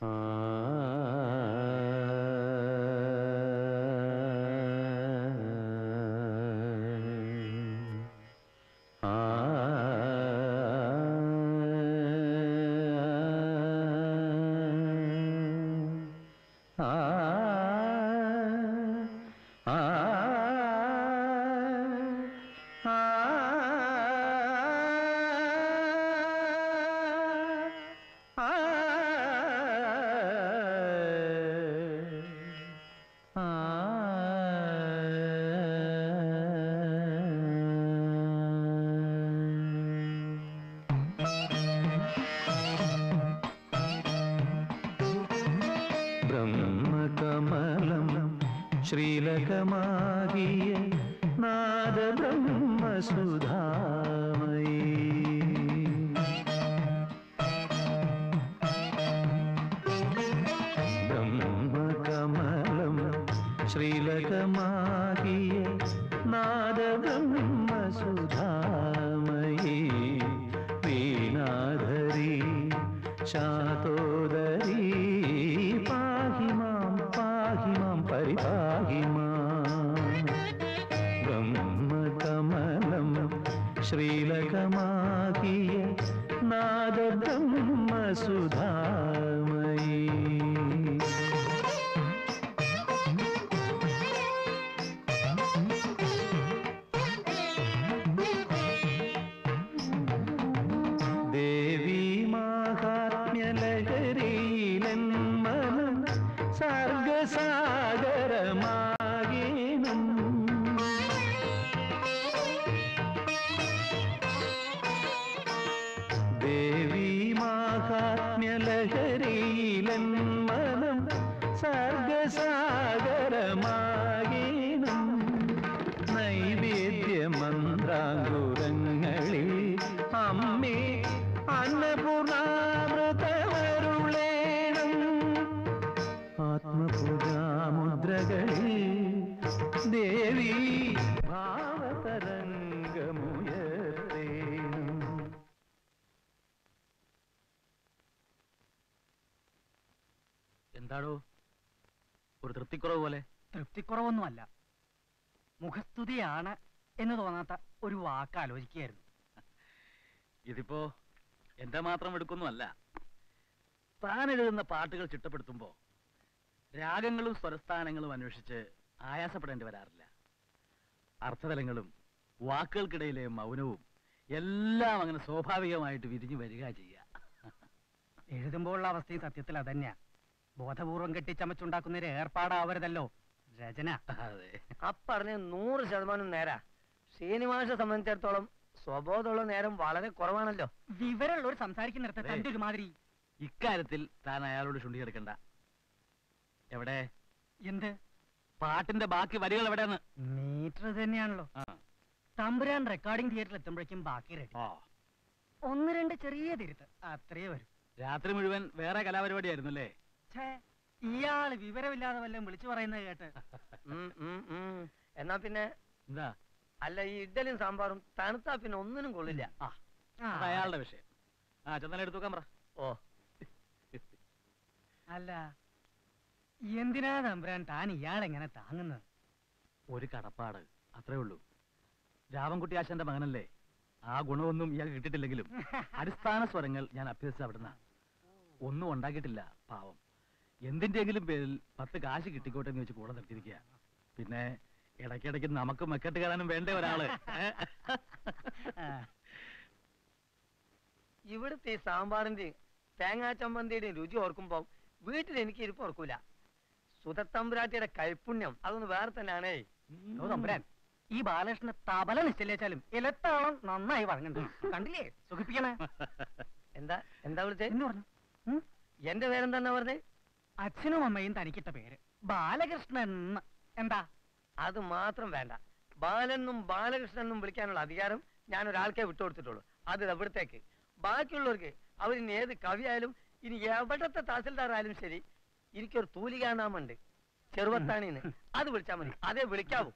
ബ്രഹ്മകമലം ശ്രീലകമാകിയ നാദബ്രഹ്മസുധാമയീ ബ്രഹ്മകമലം ശ്രീലകമാകിയ നാദബ്രഹ്മസുധാമയീ വീണാധരി ശാതോദരീ പാഹി മാം പാഹി മാം പരിപാഹി മാം ബ്രഹ്മകമലം ശ്രീലകമാകിയ നാദബ്രഹ്മസുധാമയീ ദേവി മാഹാത്മ്യലഹരിയിലൻ മനം സർഗസാഗരമാകേണം ദേവി മാഹാത്മ്യലഹരിയിലൻ മനം സർഗസാഗരമാകേണം നൈവേദ്യ മന്ത്രാങ്കുരങ്ങളിൽ അമ്മേ അന്നപൂർണാമൃതമരുളേണം ആത്മപൂജാമുദ്രകളിൽ ദേവി ഭാവതരംഗമുയർത്തേണം എന്താടോ ഒരു തൃപ്തിക്കുറവ് പോലെ തൃപ്തിക്കുറവൊന്നുമല്ല മുഖസ്തുതിയാണ് എന്ന് തോന്നാത്ത ഒരു വാക്ക് ആലോചിക്കുകയായിരുന്നു ഇതിപ്പോ എന്റെ മാത്രം എടുക്കൊന്നുമല്ല താൻ എഴുതുന്ന പാട്ടുകൾ ചിട്ടപ്പെടുത്തുമ്പോ രാഗങ്ങളും സ്വരസ്ഥാനങ്ങളും അന്വേഷിച്ച് ആയാസപ്പെടേണ്ടി വരാറില്ല അർത്ഥതലങ്ങളും വാക്കുകൾക്കിടയിലെ മൗനവും എല്ലാം അങ്ങനെ സ്വാഭാവികമായിട്ട് വിരിഞ്ഞു വരിക ചെയ്യുക എഴുതുമ്പോഴുള്ള അവസ്ഥയും സത്യത്തിൽ അതന്നെയാ ബോധപൂർവം കെട്ടിച്ചമച്ചുണ്ടാക്കുന്ന ഒരു ഏർപ്പാടാവരുതല്ലോ രചന അതെ അപ്പറഞ്ഞ നൂറ് ശതമാനം നേരാ ശ്രീനിവാസ സംബന്ധിച്ചിടത്തോളം സ്വബോധമുള്ള നേരം വളരെ കുറവാണല്ലോ വിവരമുള്ളവർ സംസാരിക്കുന്നിടത്ത് അതെ. തന്റെ ഒരു മാതിരി ഇക്കാര്യത്തിൽ താൻ അയാളോട് ചുണ്ടി കിടക്കണ്ട എവിടെ എന്ത് പാട്ടിന്റെ ബാക്കി വരികൾ എവിടെയാണ് മീറ്റർ തന്നെയാണല്ലോ ആ. തമ്പുരാൻ റെക്കോർഡിംഗ് തിയേറ്ററിൽ എത്തുമ്പോഴേക്കും ബാക്കി റെഡി ആ ഒന്ന് രണ്ട് ചെറിയ തിരുത്ത് അത്രേ വരും രാത്രി മുഴുവൻ വേറെ കലാപരിപാടിയായിരുന്നു അല്ലേ ഛേ ഇയാള് വിവരമില്ലാതെ വല്ലതും വിളിച്ചു പറയുന്നത് കേട്ട് ഉം, ഉം, ഉം. എന്നാ പിന്നെ എന്താ അല്ല ഈ ഇഡ്ഡലിയും സാമ്പാറും തണുത്താ പിന്നെ ഒന്നിനും കൊള്ളില്ല ആ ആ, അത് അയാളുടെ വിഷയം ആ ചന്ദനം എടുത്തു വെക്കാൻ പറ ഓ അല്ല എന്തിനാ തമ്പുരാൻ താൻ ഇയാളെങ്ങനെ താങ്ങുന്നത് ഒരു കടപ്പാട് അത്രേ ഉള്ളൂ രാമൻകുട്ടി ആശാന്റെ മകനല്ലേ ആ ഗുണമൊന്നും ഇയാൾ കിട്ടിയിട്ടില്ലെങ്കിലും അടിസ്ഥാന സ്വരങ്ങൾ ഞാൻ അഭ്യസിച്ച അവിടുന്ന് ഒന്നും ഉണ്ടാക്കിയിട്ടില്ല പാവം എന്തിന്റെങ്കിലും പേരിൽ പത്ത് കാശ് കിട്ടിക്കോട്ടെ എന്ന് വെച്ച് കൂടെ നിർത്തിയിരിക്കുക പിന്നെ ഇടയ്ക്കിടയ്ക്ക് നമുക്ക് മെക്കെട്ട് കയറാനും വേണ്ടേ ഒരാള് ഏ? ആ, ഇവിടുത്തെ ഈ സാമ്പാറിന്റെയും തേങ്ങാ ചമ്മന്തിയുടെയും രുചി ഓർക്കുമ്പോ വീട്ടിൽ എനിക്ക് ഇരിപ്പ് ഓർക്കൂല സുതത്തമ്പുരാട്ടിയുടെ കൈപ്പുണ്യം അതൊന്ന് വേറെ തന്നെയാണേ ഓ തമ്പുരാൻ ഈ ബാലകൃഷ്ണ തബല നിശ്ചലിച്ചാലും ഇലത്താളം നന്നായി പറഞ്ഞിട്ടുണ്ട് കണ്ടില്ലേ സുഖിപ്പിക്കണേ എന്താ എന്താ വിളിച്ചേ എന്ന് പറഞ്ഞു ഉം? എന്റെ പേരെന്താ പറഞ്ഞേ അച്ഛനും അമ്മയും തനിക്കിട്ട പേര് ബാലകൃഷ്ണൻ എന്ന്. എന്താ അത് മാത്രം വേണ്ട ബാലെന്നും ബാലകൃഷ്ണനെന്നും വിളിക്കാനുള്ള അധികാരം ഞാൻ ഒരാൾക്കേ വിട്ടുകൊടുത്തിട്ടുള്ളൂ അത് എവിടത്തേക്ക് ബാക്കിയുള്ളവർക്ക് അവരിനി ഏത് കവിയായാലും ഇനി എവിടത്തെ തഹസിൽദാറായാലും ശരി എനിക്കൊരു തൂലികാനാമുണ്ട് ചെറുവത്താണിന്ന് അത് വിളിച്ചാൽ മതി അതേ വിളിക്കാവൂ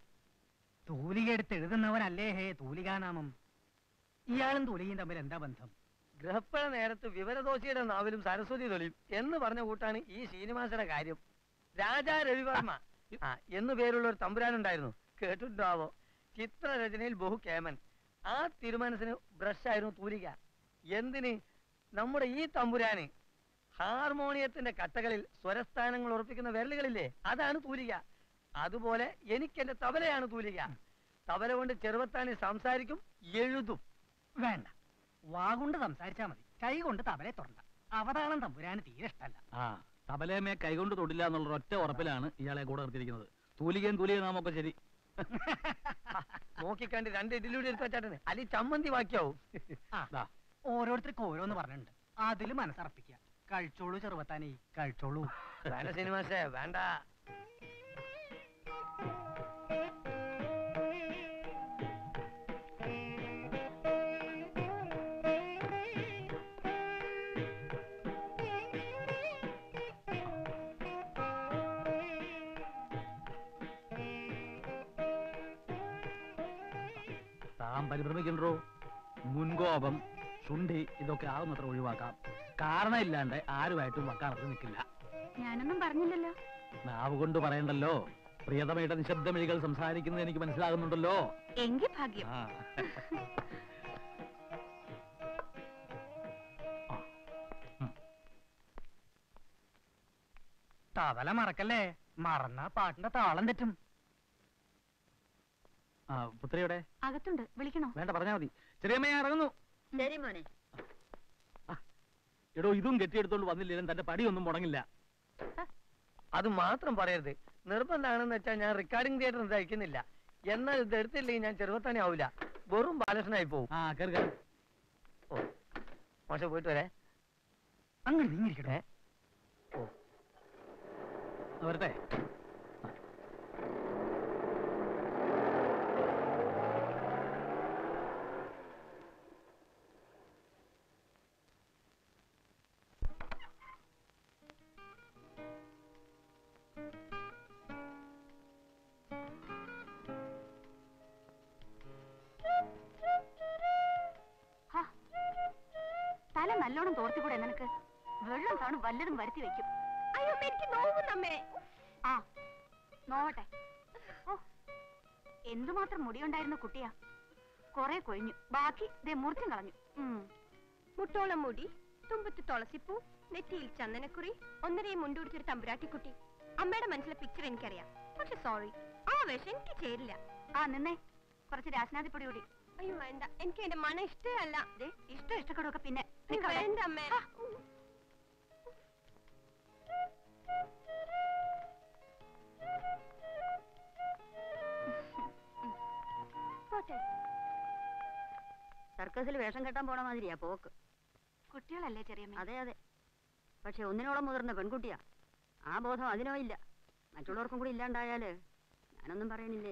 തൂലിക എടുത്ത് എഴുതുന്നവനല്ലേ ഹേ തൂലികാനാമം ഇയാളും തൂലികയും തമ്മിൽ എന്താ ബന്ധം ഗ്രഹപ്പഴ നേരത്ത് വിവരദോഷിയുടെ നാവിലും സരസ്വതി തൊലിയും എന്ന് പറഞ്ഞ കൂട്ടാണ് ഈ ശ്രീനിവാസയുടെ കാര്യം രാജാ രവിവർമ്മ ആ എന്ന് പേരുള്ള ഒരു തമ്പുരാനുണ്ടായിരുന്നു കേട്ടിട്ടുണ്ടാവോ ചിത്രരചനയിൽ ബഹു കേമൻ ആ തിരുമനസിന് ബ്രഷായിരുന്നു തൂലിക എന്തിന് നമ്മുടെ ഈ തമ്പുരാന് ഹാർമോണിയത്തിന്റെ കട്ടകളിൽ സ്വരസ്ഥാനങ്ങൾ ഉറപ്പിക്കുന്ന വിരലുകളില്ലേ അതാണ് തൂലിക അതുപോലെ എനിക്ക് എന്റെ തബലയാണ് തൂലിക തബല കൊണ്ട് ചെറുപ്പത്താനി സംസാരിക്കും എഴുതും വേണ്ട വാ കൊണ്ട് സംസാരിച്ചാ മതി കൈ കൊണ്ട് തവലെ തുറണ്ട അവതാളം തമ്പുരാന് തീരെ ഇഷ്ടല്ല ആ തബലേമേ കൈകൊണ്ട് തൊടില്ല എന്നുള്ള ഒറ്റ ഉറപ്പിലാണ് ഇയാളെ കൂടെ നിർത്തിയിരിക്കുന്നത് തൂലികയും തൂലികയും നാമൊക്കെ ശരി നോക്കിക്കണ്ട് രണ്ട് ഇഡ്ഡലിയുടെ എടുത്ത് വെച്ചാട്ടന് അല്ലെ ചമ്മന്തി ബാക്കിയാവും ആ ദാ. ഓരോരുത്തർക്ക് ഓരോന്ന് പറഞ്ഞിട്ടുണ്ട് അതില് മനസ്സർപ്പിക്കുക കഴിച്ചോളൂ ചെറുപ്പത്താനേ കഴിച്ചോളൂ വേണ്ട സിനിമാസേ വേണ്ട താൻ പരിഭ്രമിക്കണ്ടോ മുൻകോപം ശുണ്ഠി ഇതൊക്കെ ആവുന്നത്ര ഒഴിവാക്കാം കാരണമില്ലാണ്ട് ആരുമായിട്ടും വക്കാണത്ത് നിൽക്കില്ല ഞാനൊന്നും പറഞ്ഞില്ലല്ലോ നാവ് കൊണ്ട് പറയണ്ടല്ലോ പ്രിയതമയുടെ നിശബ്ദമിഴികൾ സംസാരിക്കുന്നത് എനിക്ക് മനസ്സിലാകുന്നുണ്ടല്ലോ എങ്കിൽ ഭാഗ്യം ആ. തവല മറക്കല്ലേ മറന്ന പാട്ടിന്റെ താളം തെറ്റും ആ പുത്രിയുടെ അകത്തുണ്ട് വിളിക്കണോ വേണ്ട പറഞ്ഞാ മതി ചെറിയമ്മയെ ഇറങ്ങുന്നു ശരി മോനെ എടോ ഇതും കെട്ടിയെടുത്തോണ്ട് വന്നില്ലെങ്കിലും തന്റെ പടിയൊന്നും മുടങ്ങില്ല അത് മാത്രം പറയരുത് നിർബന്ധമാണെന്ന് വെച്ചാൽ ഞാൻ റെക്കോർഡിംഗ് തിയേറ്റർ തയ്ക്കുന്നില്ല എന്നാൽ ഇത് എടുത്തില്ലെങ്കിൽ ഞാൻ ചെറുപ്പത്താനെ ആവില്ല വെറും ബാലകൃഷ്ണനായി പോവും ആ കയറി കയറി ഓ മോശം പോയിട്ട് വരെ അങ്ങനെ നീങ്ങിരിക്കട്ടെ വരട്ടെ ഹാ. തല നല്ലോണം തോർത്തിക്കൂടെ നിനക്ക് വെള്ളം കാണും വല്ലതും വരുത്തി വെക്കും അയ്യോ എനിക്ക് നോവുന്നമ്മേ ആ നോവട്ടെ ഓ എന്തുമാത്രം മുടിയുണ്ടായിരുന്ന കുട്ടിയാ കൊറേ കൊഴിഞ്ഞു ബാക്കി ദേ മുറിച്ചും കളഞ്ഞു ഉം. മുട്ടോളം മുടി തുമ്പത്ത് തുളസിപ്പൂ നെറ്റിയിൽ ചന്ദനക്കുറി ഒന്നരയും മുണ്ടുപിടിച്ചൊരു തമ്പുരാട്ടിക്കുട്ടി അമ്മയുടെ മനസ്സിലെ പിക്ചർ എനിക്കറിയാം പക്ഷെ സോറി ആ വേഷം എനിക്ക് ചേരില്ല ആ നിന്നേ കുറച്ച് രാസനാദിപ്പൊടി കൂടി അയ്യോ വേണ്ട എനിക്ക് എന്റെ മണം ഇഷ്ടേ അല്ല ദേ ഇഷ്ടം ഇഷ്ടപ്പെടുമൊക്കെ പിന്നെ അയ്യോ, നിക്കവിടെ. വേണ്ട അമ്മേ പോട്ടെ സർക്കസിൽ വേഷം കെട്ടാൻ പോണ മാതിരിയാ പോക്ക് കുട്ടികളല്ലേ ചെറിയമ്മ അതെ അതെ പക്ഷെ ഒന്നിനോളം മുതിർന്ന പെൺകുട്ടിയാ ആ ബോധം അതിനോ ഇല്ല മറ്റുള്ളവർക്കും കൂടി ഇല്ലാണ്ടായാല് ഞാനൊന്നും പറയണില്ലേ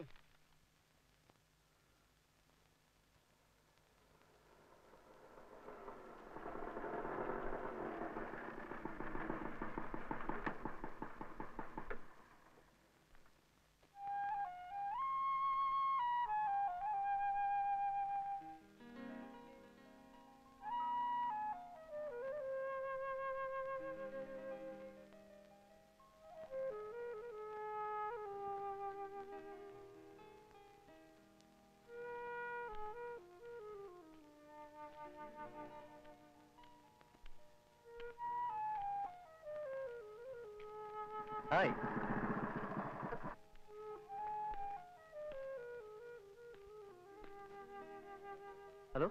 ഹായ് ഹലോ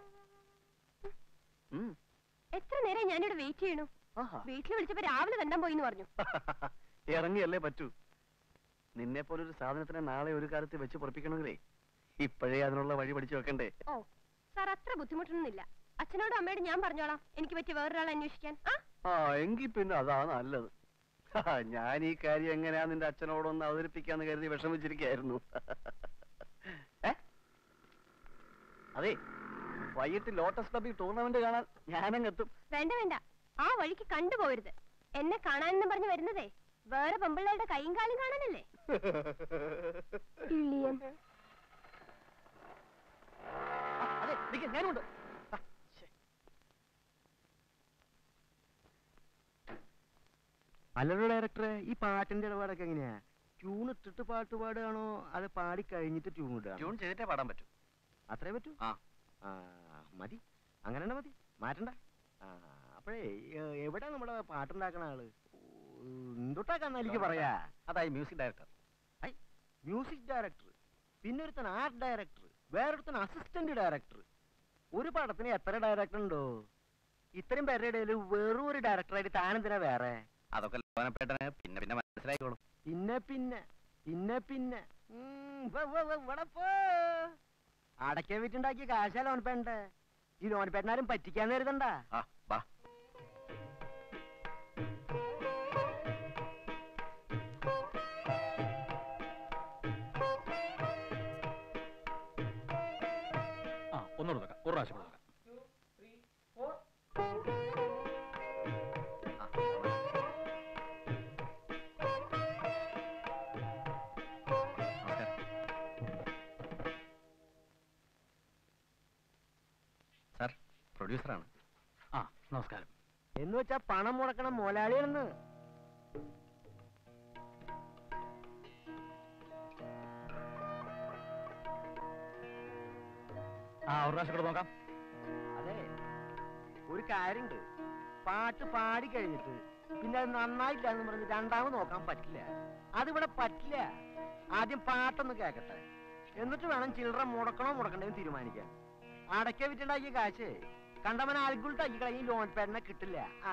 എത്ര നേരം ഞാനിവിടെ വെയിറ്റ് ചെയ്യണു വീട്ടിൽ വിളിച്ചപ്പോ രാവിലെ തണ്ടാൻ പോയിന്ന് പറഞ്ഞു ഇറങ്ങിയല്ലേ പറ്റൂ നിന്നെ പോലൊരു സാധനത്തിനെ നാളെ ഒരു കാലത്ത് വെച്ച് പൊറപ്പിക്കണമെങ്കിലേ ഇപ്പോഴേ അതിനുള്ള വഴി പഠിച്ചു വെക്കണ്ടേ ഓ സാർ അത്ര ബുദ്ധിമുട്ടൊന്നുമില്ല അച്ഛനോടും അമ്മയോടും ഞാൻ പറഞ്ഞോളാം എനിക്ക് പറ്റിയ വേറൊരാളെ അന്വേഷിക്കാൻ ആ ആ എങ്കിൽ പിന്നെ അതാ നല്ലത് ഹാ, ഞാൻ ഈ കാര്യം എങ്ങനെയാ നിന്റെ അച്ഛനോടൊന്ന് അവതരിപ്പിക്കാന്ന് കരുതി വിഷമിച്ചിരിക്കായിരുന്നു ഏ? അതെ വൈകിട്ട് ലോട്ടസ് ക്ലബിൽ ടൂർണമെന്റ് കാണാൻ ഞാനങ്ങെത്തും വേണ്ട വേണ്ട ആ വഴിക്ക് കണ്ടുപോകരുത് എന്നെ കാണാനെന്ന് പറഞ്ഞു വരുന്നതേ വേറെ പെമ്പിള്ളേരുടെ കൈയും കാലും കാണാനല്ലേ ഇളിയൻ ആ, അതെ നിക്ക്, ഞാനുണ്ട് ആ, ശ്ശെ. അല്ലല്ലോ ഡയറക്ടറെ ഈ പാട്ടിന്റെ ഇടപാടൊക്കെ എങ്ങനെയാ ട്യൂൺ ഇട്ടിട്ട് പാട്ട് പാടുകയാണോ അത് പാടി കഴിഞ്ഞിട്ട് ട്യൂൺ ഇടുക ട്യൂൺ ചെയ്തിട്ടേ പാടാൻ പറ്റൂ അത്രേ പറ്റൂ ആ. ആ മതി അങ്ങനെ തന്നെ മതി മാറ്റണ്ട ആ അപ്പോഴേ എ- എവിടെയാ നമ്മുടെ പാട്ടുണ്ടാക്കണ ആള് എന്തൊട്ടാക്കാന്ന് എനിക്ക് പറയാ അതായി മ്യൂസിക് ഡയറക്ടർ മ്യൂസിക് ഡയറക്ടർ പിന്നെ ഒരുത്തൻ ആർട്ട് ഡയറക്ടർ വേറൊരുത്തൻ അസിസ്റ്റന്റ് ഡയറക്ടർ ഒരു പടത്തിന് എത്ര ഡയറക്ടർ ഉണ്ടോ ഇത്രയും പേരുടെ ഇടയിൽ വെറും ഒരു ഡയറക്ടറായിട്ട് താനെന്തിനാ വേറെ അതൊക്കെ ലോനപ്പേട്ടന് പിന്നെ പിന്നെ മനസ്സിലായിക്കോളും പിന്നെ പിന്നെ പിന്നെ പിന്നെ ഉം, വ, വ, വ, ഇവിടെ പോ. അടയ്ക്ക വിറ്റുണ്ടാക്കിയ കാശാ ലോൺപേണ്ട ഈ ലോൺപേട്ടനാരും പറ്റിക്കാൻ കരുതണ്ട ആ വാ ആ ഒന്നുകൂടെ നോക്കാം ഒരു പ്രാവശ്യം കൂടെ നോക്കാം നമസ്കാരം സാർ പ്രൊഡ്യൂസറാണ് ആ നമസ്കാരം എന്ന് വെച്ചാ പണം മുടക്കണം മുതലാളിയാണെന്ന് ആ ഒരു പ്രാവശ്യം കൂടെ നോക്കാം അതെ ഒരു കാര്യണ്ട് പാട്ട് പാടി കഴിഞ്ഞിട്ട് പിന്നെ അത് നന്നായില്ല എന്ന് പറഞ്ഞ് രണ്ടാമത് നോക്കാൻ പറ്റില്ല അതിവിടെ പറ്റില്ല ആദ്യം പാട്ടൊന്ന് കേക്കട്ടെ എന്നിട്ട് വേണം ചില്ലറ മുടക്കണോ മുടക്കണ്ടേന്ന് തീരുമാനിക്കാൻ അടയ്ക്ക വിറ്റുണ്ടാക്കിയ കാശ് കണ്ടവൻ ആൽഗുൾട്ടാക്കി കളയും ലോൺ പേരനെ കിട്ടില്ല ആ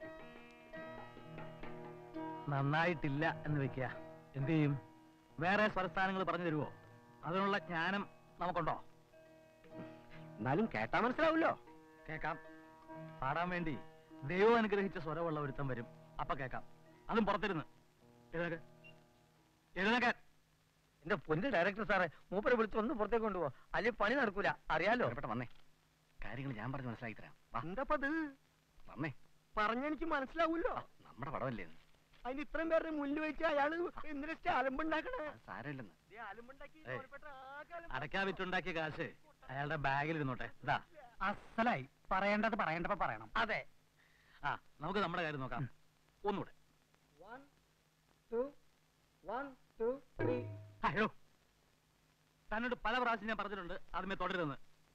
നന്നായിട്ടില്ല എന്ന് വെക്കുക എന്ത് ചെയ്യും വേറെ സ്വരസ്ഥാനങ്ങൾ പറഞ്ഞു തരുമോ അതിനുള്ള ജ്ഞാനം നമുക്കുണ്ടോ എന്നാലും കേട്ടാ മനസ്സിലാവൂല്ലോ കേക്കാം പാടാൻ വേണ്ടി ദൈവം അനുഗ്രഹിച്ച സ്വരമുള്ള ഒരുത്തം വരും അപ്പൊ കേക്കാം അതും പുറത്തിരുന്ന് എഴുന്നേക്ക് എഴുന്നേക്കാൻ എന്റെ പൊന്ന് ഡയറക്ടർ സാറേ മൂപ്പരെ വിളിച്ച് ഒന്ന് പുറത്തേക്ക് കൊണ്ടുപോ അല്ലെങ്കിൽ പണി നടക്കൂല അറിയാലോ ലോനപ്പേട്ട വന്നേ കാര്യങ്ങൾ ഞാൻ പറഞ്ഞ് മനസ്സിലാക്കി തരാം വാ എന്താപ്പത് വന്നേ പറഞ്ഞെനിക്ക് മനസ്സിലാവൂല്ലോ ആ, നമ്മുടെ പടമല്ലേ ഇത്? അതിന് ഇത്രയും പേരുടെ മുന്നിൽ വെച്ച് അയാള് എന്തിനാ അലമ്പുണ്ടാക്കണേ അത് സാരമില്ലെന്ന് ദേ അലമ്പുണ്ടാക്കി ഏയ്. ലോൺപേട്ട ആകെ അലമ്പ് അടയ്ക്കാ വിറ്റുണ്ടാക്കിയ കാശ് അയാളുടെ ബാഗിൽ ഇരുന്നോട്ടെ ഇതാ അസലായി പറയേണ്ടത് പറയേണ്ടപ്പോ പറയണം അതെ ആ നമുക്ക് നമ്മുടെ കാര്യം നോക്കാം ഒന്നുകൂടെ അയ്യോ തന്നോട് പല പ്രാവശ്യം ഞാൻ പറഞ്ഞിട്ടുണ്ട് ആദ്യമേ തുടരുതെന്ന്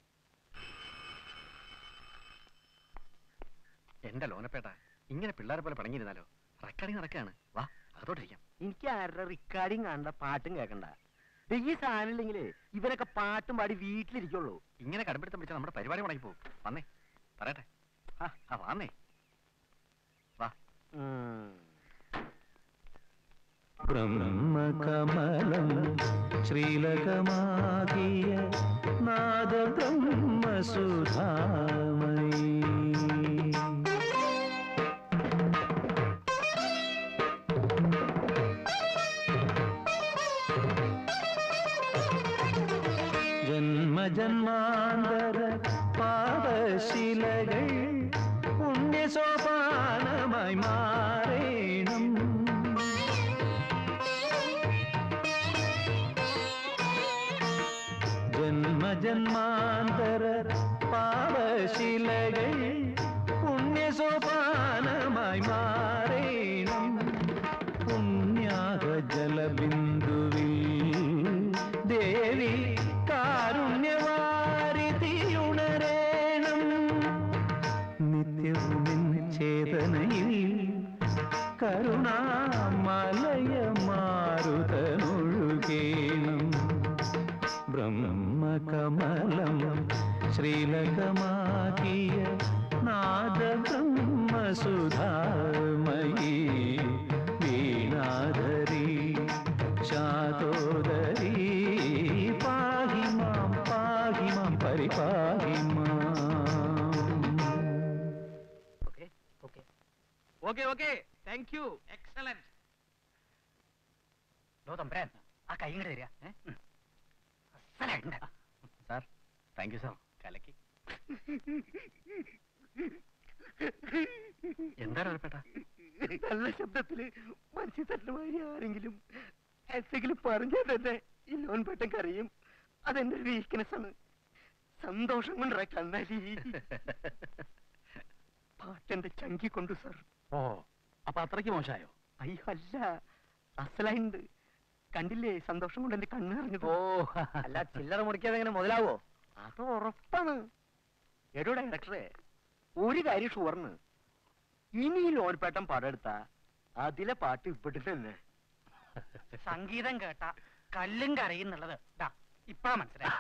എന്റെ ലോനപ്പേട്ട ഇങ്ങനെ പിള്ളേരെ പോലെ പടങ്ങിയിരുന്നാലോ റെക്കോർഡിങ് നടക്കുകയാണ് വാ അതോട്ടിരിക്കാം എനിക്ക് ആരുടെ റിക്കാർഡിങ് കാണണ്ട പാട്ടും കേൾക്കണ്ട ദേ ഈ സാധനം ഇല്ലെങ്കിലേ ഇവരൊക്കെ പാട്ടും പാടി വീട്ടിലിരിക്കുള്ളൂ ഇങ്ങനെ കടുപ്പിടുത്തം പിടിച്ചാൽ നമ്മുടെ പരിപാടി മുടങ്ങി പോകും വന്നേ പറയട്ടെ ആ ആ വന്നേ വാ ബ്രഹ്മകമലം ശ്രീലകമാകിയ നാദബ്രഹ്മസുധാമയീ ജന്മജന്മാന്തര പാപശിലകൾ പുണ്യസോപാനമായി മാറേണം ജന്മജന്മാന്തര പാപശിലകൾ പുണ്യസോപാനമായി മാറേണം പുണ്യാഹ ജലബിന്ദുവിൽ ദേവി കാരുണ്യവാരിതിയുണരേണം നിത്യവും ചേതനയിൽ കരുണാമലയമാരുതനൊഴുകേണം ബ്രഹ്മകമലം ശ്രീലകമാകിയ നാദബ്രഹ്മസുധാമയീ വീണാധരി ശാതോദരീ പാഹി മാം പാഹി മാം പരിപാഹി മാം okay okay okay okay thank you excellent ലോ തമ്പരാൻ ആ കൈ ഇങ്ങോട്ട് തരിക അസലായിട്ടുണ്ട് സാർ താങ്ക് യു സാർ കലക്കി എന്താണ് ലോനപ്പേട്ട നല്ല ശബ്ദത്തില് മനസ്സിൽ തട്ടുമാതിരി ആരെങ്കിലും എന്തെങ്കിലും പറഞ്ഞാൽ തന്നെ ഈ ലോൺ പെട്ടൻ കറിയും അതെന്റെ ഒരു വീക്ക്നെസ് ആണ് സന്തോഷം കൊണ്ടാ കണ്ണാലി പാട്ടെന്റെ ചങ്കി കൊണ്ടു സാർ ഓ അപ്പൊ അത്രയ്ക്ക് മോശമായോ അയ്യോ അല്ല അസലായിണ്ട് കണ്ടില്ലേ സന്തോഷം കൊണ്ട് എന്റെ കണ്ണ് നിറഞ്ഞത് ഓ അല്ല ചില്ലറ മുറിക്കാതെ എങ്ങനെ മുതലാവോ അത് ഉറപ്പാണ് എടോ ഡയറക്ടറെ ഒരു കാര്യം ഷുവർന്ന് ഇനി ഈ ലോൺപേട്ടൻ പടം എടുത്താ അതിലെ പാട്ട് ഇവിടെ തന്നെ സംഗീതം കേട്ട കല്ലും കരയുന്നുള്ളത് ദാ ഇപ്പഴാ മനസ്സിലായി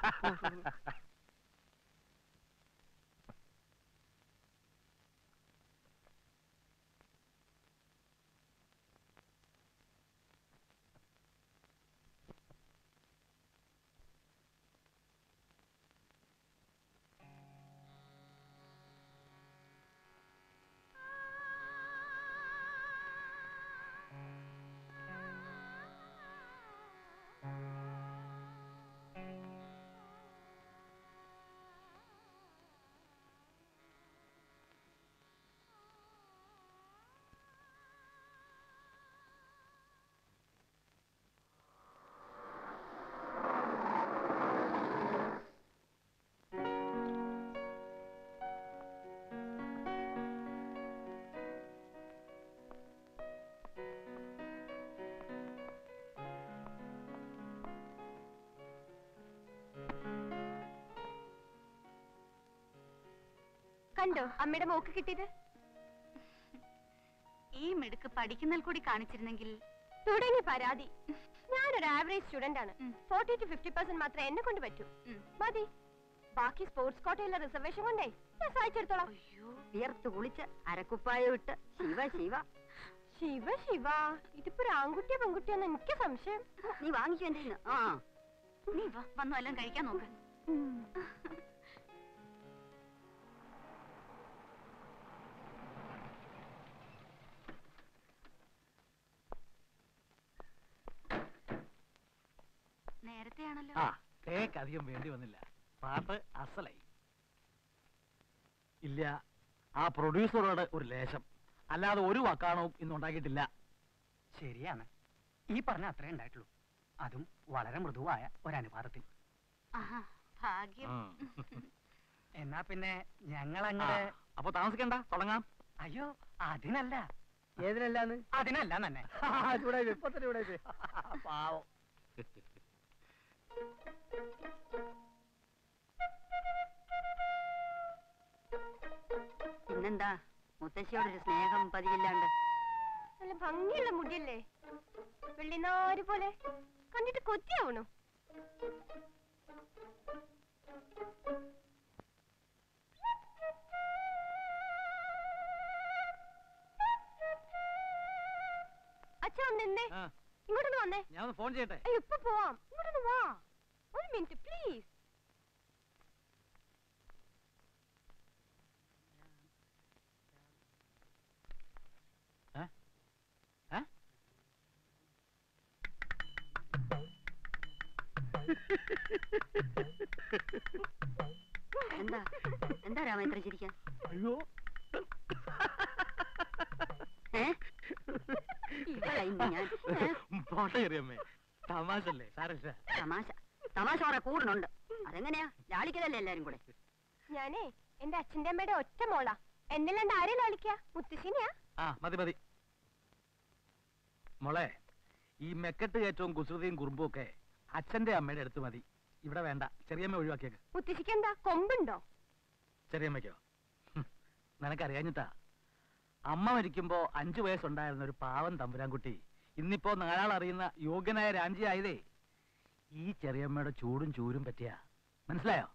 കണ്ടോ അമ്മയുടെ മോക്ക് കിട്ടിയത് ഈ മിടുക്ക് പഠിക്കുന്നതിൽ കൂടി കാണിച്ചിരുന്നെങ്കിൽ തുടങ്ങി പരാതി ഞാനൊരു ആവറേജ് സ്റ്റുഡന്റ് ആണ് ഉം. ഫോർട്ടി ടു ഫിഫ്റ്റി പെർസെന്റ് മാത്രമേ എന്നെ കൊണ്ട് പറ്റൂ ഉം. മതി ബാക്കി സ്പോർട്സ് കോട്ടയിലെ റിസർവേഷൻ കൊണ്ടേ ഞാൻ സഹായിച്ചെടുത്തോളാം വിയർത്ത് കുളിച്ച് അരക്കുപ്പായം ഇട്ട് ശിവ ശിവ ശിവ ശിവ ഇതിപ്പോ ഒരു ആൺകുട്ടിയോ പെൺകുട്ടിയോന്ന് എനിക്ക് സംശയം നീ വാങ്ങിച്ചു എന്റെ കയ്യിന്ന്. ആ നീ വാ വന്നു എല്ലാം കഴിക്കാൻ നോക്ക് നേരത്തെയാണല്ലോ ആ കേക്ക് അധികം വേണ്ടി വന്നില്ല പാട്ട് അസലായി ഇല്ല ആ പ്രൊഡ്യൂസറോട് ഒരു ലേശം അല്ലാതെ ഒരു വക്കാണവും ഇന്ന് ഉണ്ടാക്കിയിട്ടില്ല ശരിയാണ് ഈ പറഞ്ഞ അത്രേ ഉണ്ടായിട്ടുള്ളൂ അതും വളരെ മൃദുവായ ഒരനുപാതത്തിൽ ആഹാ ഭാഗ്യം എന്നാ പിന്നെ ആ, ഞങ്ങളങ്ങനെ അപ്പൊ താമസിക്കണ്ട തുടങ്ങാം അയ്യോ അതിനല്ല ഏതിനല്ലാന്ന് അതിനല്ല തന്നെ ഇവിടെ ഇപ്പൊ തന്നെ ഇവിടെ പാവം പിന്നെന്താ മുത്തശ്ശിയോടൊരു സ്നേഹം പതിയില്ലാണ്ട് നല്ല ഭംഗിയുള്ള മുടിയല്ലേ വെള്ളിനാര് പോലെ കണ്ടിട്ട് കൊത്തിയാവണു അച്ഛാ ഒന്ന് നിന്നേ ആ, ഇങ്ങോട്ടൊന്ന് വന്നേ ഞാൻ ഒന്ന് ഫോൺ ചെയ്യട്ടെ അയ്യോ ഇപ്പൊ പോവാം ഇങ്ങോട്ടൊന്ന് വാ ഒരു മിനിറ്റ് പ്ലീസ് ഏ? ഏ? എന്താ എന്താ രാമേന്ദ്രൻ ചിരിക്കാൻ അയ്യോ ഏ ഇവിടെ ഇന്ന് ഞാൻ ഏ? പോട്ടെ ചെറിയമ്മേ തമാശല്ലേ സാരല്ല തമാശ തമാശ കുറെ കൂടുന്നുണ്ട് അതെങ്ങനെയാ ലാളിക്കലല്ലേ എല്ലാരും കൂടെ ഞാനേ എന്റെ അച്ഛന്റെ അമ്മയുടെ ഒറ്റ മോളാ എന്നല്ലാണ്ട് ആരെയും ലാളിക്കാ മുത്തശ്ശിനെയാ ആ മതി മതി മോളെ ഈ മെക്കെട്ട് കയറ്റവും കുസൃതിയും കുറുമ്പും ഒക്കെ അച്ഛന്റെ അമ്മയുടെ അടുത്ത് മതി ഇവിടെ വേണ്ട ചെറിയമ്മ ഒഴിവാക്കിയേക്ക് മുത്തശ്ശിക്ക് എന്താ കൊമ്പുണ്ടോ ചെറിയമ്മയ്ക്കോ ഹും, നിനക്കറിയാഞ്ഞിട്ടാ അമ്മ മരിക്കുമ്പോ അഞ്ചു വയസ്സുണ്ടായിരുന്ന ഒരു പാവം തമ്പുരാൻകുട്ടി ഇന്നിപ്പോ നാലാൾ അറിയുന്ന യോഗ്യനായ രാഞ്ചി ആയതേ ഈ ചെറിയമ്മയുടെ ചൂടും ചൂരും പറ്റിയ മനസ്സിലായോ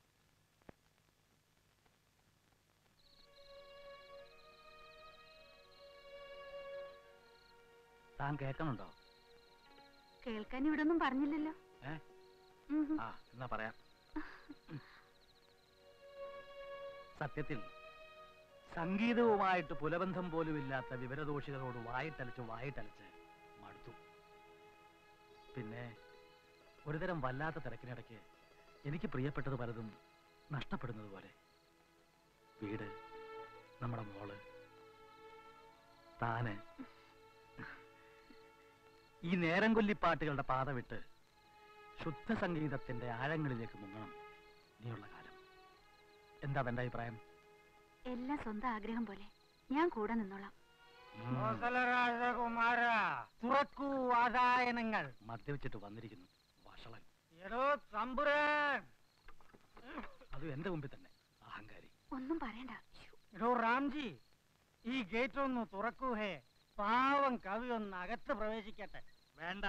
താൻ കേൾക്കണുണ്ടോ കേൾക്കാൻ ഇവിടെ ഒന്നും പറഞ്ഞില്ലല്ലോ ഏ? ഉം ഹും. ആ എന്നാ പറയാം സത്യത്തിൽ സംഗീതവുമായിട്ട് പുലബന്ധം പോലും ഇല്ലാത്ത വിവരദോഷികളോട് വായിട്ടലച്ച് വായിട്ടലച്ച് മടുത്തു പിന്നെ ഒരുതരം വല്ലാത്ത തിരക്കിനിടയ്ക്ക് എനിക്ക് പ്രിയപ്പെട്ടത് പലതും നഷ്ടപ്പെടുന്നത് പോലെ വീട് നമ്മുടെ മോള് താന് ഈ നേരം കൊല്ലിപ്പാട്ടുകളുടെ പാത വിട്ട് ശുദ്ധ സംഗീതത്തിന്റെ ആഴങ്ങളിലേക്ക് മുങ്ങണം ഇനിയുള്ള കാലം എന്താ തന്റെ അഭിപ്രായം എല്ലാം സ്വന്തം ആഗ്രഹം പോലെ ഞാൻ കൂടെ നിന്നോളാം രാജകുമാര തുറക്കൂ ആദായനങ്ങൾ മദ്യവെച്ചിട്ട് വന്നിരിക്കുന്നു വഷളൻ എടോ തമ്പുരാൻ അതും എന്റെ മുമ്പിൽ തന്നെ അഹങ്കാരി ഒന്നും പറയണ്ട ശ്ശോ. എടോ റാംജി ഈ ഗേറ്റ് ഒന്ന് തുറക്കൂ ഹേ പാവം കവി ഒന്ന് അകത്ത് പ്രവേശിക്കട്ടെ വേണ്ട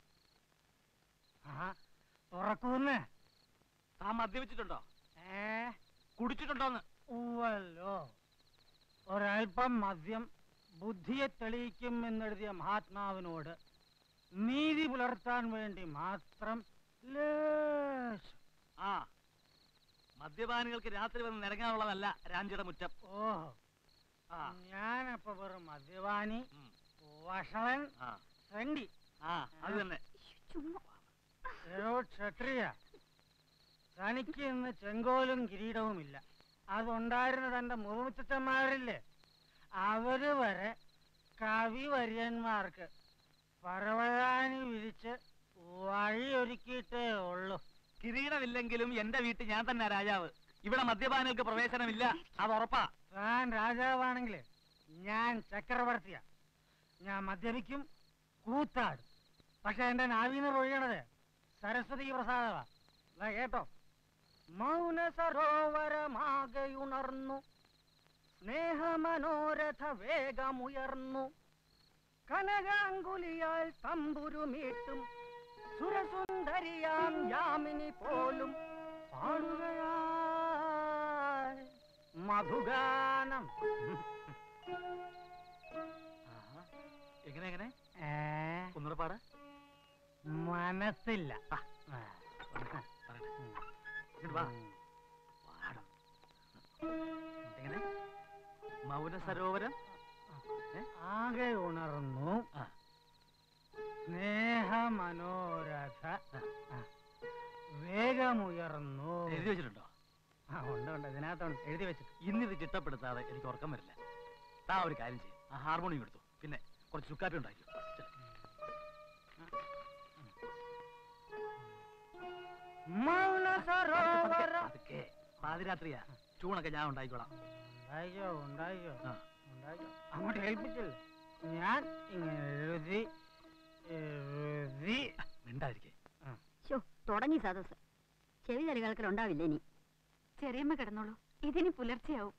ആ തുറക്കൂന്ന് താൻ മദ്യവെച്ചിട്ടുണ്ടോ ഏ കുടിച്ചിട്ടുണ്ടോന്ന് ഉവ്വല്ലോ ഒരൽപ്പം മദ്യം ബുദ്ധിയെ തെളിയിക്കും എന്നെഴുതിയ മഹാത്മാവിനോട് നീതി പുലർത്താൻ വേണ്ടി മാത്രം ലേശം ആ മദ്യപാനികൾക്ക് രാത്രി വന്ന് നിരങ്ങാനുള്ളതല്ല രാഞ്ചിയുടെ മുറ്റം ഓഹോ ആ ഞാനപ്പോ വെറും മദ്യപാനി ഉം. വഷളൻ ആ ഫ്രണ്ടി ആ അത് തന്നെ ശ്ശോ, ചുമ്മാ ഏതോ ക്ഷത്രിയ തനിക്ക് ഇന്ന് ചെങ്കോലും കിരീടവുമില്ല അതുണ്ടായിരുന്ന തന്റെ മുതുമുത്തച്ഛന്മാരില്ലേ അവര് വരെ കവിവര്യന്മാർക്ക് പരവതാനി വിരിച്ച് വഴിയൊരുക്കിയിട്ടേ ഉള്ളൂ കിരീടമില്ലെങ്കിലും എന്റെ വീട്ടിൽ ഞാൻ തന്നെ രാജാവ് ഇവിടെ മദ്യപാനികൾക്ക് പ്രവേശനമില്ല അത് ഉറപ്പാ താൻ രാജാവാണെങ്കിൽ ഞാൻ ചക്രവർത്തിയ ഞാൻ മദ്യപിക്കും കൂത്താടും പക്ഷെ എന്റെ നാവീന്ന് പൊഴിയണത് സരസ്വതി പ്രസാദവാ ദാ കേട്ടോ മൗന സരോവരമാകെയുണർന്നു സ്നേഹമനോരഥ വേഗമുയർന്നു കനകാങ്കുലിയാൽ തമ്പുരുമീട്ടും സുരസുന്ദരിയാം യാമിനി പോലും പാടുകയായി മധുഗാനം ആഹാ. എങ്ങനെ എങ്ങനെ ഏ ഒന്നുകൂടെ പാട് മനസ്സില്ല ആ. പറയട്ടെ. ഇങ്ങോട്ട് വാ പാടും എങ്ങനെ മൗന സരോവരം ആകെ ഉണർന്നു ആ. സ്നേഹമനോരഥ ആ. വേഗമുയർന്നു എഴുതി വെച്ചിട്ടുണ്ടോ ആ ഉണ്ട് ഉണ്ട് ഇതിനകത്തുണ്ട് എഴുതി വെച്ചിട്ട് ഇന്നിത് ചിട്ടപ്പെടുത്താതെ എനിക്ക് ഉറക്കം വരില്ല താ ഒരു കാര്യം ചെയ്യും ആ ഹാർമോണിയം എടുത്തു പിന്നെ കുറച്ച് ചുക്കാപ്പി ഉണ്ടാക്കി മൗന സരോവര അതൊക്കെ പാതിരാത്രിയാ ചൂണൊക്കെ ഞാൻ ഉണ്ടായിക്കോളാം ഉണ്ടായിക്കോ ഉണ്ടായിക്കോ ആ. ഉണ്ടായിക്കോ അങ്ങോട്ട് ഏൽപ്പിച്ചില്ല ഞാൻ ഇങ്ങനെ എഴുതി എഴുതി മിണ്ടായിരിക്കേ ശോ തുടങ്ങി സദസ് ചെവി തലകൾക്കൽ ഉണ്ടാവില്ല ഇനി ചെറിയമ്മ കിടന്നോളൂ ഇതിനി പുലർച്ചെയാവും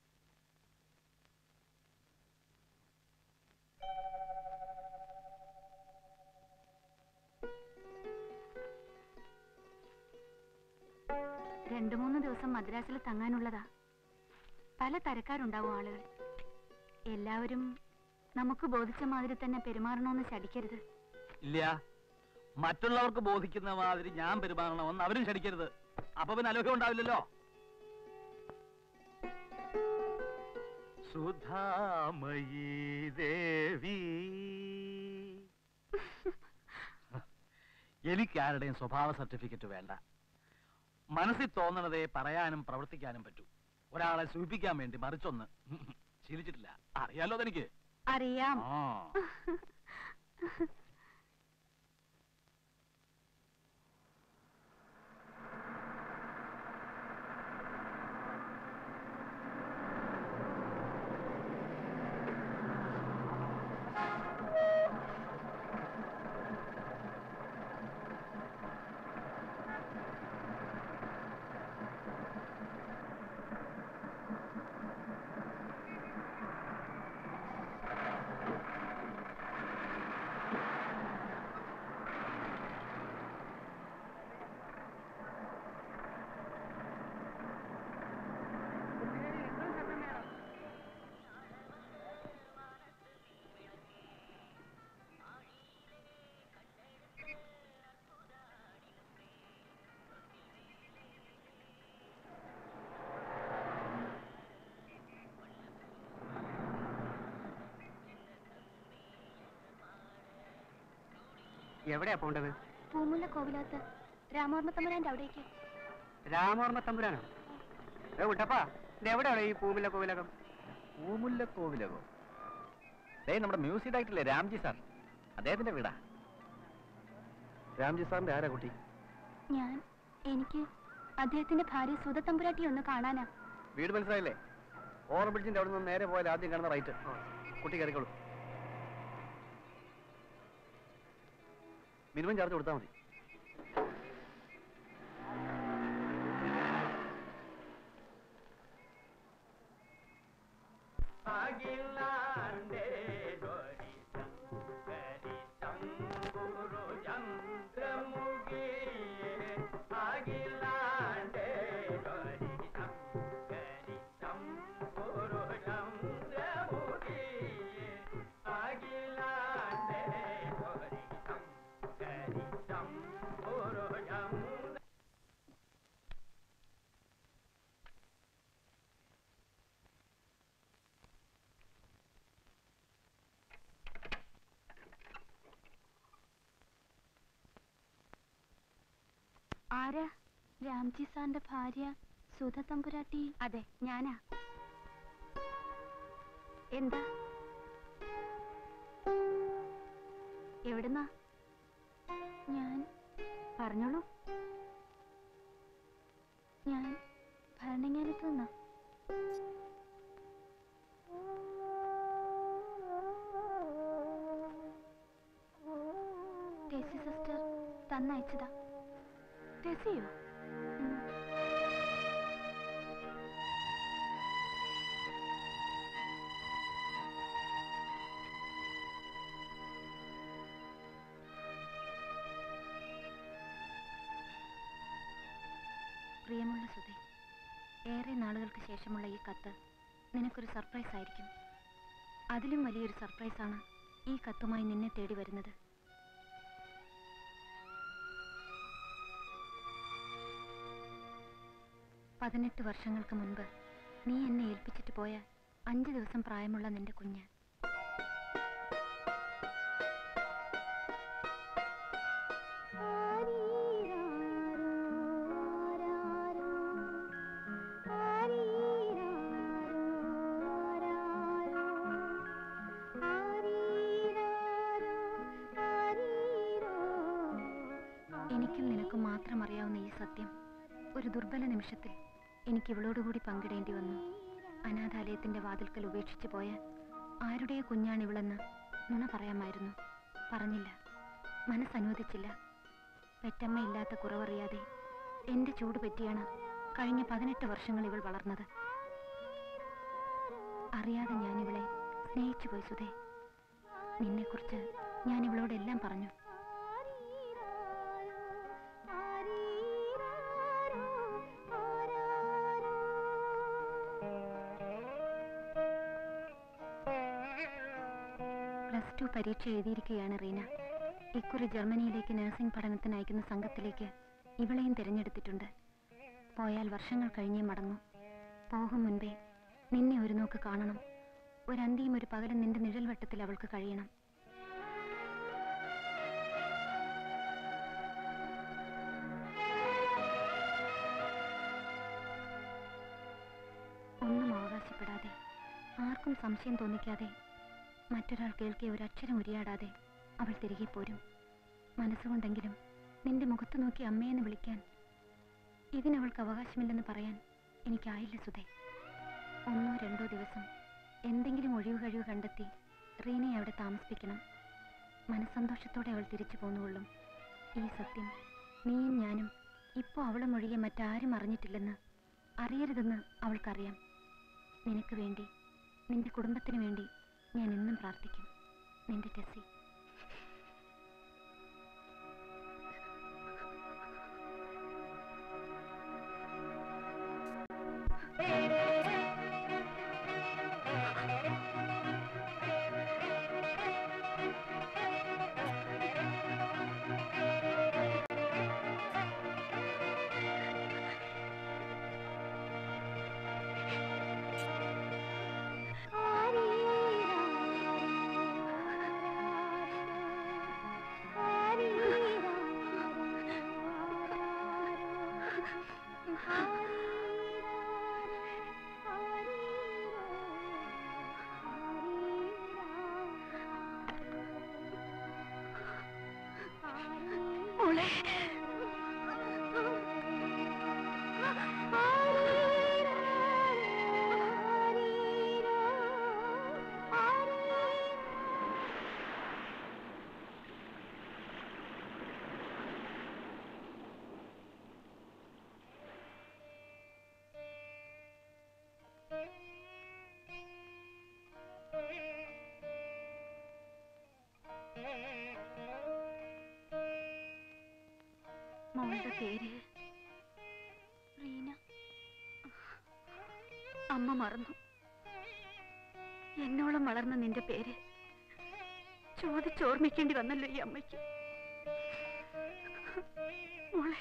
രണ്ടു മൂന്ന് ദിവസം മദ്രാസിൽ തങ്ങാനുള്ളതാ പല തരക്കാരുണ്ടാവും ആളുകൾ എല്ലാവരും നമുക്ക് ബോധിച്ച മാതിരി തന്നെ പെരുമാറണമെന്ന് ശടിക്കരുത് ഇല്ല മറ്റുള്ളവർക്ക് ബോധിക്കുന്ന മാതിരി ഞാൻ പെരുമാറണമെന്ന് അവരും ക്ഷണിക്കരുത് അപ്പൊ പിന്നെ അലോഹ്യം ഉണ്ടാവില്ലല്ലോ സുധാമയീ ദേവി എനിക്കാരുടെയും സ്വഭാവ സർട്ടിഫിക്കറ്റ് വേണ്ട മനസ്സിൽ തോന്നണതേ പറയാനും പ്രവർത്തിക്കാനും പറ്റൂ ഒരാളെ സൂചിപ്പിക്കാൻ വേണ്ടി മറിച്ചൊന്ന് ശീലിച്ചിട്ടില്ല അറിയാലോ അതെനിക്ക് അറിയാം ആ എവിടെയാ പോണ്ടത് പൂമുല്ല കോവിലകത്ത് രാമവർമ്മ തമ്പുരാന്റെ അവിടേക്ക് രാമവർമ്മ തമ്പുരാനോ ഏ വിട്ടപ്പാ ഇത് എവിടെയാണ് ഈ പൂമില്ല കോവിലകം പൂമുല്ല കോവിലകോ ദേ നമ്മുടെ മ്യൂസിക് ഡയറക്ടറില്ലേ രാംജി സാർ അദ്ദേഹത്തിന്റെ വീടാ രാംജി സാറിന്റെ ആരാ കുട്ടി ഞാൻ എനിക്ക് അദ്ദേഹത്തിന്റെ ഭാര്യ സുധ തമ്പുരാട്ടി ഒന്ന് കാണാനാ വീട് മനസ്സിലായില്ലേ ഓവർ ബ്രിഡ്ജിന്റെ അവിടെ നിന്ന് നേരെ പോയാൽ ആദ്യം കാണുന്ന റൈറ്റ് കുട്ടി കയറിക്കോളൂ മിനിമം ചാർജ് കൊടുത്താൽ മതി ആരാ രാംജി സാറിന്റെ ഭാര്യ സുധ തമ്പുരാട്ടി അതെ ഞാനാ എന്താ എവിടുന്നാ ഞാൻ പറഞ്ഞോളൂ ഞാൻ ഭരണങ്ങാനത്ത് നിന്നാ ടെസി സിസ്റ്റർ തന്നയച്ചതാ ടെസിയോ ഉം. പ്രിയമുള്ള സുധേ ഏറെ നാളുകൾക്ക് ശേഷമുള്ള ഈ കത്ത് നിനക്കൊരു സർപ്രൈസ് ആയിരിക്കും അതിലും വലിയൊരു സർപ്രൈസാണ് ഈ കത്തുമായി നിന്നെ തേടി വരുന്നത് പതിനെട്ട് വർഷങ്ങൾക്ക് മുൻപ് നീ എന്നെ ഏൽപ്പിച്ചിട്ട് പോയ അഞ്ച് ദിവസം പ്രായമുള്ള നിന്റെ കുഞ്ഞ് എനിക്കും നിനക്കും മാത്രം അറിയാവുന്ന ഈ സത്യം ഒരു ദുർബല നിമിഷത്തിൽ എനിക്ക് ഇവളോടുകൂടി പങ്കിടേണ്ടി വന്നു അനാഥാലയത്തിന്റെ വാതിൽക്കൽ ഉപേക്ഷിച്ചു പോയ ആരുടെ കുഞ്ഞാണിവളെന്ന് നുണ പറയാമായിരുന്നു പറഞ്ഞില്ല മനസ്സനുവദിച്ചില്ല പെറ്റമ്മയില്ലാത്ത കുറവറിയാതെ എന്റെ ചൂട് പറ്റിയാണ് കഴിഞ്ഞ പതിനെട്ട് വർഷങ്ങൾ ഇവൾ വളർന്നത് അറിയാതെ ഞാൻ ഇവളെ സ്നേഹിച്ചു പോയി സുധേ നിന്നെക്കുറിച്ച് ഞാൻ ഇവളോടെല്ലാം പറഞ്ഞു പ്ലസ് ടു പരീക്ഷ എഴുതിയിരിക്കുകയാണ് റീന ഇക്കുറി ജർമ്മനിയിലേക്ക് നഴ്സിംഗ് പഠനത്തിന് അയക്കുന്ന സംഘത്തിലേക്ക് ഇവളെയും തിരഞ്ഞെടുത്തിട്ടുണ്ട് പോയാൽ വർഷങ്ങൾ കഴിഞ്ഞേ മടങ്ങൂ പോകും മുൻപേ നിന്നെ ഒരു നോക്ക് കാണണം ഒരന്തിയും ഒരു പകലും നിന്റെ നിഴൽ വെട്ടത്തിൽ അവൾക്ക് കഴിയണം ഒന്നും അവകാശപ്പെടാതെ ആർക്കും സംശയം തോന്നിക്കാതെ മറ്റൊരാൾ കേൾക്കെ ഒരക്ഷരം ഉരിയാടാതെ അവൾ തിരികെ പോരും മനസ്സുകൊണ്ടെങ്കിലും നിന്റെ മുഖത്ത് നോക്കി അമ്മയെന്ന് വിളിക്കാൻ ഇതിനവൾക്ക് അവകാശമില്ലെന്ന് പറയാൻ എനിക്കായില്ല സുധേ ഒന്നോ രണ്ടോ ദിവസം എന്തെങ്കിലും ഒഴിവ് കഴിവ് കണ്ടെത്തി റീനയെ അവിടെ താമസിപ്പിക്കണം മനസ്സന്തോഷത്തോടെ അവൾ തിരിച്ചു പോന്നുകൊള്ളും ഈ സത്യം നീയും ഞാനും ഇപ്പോൾ അവളും ഒഴികെ മറ്റാരും അറിഞ്ഞിട്ടില്ലെന്ന് അറിയരുതെന്ന് അവൾക്കറിയാം നിനക്ക് വേണ്ടി നിന്റെ കുടുംബത്തിന് വേണ്ടി ഞാൻ എന്നും പ്രാർത്ഥിക്കും നിന്റെ ടെസ്സി ആ പേര് റീന അമ്മ മറന്നു എന്നോളം വളർന്ന നിന്റെ പേര് ചോദിച്ചോർമ്മിക്കേണ്ടി വന്നല്ലോ ഈ അമ്മയ്ക്ക് മോളെ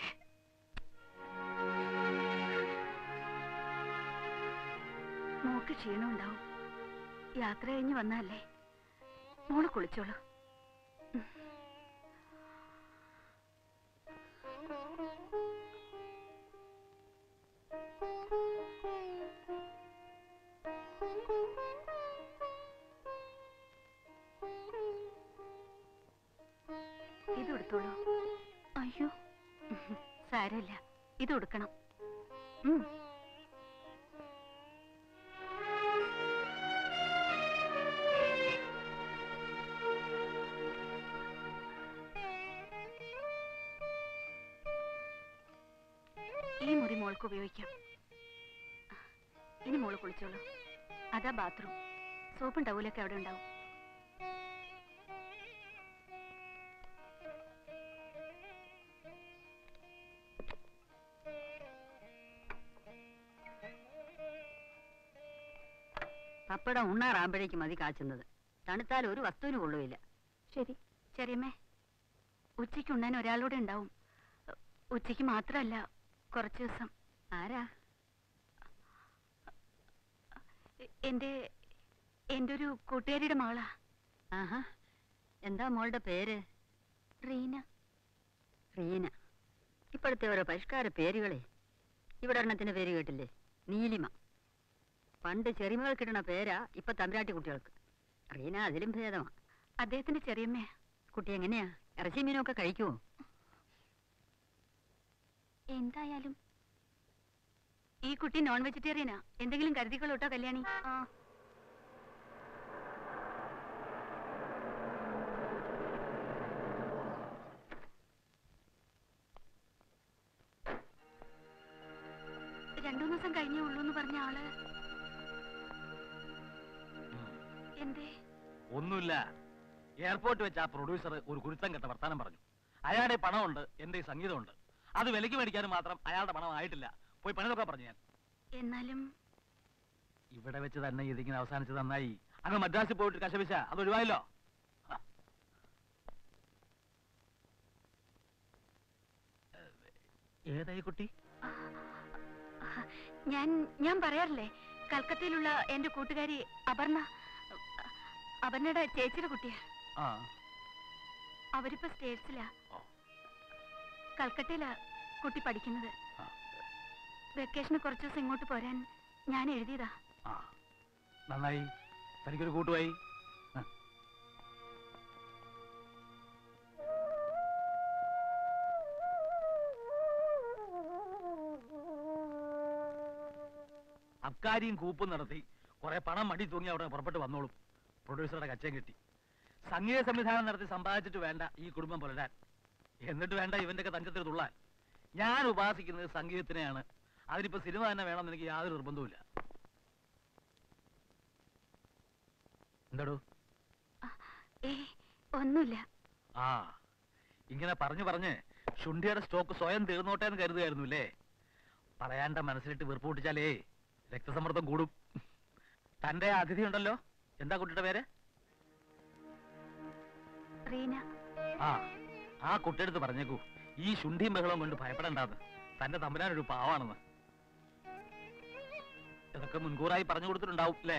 മോക്ക് ക്ഷീണം ഉണ്ടാവും യാത്ര കഴിഞ്ഞ് വന്നല്ലേ മോള് കുളിച്ചോളൂ ഇത് എടുത്തോളൂ അയ്യോ സാരമില്ല ഇത് കൊടുക്കണം ഉം. ഈ മുറി മോൾക്ക് ഉപയോഗിക്കാം ഇനി മോള് കുളിച്ചോളൂ അതാ ബാത്റൂം സോപ്പും ടവലൊക്കെ അവിടെ ഉണ്ടാവും പപ്പടം ഉണ്ണാറാകുമ്പോഴേക്കും മതി കാച്ചുന്നത് തണുത്താൽ ഒരു വസ്തുവിന് കൊള്ളുകയില്ല ശരി ചെറിയമ്മേ ഉച്ചയ്ക്ക് ഉണ്ണാൻ ഒരാളൂടെ ഉണ്ടാവും ഉ- ഉച്ചയ്ക്ക് മാത്രമല്ല കുറച്ച് ദിവസം ആരാ എ- എന്റെ എന്റെ ഒരു കൂട്ടുകാരിയുടെ മകളാ ആഹാ എന്താ മോളുടെ പേര് റീന റീന ഇപ്പോഴത്തെ ഓരോ പരിഷ്കാര പേരുകളെ ഇവിടെ ഒരെണ്ണത്തിന്റെ പേര് കേട്ടില്ലേ നീലിമ പണ്ട് ചെറിമകൾ കിട്ടണ പേരാ ഇപ്പൊ തമ്പരാട്ടി കുട്ടികൾക്ക് റീന അതിലും ഭേദമാ അദ്ദേഹത്തിന്റെ ചെറിയമ്മയാ കുട്ടി എങ്ങനെയാ ഇറച്ചി മീനൊക്കെ കഴിക്കുമോ എന്തായാലും ഈ കുട്ടി നോൺ വെജിറ്റേറിയനാ എന്തെങ്കിലും കരുതിക്കൊള്ളൂട്ടോ കല്യാണി ആ രണ്ടു ദിവസം കഴിഞ്ഞേ ഉള്ളൂ എന്ന് പറഞ്ഞ ആള് എന്തേ ഒന്നുമില്ല എയർപോർട്ട് വെച്ച് ആ പ്രൊഡ്യൂസർ ഒരു കുരുത്തം കെട്ട വർത്താനം പറഞ്ഞു അയാളുടെ പണമുണ്ട് എന്റെ ഈ സംഗീതമുണ്ട് അത് വിലയ്ക്ക് മേടിക്കാനും മാത്രം അയാളുടെ പണം ആയിട്ടില്ല പോയി പണി നോക്കാൻ പറഞ്ഞു ഞാൻ എന്നാലും ഇവിടെ വെച്ച് തന്നെ ഇതിങ്ങനെ അവസാനിച്ച് നന്നായി അങ്ങ് മദ്രാസിൽ പോയിട്ട് കശപിശ അത് ഒഴിവായല്ലോ ആ. ഏതായി കുട്ടി ഞാൻ ഞാൻ പറയാറില്ലേ കൽക്കത്തയിലുള്ള എന്റെ കൂട്ടുകാരി അപർണ അപർണയുടെ ചേച്ചിയുടെ കുട്ടിയാ ആ അവരിപ്പോ സ്റ്റേറ്റ്സിലാ ഓ. കൽക്കട്ടയിലാ കുട്ടി പഠിക്കുന്നത് ആ. വെക്കേഷന് കുറച്ച് ദിവസം ഇങ്ങോട്ട് പോരാൻ ഞാൻ എഴുതിയതാ ആ നന്നായി തനിക്കൊരു കൂട്ടുപോയി അബ്കാരിയും കൂപ്പും നടത്തി കുറെ പണം മടി തൂങ്ങി അവിടെ പുറപ്പെട്ട് വന്നോളും പ്രൊഡ്യൂസറുടെ കച്ചയും കിട്ടി സംഗീത സംവിധാനം നടത്തി സമ്പാദിച്ചിട്ട് വേണ്ട ഈ കുടുംബം പുലരാൻ എന്നിട്ട് വേണ്ട ഇവന്റെ ഒക്കെ തഞ്ചത്തിൽ തുള്ളാൻ ഞാൻ ഉപാസിക്കുന്നത് സംഗീതത്തിനെയാണ് അതിനിപ്പോ സിനിമ തന്നെ വേണമെന്ന് എനിക്ക് യാതൊരു നിർബന്ധവുമില്ല എന്താടോ ഏ ഒന്നുമില്ല ആ ഇങ്ങനെ പറഞ്ഞു പറഞ്ഞ് ശുണ്ഠിയുടെ സ്റ്റോക്ക് സ്വയം തീർന്നോട്ടെ എന്ന് കരുതുകയായിരുന്നു അല്ലേ പറയാണ്ട മനസ്സിലിട്ട് വീർപ്പ് പൊട്ടിച്ചാലേ രക്തസമ്മർദ്ദം കൂടും തന്റെ അതിഥി ഉണ്ടല്ലോ എന്താ കുട്ടിയുടെ പേര് റീന ആ ആ കുട്ടിയെടുത്ത് പറഞ്ഞേക്കൂ ഈ ശുണ്ഠിയും ബഹളവും കൊണ്ട് ഭയപ്പെടണ്ടാന്ന് തന്റെ തമ്പുരാനൊരു പാവാണെന്ന് ഇതൊക്കെ മുൻകൂറായി പറഞ്ഞു കൊടുത്തിട്ടുണ്ടാവും അല്ലേ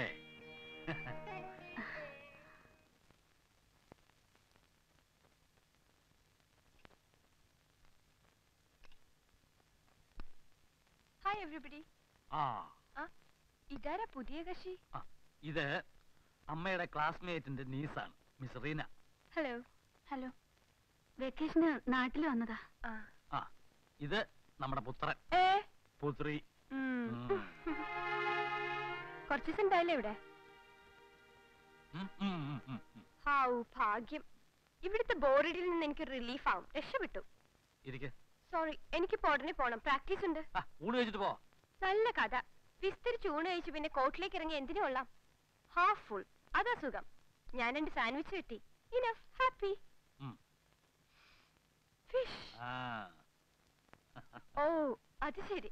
ഹായ് എവറിബഡി ആ ഇതാരാ പുതിയ കക്ഷി ആ, ഇത് അമ്മയുടെ ക്ലാസ്മേറ്റിന്റെ നീസാണ് മിസ് റീന ഹലോ ഹലോ വെക്കേഷന് നാട്ടിൽ വന്നതാ ആ ആ ഇത് നമ്മുടെ പുത്രൻ ഏ പുത്രി ഉം. ഉം. കുറച്ച് ദിവസം ഉണ്ടായില്ലേ ഇവിടെ ഉം, ഉം, ഉം, ഉം, ഉം. ഹാവു ഭാഗ്യം ഇവിടുത്തെ ബോർഡിൽ നിന്ന് എനിക്ക് റിലീഫ് ആവും രക്ഷപ്പെട്ടു ഇരിക്ക് സോറി എനിക്ക് ഉടനെ പോണം പ്രാക്ടീസ് ഉണ്ട് ആ, ഊണ് കഴിച്ചിട്ട് പോ നല്ല കഥ വിസ്തരിച്ച് ഊണ് കഴിച്ച് പിന്നെ കോട്ടിലേക്ക് ഇറങ്ങി എന്തിനു കൊള്ളാം ഹാഫ് ഫുൾ അതാ സുഖം ഞാൻ എന്റെ സാൻഡ്വിച്ച് കിട്ടി ഇനഫ് ഹാപ്പി ഉം. ഫിഷ് ആ ഓ അത് ശരി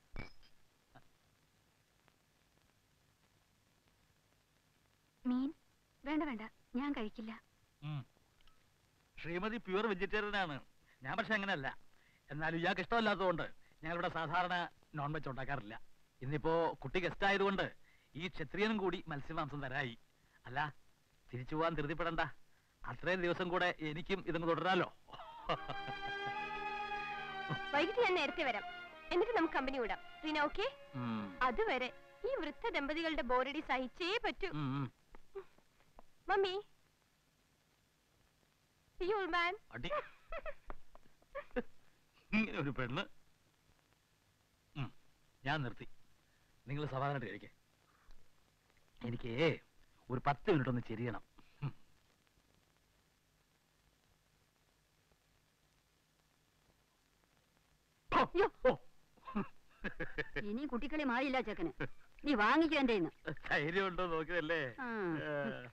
മീൻ വേണ്ട വേണ്ട ഞാൻ കഴിക്കില്ല ഉം. ശ്രീമതി പ്യുവർ വെജിറ്റേറിയൻ ആണ് ഞാൻ പക്ഷെ അങ്ങനെയല്ല എന്നാലും ഇയാൾക്ക് ഇഷ്ടമല്ലാത്തതുകൊണ്ട് ഞങ്ങളിവിടെ സാധാരണ നോൺ വെജ് ഉണ്ടാക്കാറില്ല ഇന്നിപ്പോ കുട്ടി ഗസ്റ്റ് ആയതുകൊണ്ട് ഈ ക്ഷത്രിയനും കൂടി മത്സ്യമാംസം തരായി അല്ല തിരിച്ചു പോവാൻ ധൃതിപ്പെടണ്ട അത്രയും ദിവസം കൂടെ എനിക്കും ഇതങ്ങ് തുടരാലോ വൈകിട്ട് ഞാൻ നേരത്തെ വരാം എന്നിട്ട് നമുക്ക് കമ്പനി വിടാം റീന ഓക്കെ ഉം. അതുവരെ ഈ വൃദ്ധ ദമ്പതികളുടെ ബോറടി സഹിച്ചേ പറ്റൂ ഉം, ഉം. മമ്മി മാൻ അടി ഇങ്ങനെ ഒരു പെണ്ണ് ഉം, ഞാൻ നിർത്തി നിങ്ങൾ സമാധാനമായിട്ട് കഴിക്കേ എനിക്ക് ഒരു പത്ത് മിനിറ്റ് ഒന്ന് ചെരിയണം ഉം. അയ്യോ. ഓ. ഇനി കുട്ടിക്കളി മാറിയില്ല ചെക്കന് നീ വാങ്ങിക്കോ എന്റെ ഇന്ന് ധൈര്യമുണ്ടോ നോക്കിയതല്ലേ ആ. ഏ.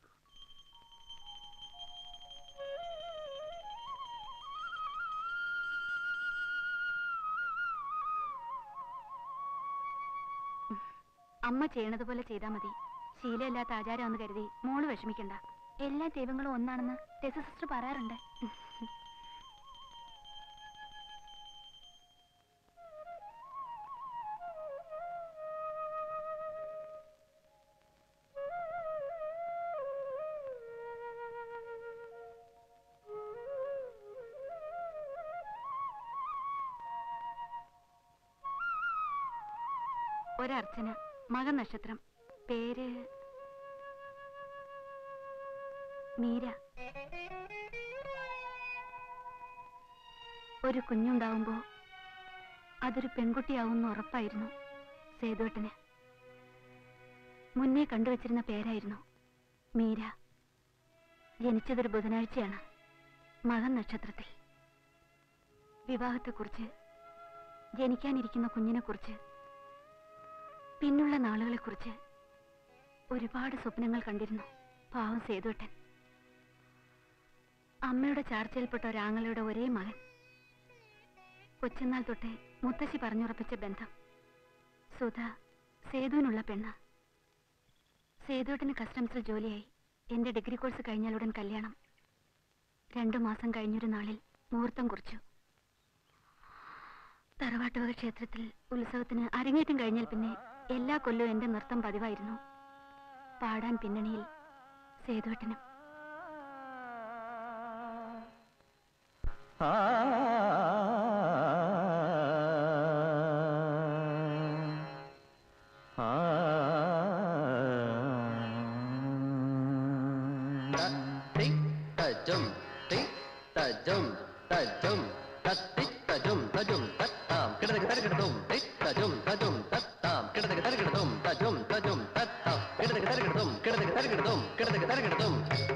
അമ്മ ചെയ്യണത് പോലെ ചെയ്താൽ മതി ശീലമില്ലാത്ത ആചാരമെന്ന് കരുതി മോള് വിഷമിക്കണ്ട എല്ലാ ദൈവങ്ങളും ഒന്നാണെന്ന് ടെസ സിസ്റ്റർ പറയാറുണ്ട് ഒരർച്ചന മകൻ നക്ഷത്രം പേര് മീര ഒരു കുഞ്ഞുണ്ടാവുമ്പോ അതൊരു പെൺകുട്ടിയാവുമെന്ന് ഉറപ്പായിരുന്നു സേതുവേട്ടന് മുന്നേ കണ്ടുവച്ചിരുന്ന പേരായിരുന്നു മീര ജനിച്ചതൊരു ബുധനാഴ്ചയാണ് മകൻ നക്ഷത്രത്തിൽ വിവാഹത്തെക്കുറിച്ച് ജനിക്കാനിരിക്കുന്ന കുഞ്ഞിനെക്കുറിച്ച് പിന്നുള്ള നാളുകളെക്കുറിച്ച് ഒരുപാട് സ്വപ്നങ്ങൾ കണ്ടിരുന്നു പാവം സേതുട്ടൻ അമ്മയുടെ ചാർച്ചയിൽപ്പെട്ട ഒരാങ്ങളുടെ ഒരേ മകൻ കൊച്ചുനാൾ തൊട്ടേ മുത്തശ്ശി പറഞ്ഞുറപ്പിച്ച ബന്ധം സുധ സേതുവിനുള്ള പെണ്ണ് സേതുവേട്ടന് കസ്റ്റംസിൽ ജോലിയായി എന്റെ ഡിഗ്രി കോഴ്സ് കഴിഞ്ഞാലുടൻ കല്യാണം രണ്ടു മാസം കഴിഞ്ഞൊരു നാളിൽ മുഹൂർത്തം കുറിച്ചു തറവാട്ടുവക ക്ഷേത്രത്തിൽ ഉത്സവത്തിന് അരങ്ങേറ്റം കഴിഞ്ഞാൽ പിന്നെ എല്ലാ കൊല്ലവും എന്റെ നൃത്തം പതിവായിരുന്നു പാടാൻ പിന്നണിയിൽ സേതുവേട്ടനും ആ ആ തി തജും തി തജും തജും തത്തി തജും തജും തത്താം കിടതക തരകിടതും തി തജും തജും തത്താം കിടതക തരകിടതും തജും തജും തത്താം കിടതക തരകിടതും കിടതക തരകിടതും കിടതക തരകിടതും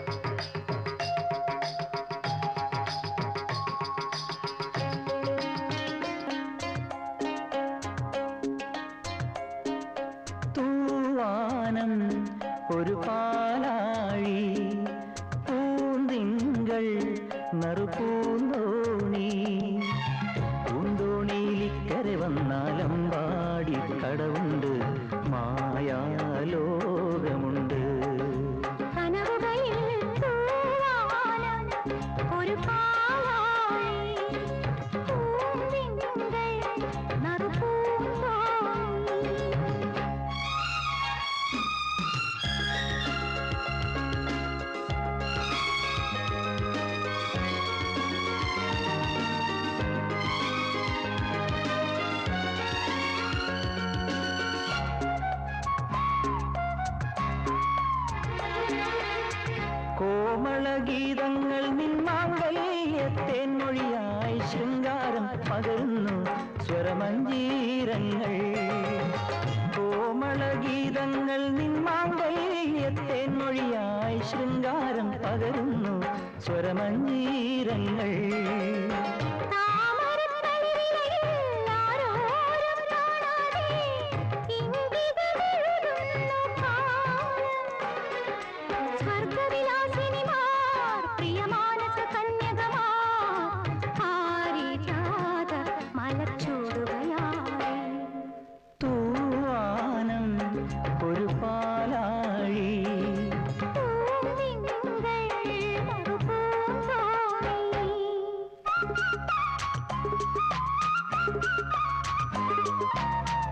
തൂവാനം ഒരു പാലാഴി പൂന്തിങ്കൾ നറുപൂന്തോണി പൂന്തോണിയിലിക്കരെ വന്നാലും പാടി കടവുണ്ട് മായാലോകമുണ്ട് ഒരു കോമളഗീതങ്ങൾ നിന്മാങ്കല്യത്തേൻ മൊഴിയായി ശൃംഗാരം പകരുന്നു സ്വരമഞ്ജീരങ്ങൾ കോമളഗീതങ്ങൾ നിന്മാങ്കല്യത്തേൻ മൊഴിയായി ശൃംഗാരം പകരുന്നു സ്വരമഞ്ജീരങ്ങൾ സ്വർഗവിലാസിനിമാർ പ്രിയമാനസ കന്യകമാർ ആരിജാത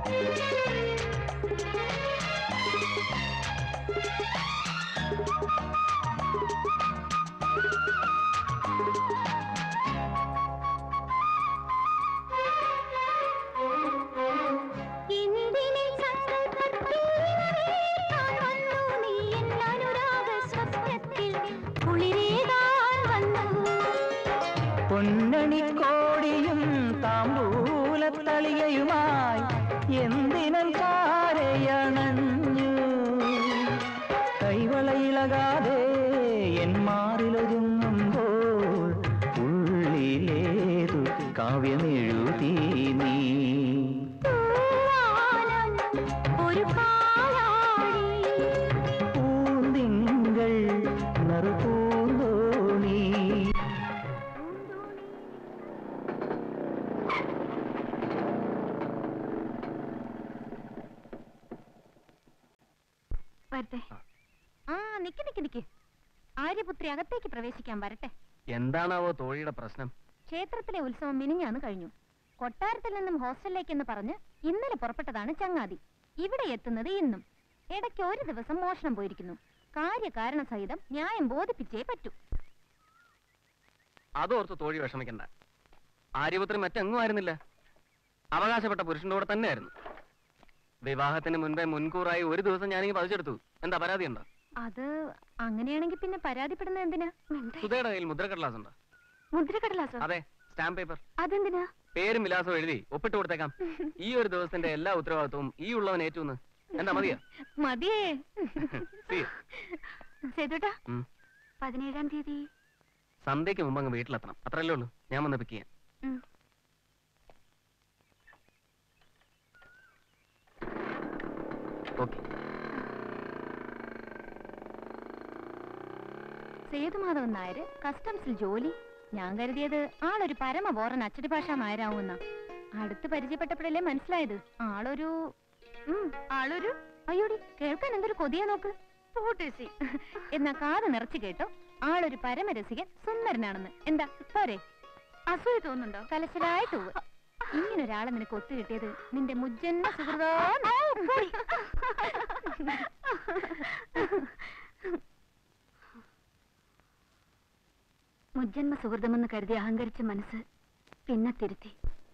എന്തിനെ സങ്കൽപ്പത്തിൽ ഞാൻ വന്നു നീ എൻ അനുരാഗ സ്വപ്നത്തിൽ കുളിരേകാൻ വന്നു പൊന്നണിക്കോടിയും താമ്പൂലത്തളികയുമായി എന്തിനും ചാരയണഞ്ഞു കൈവളയിളകാതെ എൻ മാറിലൊരുങ്ങുമ്പോൾ ഉള്ളിലേതു കാവ്യമെഴുതി നീ പൂവാലം ഒരു പാലാഴി പൂന്തിങ്കൾ നറുപൂന്തോണി വരട്ടെ ആ നിക്ക് നിക്ക് നിക്ക് ആര്യപുത്രി അകത്തേക്ക് പ്രവേശിക്കാൻ വരട്ടെ എന്താണാവോ തോഴിയുടെ പ്രശ്നം ക്ഷേത്രത്തിലെ ഉത്സവം മിനിഞ്ഞാന്ന് കഴിഞ്ഞു കൊട്ടാരത്തിൽ നിന്നും ഹോസ്റ്റലിലേക്കെന്ന് പറഞ്ഞ് ഇന്നലെ പുറപ്പെട്ടതാണ് ചങ്ങാതി ഇവിടെ എത്തുന്നത് ഇന്നും ഇടയ്ക്ക് ഒരു ദിവസം മോഷണം പോയിരിക്കുന്നു കാര്യകാരണ സഹിതം ന്യായം ബോധിപ്പിച്ചേ പറ്റൂ അതോർത്ത് തോഴി വിഷമിക്കണ്ട ആര്യപുത്രി മറ്റെങ്ങും ആയിരുന്നില്ല അവകാശപ്പെട്ട പുരുഷന്റെ കൂടെ തന്നെയായിരുന്നു വിവാഹത്തിന് മുൻപേ മുൻകൂറായി ഒരു ദിവസം ഞാനിങ്ങ് പതിച്ചെടുത്തു എന്താ പരാതി ഉണ്ടോ അത് അങ്ങനെയാണെങ്കിൽ പിന്നെ പരാതിപ്പെടുന്നത് എന്തിനാ സുധയുടെ കയ്യിൽ മുദ്രക്കടലാസ് ഉണ്ടോ മുദ്രക്കടലാസോ അതെ സ്റ്റാമ്പ് പേപ്പർ അതെന്തിനാ പേരും വിലാസവും എഴുതി ഒപ്പിട്ട് കൊടുത്തേക്കാം ഈ ഒരു ദിവസത്തിന്റെ എല്ലാ ഉത്തരവാദിത്വവും ഈ ഉള്ളവൻ ഏറ്റുന്ന് എന്താ മതിയാ മതിയേ See you. സേതുട്ടാ ഉം. പതിനേഴാം തീയതി സന്ധ്യയ്ക്ക് മുമ്പ് അങ്ങ് വീട്ടിലെത്തണം അത്രയല്ലേ ഉള്ളൂ ഞാൻ വന്ന് പിക്ക് ചെയ്യാം ഉം. ഓക്കെ സേതുമാധവൻ നായർ കസ്റ്റംസിൽ ജോലി ഞാൻ കരുതിയത് ആളൊരു പരമ ബോറൻ അച്ചടി ഭാഷ നായരാവുന്ന അടുത്ത് പരിചയപ്പെട്ടപ്പോഴല്ലേ മനസ്സിലായത് ആളൊരു ഉം, ആളൊരു അയ്യോടി കേൾക്കാൻ എന്തൊരു കൊതിയാ നോക്ക് പൂട്ടേസി എന്നാ കാത് നിറച്ചു കേട്ടോ ആളൊരു പരമരസികൻ സുന്ദരനാണെന്ന് എന്താ പോരെ അസൂയ തോന്നുന്നുണ്ടോ കലശലായിട്ട് പോവ് ഇങ്ങനെ ഒരാളെ നിനക്ക് ഒത്തു കിട്ടിയത് നിന്റെ മുജ്ജന്മ സുഹൃതോ മുജ്ജന്മ സുഹൃതമെന്ന് കരുതി അഹങ്കരിച്ച മനസ്സ് പിന്നെ തിരുത്തി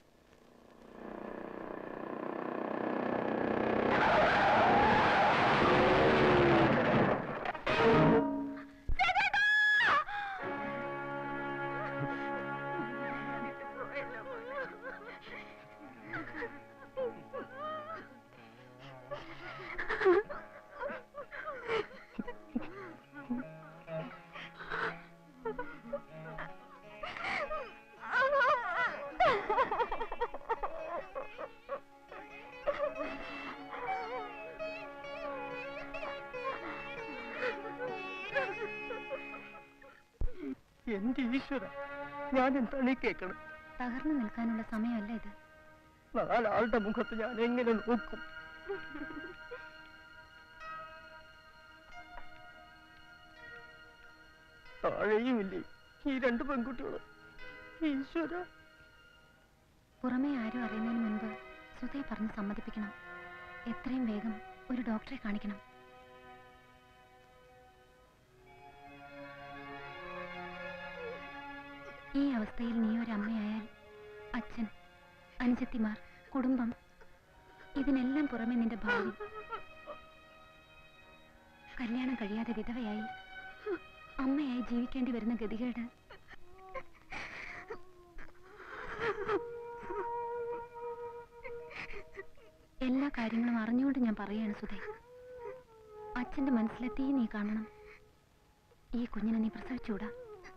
എന്റെ ഈശ്വര ഞാൻ എന്താണ് ഈ കേൾക്കണം തകർന്നു നിൽക്കാനുള്ള സമയമല്ല ഇത് നാലാളുടെ മുഖത്ത് ഞാൻ എങ്ങനെ നോക്കും താഴെയുമില്ലേ ഈ രണ്ട് പെൺകുട്ടികളും ഈശ്വര പുറമേ ആരും അറിയുന്നതിന് മുൻപ് സുധയെ പറഞ്ഞ് സമ്മതിപ്പിക്കണം എത്രയും വേഗം ഒരു ഡോക്ടറെ കാണിക്കണം ഈ അവസ്ഥയിൽ നീ ഒരു അമ്മയായാൽ അച്ഛൻ അനുജത്തിമാർ കുടുംബം ഇതിനെല്ലാം പുറമെ നിന്റെ ഭാവി കല്യാണം കഴിയാതെ വിധവയായി അമ്മയായി ജീവിക്കേണ്ടി വരുന്ന ഗതികേട് എല്ലാ കാര്യങ്ങളും അറിഞ്ഞുകൊണ്ട് ഞാൻ പറയാണ് സുധേ അച്ഛന്റെ മനസ്സിലെ തീ നീ കാണണം ഈ കുഞ്ഞിനെ നീ പ്രസവിച്ചൂടാ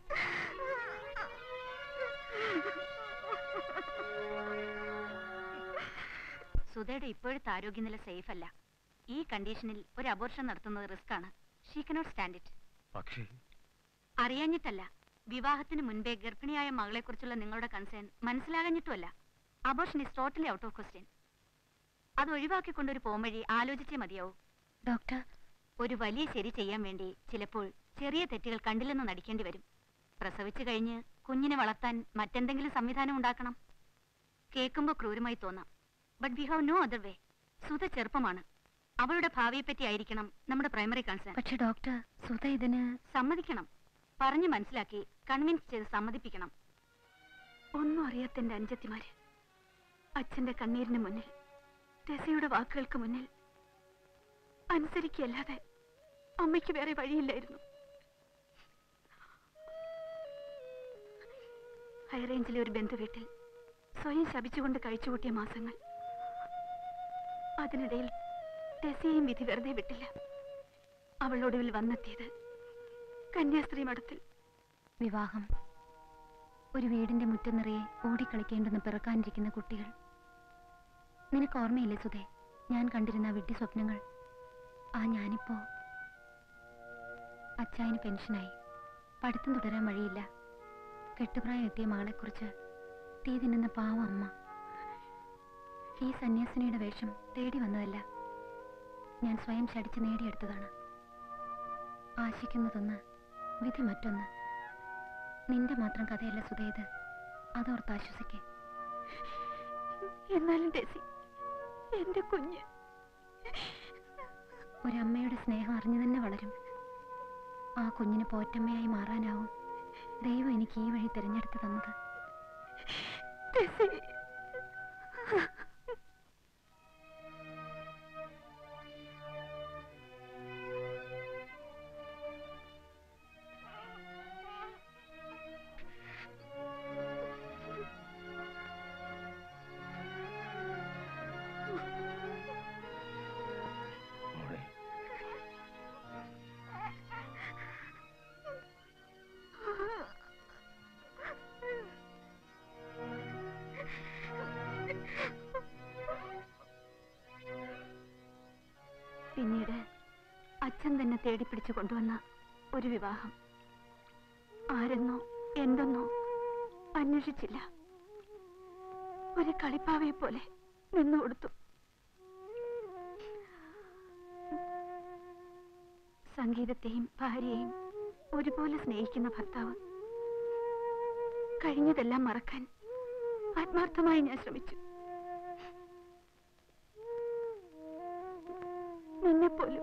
സുധയുടെ ഇപ്പോഴത്തെ ആരോഗ്യനില സേഫ് അല്ല ഈ കണ്ടീഷനിൽ ഒരു അബോർഷൻ നടത്തുന്നത് റിസ്ക് ആണ് ഷീ കനോട്ട് സ്റ്റാൻഡ് ഇറ്റ് പക്ഷേ അറിയാഞ്ഞിട്ടല്ല വിവാഹത്തിന് മുൻപേ ഗർഭിണിയായ മകളെക്കുറിച്ചുള്ള നിങ്ങളുടെ കൺസേൺ മനസ്സിലാകഞ്ഞിട്ടുമല്ല abortion is totally out of question അത് ഒഴിവാക്കിക്കൊണ്ട് ഒരു പോംവഴി ആലോചിച്ചേ മതിയാവൂ ഡോക്ടർ ഒരു വലിയ ശരി ചെയ്യാൻ വേണ്ടി ചിലപ്പോൾ ചെറിയ തെറ്റുകൾ കണ്ടില്ലെന്ന് നടിക്കേണ്ടി വരും പ്രസവിച്ചു കഴിഞ്ഞ് കുഞ്ഞിനെ വളർത്താൻ മറ്റെന്തെങ്കിലും സംവിധാനം ഉണ്ടാക്കണം കേൾക്കുമ്പോൾ ക്രൂരമായി തോന്നാം but we have no other way Sudha ചെറുപ്പമാണ് അവളുടെ ഭാവിയെപ്പറ്റി ആയിരിക്കണം നമ്മുടെ പ്രൈമറി കൺസേൺ പക്ഷെ ഡോക്ടർ സുധ ഇതിന് സമ്മതിക്കണം പറഞ്ഞു മനസ്സിലാക്കി കൺവിൻസ് ചെയ്ത് സമ്മതിപ്പിക്കണം ഒന്നും അറിയാത്ത എന്റെ അഞ്ചത്തിമാര് അച്ഛന്റെ കണ്ണീരിന് മുന്നിൽ ടെസയുടെ വാക്കുകൾക്ക് മുന്നിൽ അനുസരിക്കല്ലാതെ അമ്മയ്ക്ക് വേറെ വഴിയില്ലായിരുന്നു ഹൈറേഞ്ചിലെ ഒരു ബന്ധുവീട്ടിൽ സ്വയം ശപിച്ചുകൊണ്ട് കഴിച്ചുകൂട്ടിയ മാസങ്ങൾ അതിനിടയിൽ ടെസയെയും വിധി വെറുതെ വിട്ടില്ല അവളൊടുവിൽ വന്നെത്തിയത് കന്യാസ്ത്രീ മഠത്തിൽ വിവാഹം ഒരു വീടിന്റെ മുറ്റം നിറയെ ഓടിക്കളിക്കേണ്ടെന്ന് പിറക്കാനിരിക്കുന്ന കുട്ടികൾ നിനക്ക് ഓർമ്മയില്ലേ സുധേ ഞാൻ കണ്ടിരുന്ന ആ വിഡ്ഢി സ്വപ്നങ്ങൾ ആ ഞാനിപ്പോ അച്ചായന് പെൻഷനായി പഠിത്തം തുടരാൻ വഴിയില്ല കെട്ടുപ്രായം എത്തിയ മകളെക്കുറിച്ച് തീ തിന്നുന്ന പാവം അമ്മ ഈ സന്യാസിനിയുടെ വേഷം തേടി വന്നതല്ല ഞാൻ സ്വയം ശടിച്ച് നേടിയെടുത്തതാണ് ആശിക്കുന്നതൊന്ന് വിധി മറ്റൊന്ന് നിന്റെ മാത്രം കഥയല്ല സുധേത് അതോർത്ത് ആശ്വസിക്കേ എന്നാലും ടെസി എന്റെ കുഞ്ഞ് ഒരമ്മയുടെ സ്നേഹം അറിഞ്ഞു തന്നെ വളരും ആ കുഞ്ഞിന് പോറ്റമ്മയായി മാറാനാവും ദൈവം എനിക്ക് ഈ വഴി തിരഞ്ഞെടുത്ത് തന്നത് ടെസി പിന്നീട് അച്ഛൻ തന്നെ തേടിപ്പിടിച്ചു കൊണ്ടുവന്ന ഒരു വിവാഹം ആരെന്നോ എന്തെന്നോ അന്വേഷിച്ചില്ല ഒരു കളിപ്പാവയെ പോലെ നിന്നു കൊടുത്തു സംഗീതത്തെയും ഭാര്യയെയും ഒരുപോലെ സ്നേഹിക്കുന്ന ഭർത്താവ് കഴിഞ്ഞതെല്ലാം മറക്കാൻ ആത്മാർത്ഥമായി ഞാൻ ശ്രമിച്ചു നിന്നെപ്പോലും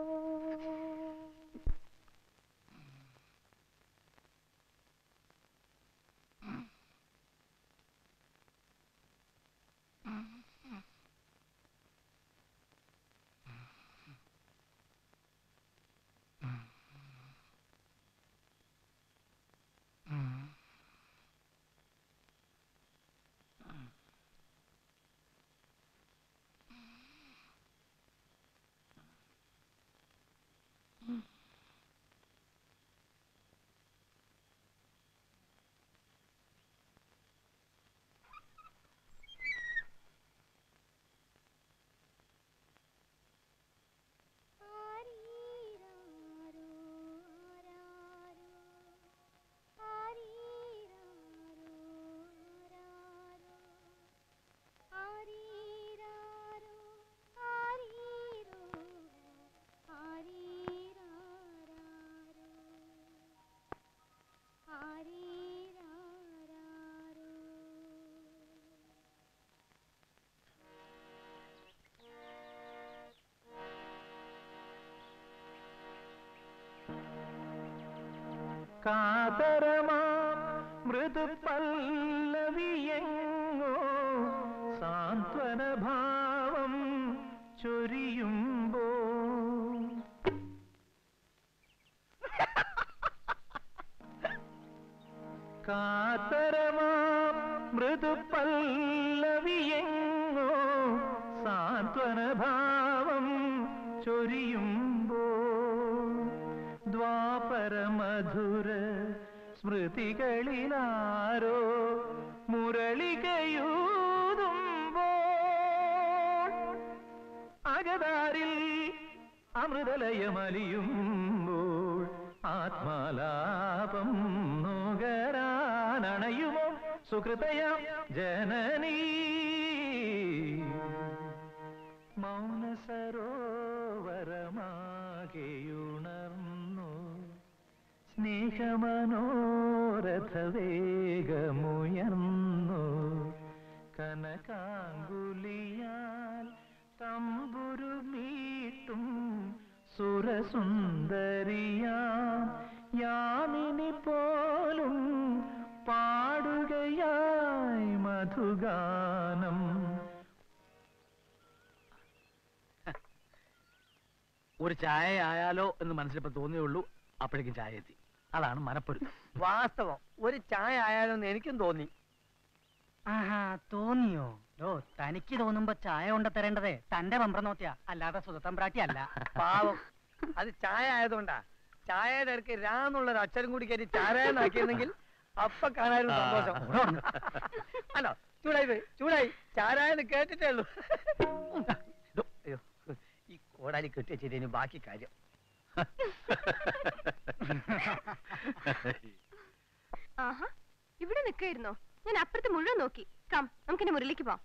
കാതരമാ മൃദു പല്ലവിയെങ്ങോ സാന്ത്വനഭാവം ചൊരിയുമ്പോ കാതരമാ മൃദു പല്ലവിയെങ്ങോ സാന്ത്വനഭാവം ചൊരിയുമ്പോ ദ്വാപരമധുര സ്മൃതികളിലാരോ മുരളികയൂതുമ്പോൾ അകതാരിൽ അമൃതലയമലിയുമ്പോൾ ആത്മാലാപം നുകരാനണയുമോ സുഹൃതയാം ജനനീ മൗനസരോവരമാകെയുണർന്നു സ്നേഹമനോരഥവേഗമുയർന്നു കനകാങ്കുലിയാൽ തം സുരസുന്ദരിയാം യാമിനി പോലും പാടുകയായി മധുഗാനം ഒരു ചായ ആയാലോ എന്ന് മനസ്സിലിപ്പോ തോന്നിയുള്ളൂ അപ്പോഴേക്കും ചായ എത്തി അതാണ് മനപ്പൊരുത്തം വാസ്തവം ഒരു ചായ ആയാലോന്ന് എനിക്കും തോന്നി ആഹാ തോന്നിയോ ഓ തനിക്ക് തോന്നുമ്പോ ചായ കൊണ്ട തരേണ്ടതേ തന്റെ പമ്പ്ര നോത്തിയാ അല്ലാതെ സുതത്തമ്പ്രാട്ടി അല്ല പാവം അത് ചായ ആയതുകൊണ്ടാ ചായയുടെ ഇടയ്ക്ക് രാന്നുള്ളൊരു അക്ഷരം കൂടി കയറ്റി ചാരായെന്നാക്കിയിരുന്നെങ്കിൽ അപ്പൊ കാണാനും സന്തോഷം അല്ലോ ചൂടായി പോയി ചൂടായി ചാരായെന്ന് കേട്ടിട്ടേ ഉള്ളൂ അയ്യോ ഈ കോടാലി കെട്ടി വെച്ചിട്ട് ബാക്കി കാര്യം ആഹാ ഇവിടെ നിൽക്കായിരുന്നോ ഞാൻ അപ്പുറത്ത് മുഴുവൻ നോക്കി കം നമുക്കിന്റെ മുറിയിലേക്ക് പോവാം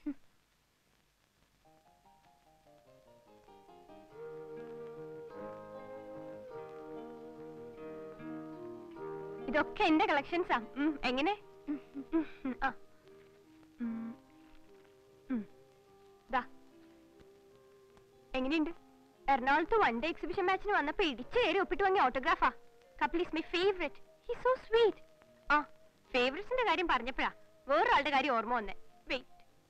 ഇതൊക്കെ എന്റെ കളക്ഷൻസാ ഉം, എങ്ങനെ ഉം, ഉം, ആ. ഉം, ഉം. ദാ. എങ്ങനെയുണ്ട് എറണാകുളത്ത് വൺ ഡേ എക്സിബിഷൻ മാച്ചിന് വന്നപ്പോ ഇടിച്ചു കയറി ഒപ്പിട്ട് വാങ്ങിയ ഓട്ടോഗ്രാഫാ couple is my favourite he so sweet ആ ഫേവറേറ്റ്സിന്റെ കാര്യം പറഞ്ഞപ്പോഴാ വേറൊരാളുടെ കാര്യം ഓർമ്മ വന്നേ വെയിറ്റ്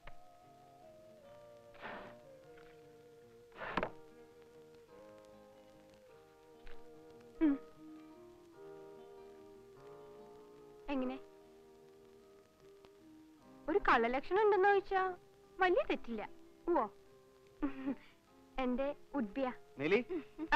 എങ്ങനെ ഒരു കള്ളലക്ഷണം ഉണ്ടെന്ന് ചോദിച്ചാ വലിയ തെറ്റില്ല ഓ എന്റെ ഉദ്ബിയ നീലി ആ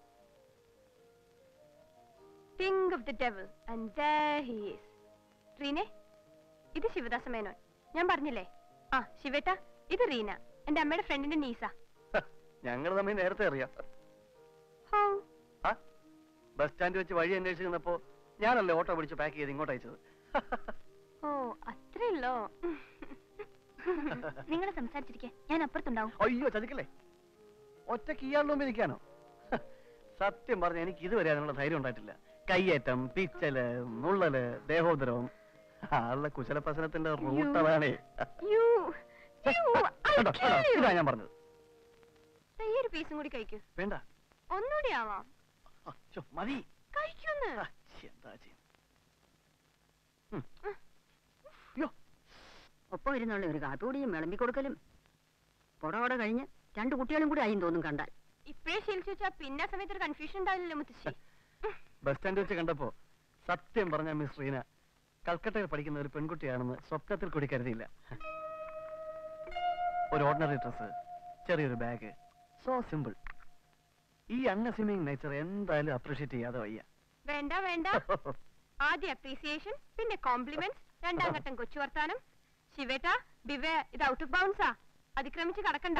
think of the devil and there he is റീനെ ഇത് ശിവദാസ മേനോൻ ഞാൻ പറഞ്ഞില്ലേ ആ ശിവേട്ട ഇത് റീന എന്റെ അമ്മയുടെ ഫ്രണ്ടിന്റെ നീസ ഞങ്ങൾ തമ്മിൽ നേരത്തെ അറിയാം ഹോ ആ ബസ് സ്റ്റാൻഡ് വെച്ച് വഴി അന്വേഷിച്ച് നിന്നപ്പോ ഞാനല്ലേ ഓട്ടോ പിടിച്ച് പാക്ക് ചെയ്ത് ഇങ്ങോട്ട് അയച്ചത് ഓ അത്രയുള്ളോ നിങ്ങൾ സംസാരിച്ചിരിക്കെ ഞാൻ അപ്പുറത്തുണ്ടാവും അയ്യോ ചതിക്കല്ലേ ഒറ്റയ്ക്ക് ഇയാളുടെ മുമ്പിൽ നിൽക്കാനോ സത്യം പറഞ്ഞ എനിക്ക് ഇതുവരെ അതിനുള്ള ധൈര്യം ഉണ്ടായിട്ടില്ല കയ്യേറ്റം പിച്ചല് നുള്ളല് ദേഹോദരവും ആളുടെ കുശലപ്രസനത്തിന്റെ റൂട്ട് അതാണേ യു യു ഐ കേട്ടോ, കേട്ടോ, ഇതാ ഞാൻ പറഞ്ഞത് ഈ ഒരു പീസും കൂടി കഴിക്കൂ വേണ്ട ഒന്നുകൂടി ആവാം ആ, ചോ, മതി കഴിക്കുന്നു ആ, ശ്ശെ, എന്താ ചെയ്യും ഉം. അയ്യോ ഒപ്പം ഇരുന്നുള്ള ഒരു കാട്ടുകൂടിയും വിളമ്പി കൊടുക്കലും പുറകോടെ കഴിഞ്ഞ് രണ്ട് കുട്ടികളും കൂടി ആയും തോന്നും കണ്ടാൽ ഇപ്പഴേ ശീലിച്ചു വെച്ചാ പിന്നെ ആ സമയത്ത് ഒരു കൺഫ്യൂഷൻ ഉണ്ടാവില്ലല്ലോ മുത്തശ്ശി ബസ് സ്റ്റാൻഡ് വെച്ച് കണ്ടപ്പോ സത്യം പറഞ്ഞ മിസ് റീന കൽക്കട്ടയിൽ പഠിക്കുന്ന ഒരു പെൺകുട്ടിയാണെന്ന് സ്വപ്നത്തിൽ കൂടി കരുതിയില്ല ഒരു ഓർഡിനറി ഡ്രസ് ചെറിയൊരു ബാഗ് സോ സിമ്പിൾ ഈ അൺഅസ്യൂമിങ് നേച്ചർ എന്തായാലും അപ്രീഷിയേറ്റ് ചെയ്യാതെ വയ്യ വേണ്ട വേണ്ട ആദ്യം അപ്രീസിയേഷൻ പിന്നെ കോംപ്ലിമെന്റ്സ് രണ്ടാം ഘട്ടം കൊച്ചു വർത്താനം ശിവേട്ട ബിവേ ഇത് ഔട്ട് ഓഫ് ബൗൺസാ അതിക്രമിച്ച് കടക്കണ്ട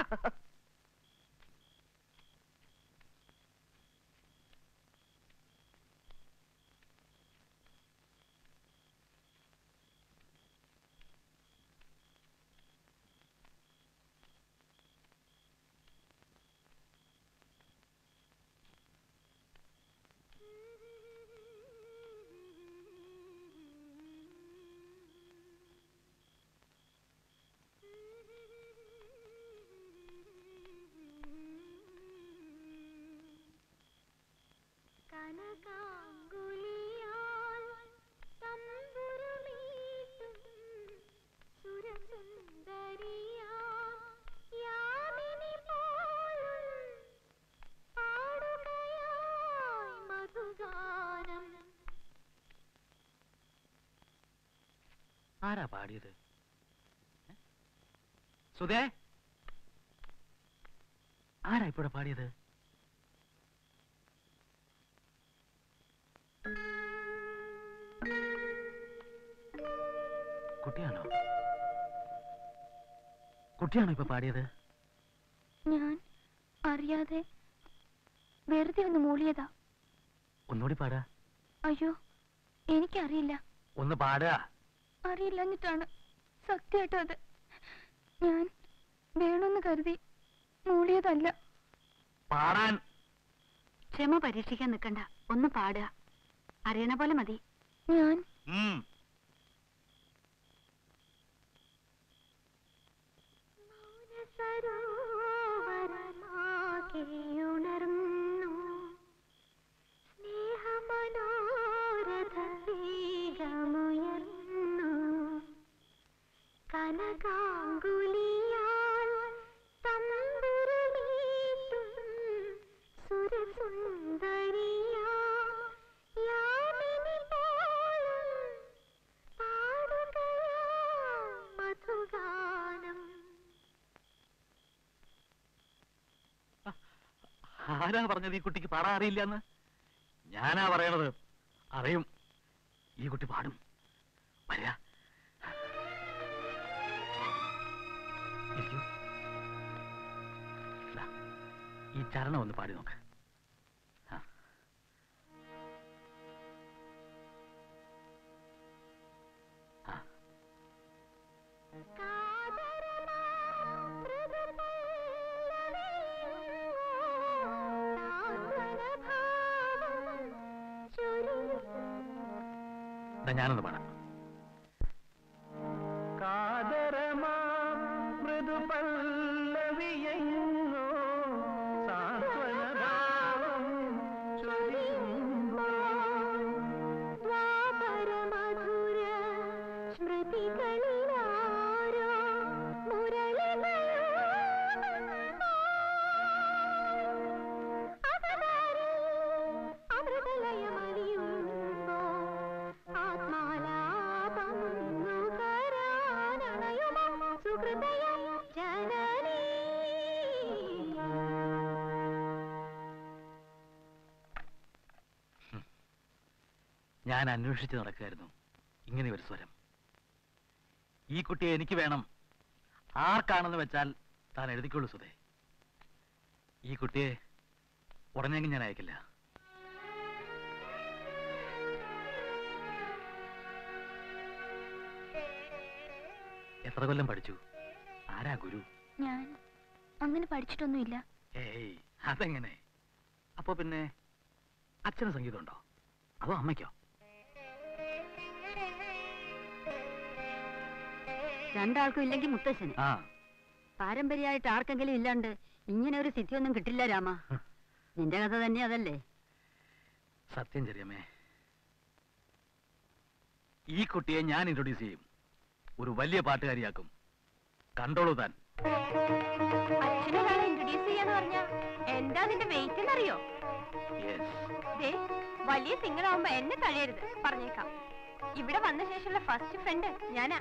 കനകാങ്കുലിയാൽ തമ്പുരുമീട്ടും സുരസുന്ദരിയാം യാമിനി പോലും പാടുകയായി മധുഗാനം ആരാ പാടിയത് ഏ? സുധേ ആരാ ഇപ്പോഴെ പാടിയത് കുട്ടിയാണോ കുട്ടിയാണോ ഇപ്പൊ പാടിയത് ഞാൻ അറിയാതെ വെറുതെ ഒന്ന് മൂളിയതാ ഒന്നുകൂടി പാടുക അയ്യോ എനിക്കറിയില്ല ഒന്ന് പാടുക അറിയില്ലഞ്ഞിട്ടാണ് സത്യമായിട്ടും അത് ഞാൻ വേണമെന്ന് കരുതി മൂളിയതല്ല പാടാൻ ക്ഷമ പരീക്ഷിക്കാൻ നിൽക്കണ്ട ഒന്ന് പാടുക അറിയണ പോലെ മതി ഞാൻ ഉം. സരോവരമാകെ ഉണർന്നു ആരാ പറഞ്ഞത് ഈ കുട്ടിക്ക് പാടാൻ അറിയില്ലെന്ന് ഞാനാ പറയണത് അറിയും ഈ കുട്ടി പാടും വരിക ഇരിക്കൂ. ദാ, ഈ ചരണം ഒന്ന് പാടി നോക്ക് ആ. ആ ദാ ഞാനൊന്ന് പാടാം കാതരമാം മൃദുപല്ലവിയെങ്ങോ സാന്ത്വനഭാവം ചൊരിയുമ്പോൾ ഞാൻ അന്വേഷിച്ച് നടക്കുകയായിരുന്നു ഇങ്ങനെ ഒരു സ്വരം ഈ കുട്ടിയെ എനിക്ക് വേണം ആർക്കാണെന്ന് വെച്ചാൽ താൻ എഴുതിക്കൊള്ളൂ സുധേ ഈ കുട്ടിയെ ഉടനെങ്കിൽ ഞാൻ അയക്കില്ല എത്ര കൊല്ലം പഠിച്ചു ആരാ ഗുരു ഞാൻ അങ്ങനെ പഠിച്ചിട്ടൊന്നുമില്ല ഏയ് അതെങ്ങനെ അപ്പോ പിന്നെ അച്ഛന് സംഗീതമുണ്ടോ അതോ അമ്മയ്ക്കോ രണ്ടാൾക്കും ഇല്ലെങ്കിൽ മുത്തശ്ശന് ആ പാരമ്പര്യമായിട്ട് ആർക്കെങ്കിലും ഇല്ലാണ്ട് ഇങ്ങനെ ഒരു സിദ്ധിയൊന്നും കിട്ടില്ല രാമ നിന്റെ കഥ തന്നെ അതല്ലേ സത്യം ചെറിയമ്മേ ഈ കുട്ടിയെ ഞാൻ ഇൻട്രൊഡ്യൂസ് ചെയ്യും ഒരു വലിയ പാട്ടുകാരിയാക്കും കണ്ടോളൂ താൻ അച്ഛനൊരാളെ ഇൻട്രൊഡ്യൂസ് ചെയ്യാന്ന് പറഞ്ഞാ എന്താ നിന്റെ വെയിറ്റ് എന്നറിയോ യെസ് ദേ വലിയ സിംഗർ ആവുമ്പോ എന്നെ തഴയരുത് പറഞ്ഞേക്കാം ഇവിടെ വന്ന ശേഷമുള്ള ഫസ്റ്റ് ഫ്രണ്ട് ഞാനാ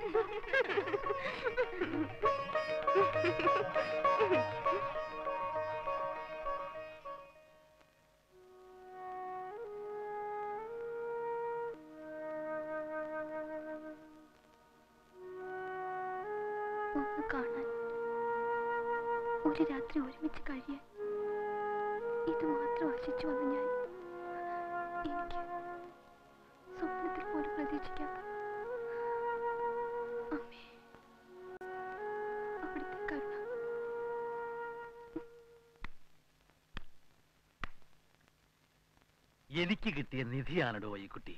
ഒന്ന് കാണാൻ ഒരു രാത്രി ഒരുമിച്ച് കഴിയാൻ ഇത് മാത്രം ആശിച്ചു വന്ന ഞാൻ എനിക്ക് സ്വപ്നത്തിൽ പോലും പ്രതീക്ഷിക്കാത്ത അമ്മേ അവിടുത്തെ കരുണ എനിക്ക് കിട്ടിയ നിധിയാണടോ ഈ കുട്ടി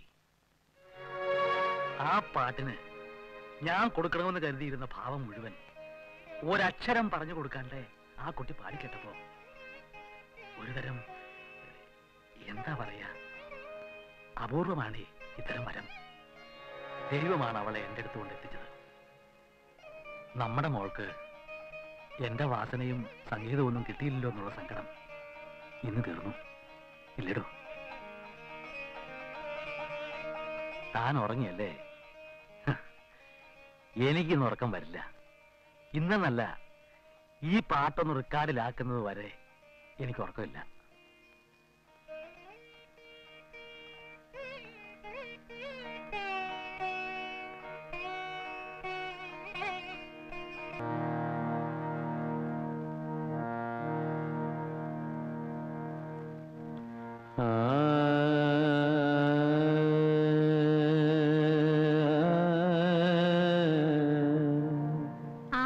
ആ പാട്ടിന് ഞാൻ കൊടുക്കണമെന്ന് കരുതിയിരുന്ന ഭാവം മുഴുവൻ ഒരക്ഷരം പറഞ്ഞു കൊടുക്കാണ്ടേ ആ കുട്ടി പാടിക്കെട്ടപ്പോ ഒരുതരം എന്താ പറയാ അപൂർവമാണ് ഇത്തരം വരം ദൈവമാണ് അവളെ എൻ്റെ അടുത്ത് കൊണ്ടെത്തിച്ചത് നമ്മുടെ മോൾക്ക് എന്റെ വാസനയും സംഗീതവും ഒന്നും കിട്ടിയില്ലല്ലോ എന്നുള്ള സങ്കടം ഇന്ന് തീർന്നു ഇല്ലടോ താൻ ഉറങ്ങിയല്ലേ ഹ, എനിക്കിന്ന് ഉറക്കം വരില്ല ഇന്നെന്നല്ല ഈ പാട്ടൊന്ന് റെക്കാർഡിലാക്കുന്നത് വരെ എനിക്ക് ഉറക്കമില്ല ആ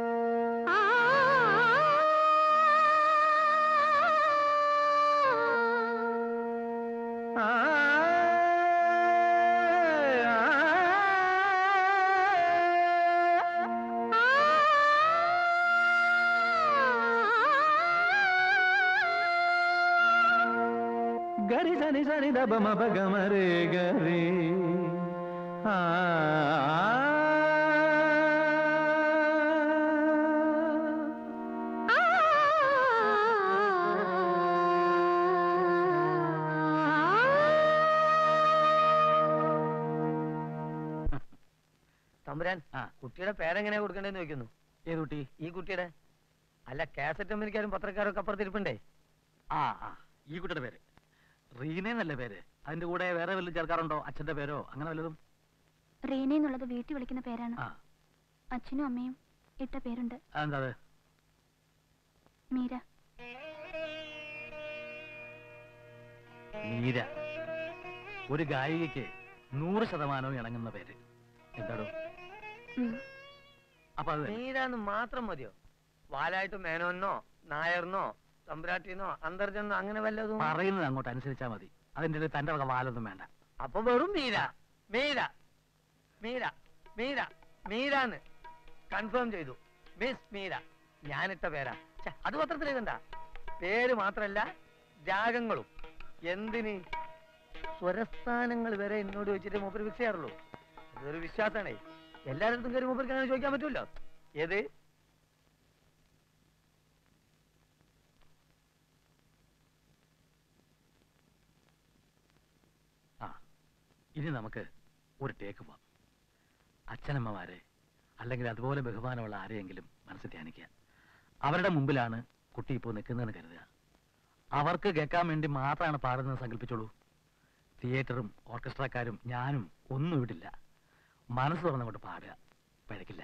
ആ గరి సని సని దబ మబ గమ రే గరి ఆ തമ്പുരാൻ ആ. കുട്ടിയുടെ പേരെങ്ങനെയാ കൊടുക്കണ്ടേന്ന് ചോദിക്കുന്നു ഏത് കുട്ടി ഈ കുട്ടിയുടെ അല്ല കാസറ്റ് അമ്മനിക്കാരും പത്രക്കാരും ഒക്കെ അപ്പുറത്തിരിപ്പുണ്ടേ ആ ആ ഈ കുട്ടിയുടെ പേര് റീന എന്നല്ലേ പേര് അതിന്റെ കൂടെ വേറെ വല്ലതും ചേർക്കാറുണ്ടോ അച്ഛന്റെ പേരോ അങ്ങനെ വല്ലതും റീന എന്നുള്ളത് വീട്ടിൽ വിളിക്കുന്ന പേരാണ് ആ അച്ഛനും അമ്മയും ഇട്ട പേരുണ്ട് അതെന്താ അത് മീര മീര ഒരു ഗായികയ്ക്ക് നൂറ് ശതമാനവും ഇണങ്ങുന്ന പേര് എന്താടോ ഉം. അപ്പൊ അത് തന്നെ. നീരാന്ന് മാത്രം മതിയോ വാലായിട്ട് മേനോന്നോ നായർന്നോ തമ്പുരാട്ടിന്നോ അന്തർജനോ അങ്ങനെ വല്ലതും പറയുന്നത് അങ്ങോട്ട് അനുസരിച്ചാ മതി അതിന്റെ ഇടയിൽ തന്റെ വക വാലൊന്നും വേണ്ട അപ്പൊ വെറും മീര മീര മീര മീര മീരാന്ന് കൺഫേം ചെയ്തു മിസ് മീര ഞാനിട്ട പേരാ ഛെ, അത് പത്രത്തിൽ എഴുതണ്ട പേര് മാത്രല്ല രാഗങ്ങളും എന്തിന് സ്വരസ്ഥാനങ്ങൾ വരെ എന്നോട് ചോദിച്ചിട്ട് മൂപ്പര് ഫിക്സ് ചെയ്യാറുള്ളൂ അതൊരു വിശ്വാസമാണേ എല്ലായിടത്തും കയറി മൂപ്പർക്ക് അങ്ങനെ ചോദിക്കാൻ പറ്റൂല്ലോ ഏത് ആ ഇനി നമുക്ക് ഒരു ടേക്ക് പോവാം അച്ഛനമ്മമാരെ അല്ലെങ്കിൽ അതുപോലെ ബഹുമാനമുള്ള ആരെയെങ്കിലും മനസ്സിൽ ധ്യാനിക്കുക അവരുടെ മുമ്പിലാണ് കുട്ടി ഇപ്പോൾ നിൽക്കുന്നതെന്ന് കരുതുക അവർക്ക് കേൾക്കാൻ വേണ്ടി മാത്രമാണ് പാടുന്നത് സങ്കല്പിച്ചോളൂ തിയേറ്ററും ഓർക്കസ്ട്രക്കാരും ഞാനും ഒന്നും വിടില്ല മനസ്സ് തുറന്നങ്ങോട്ട് പാടുക പഴക്കില്ല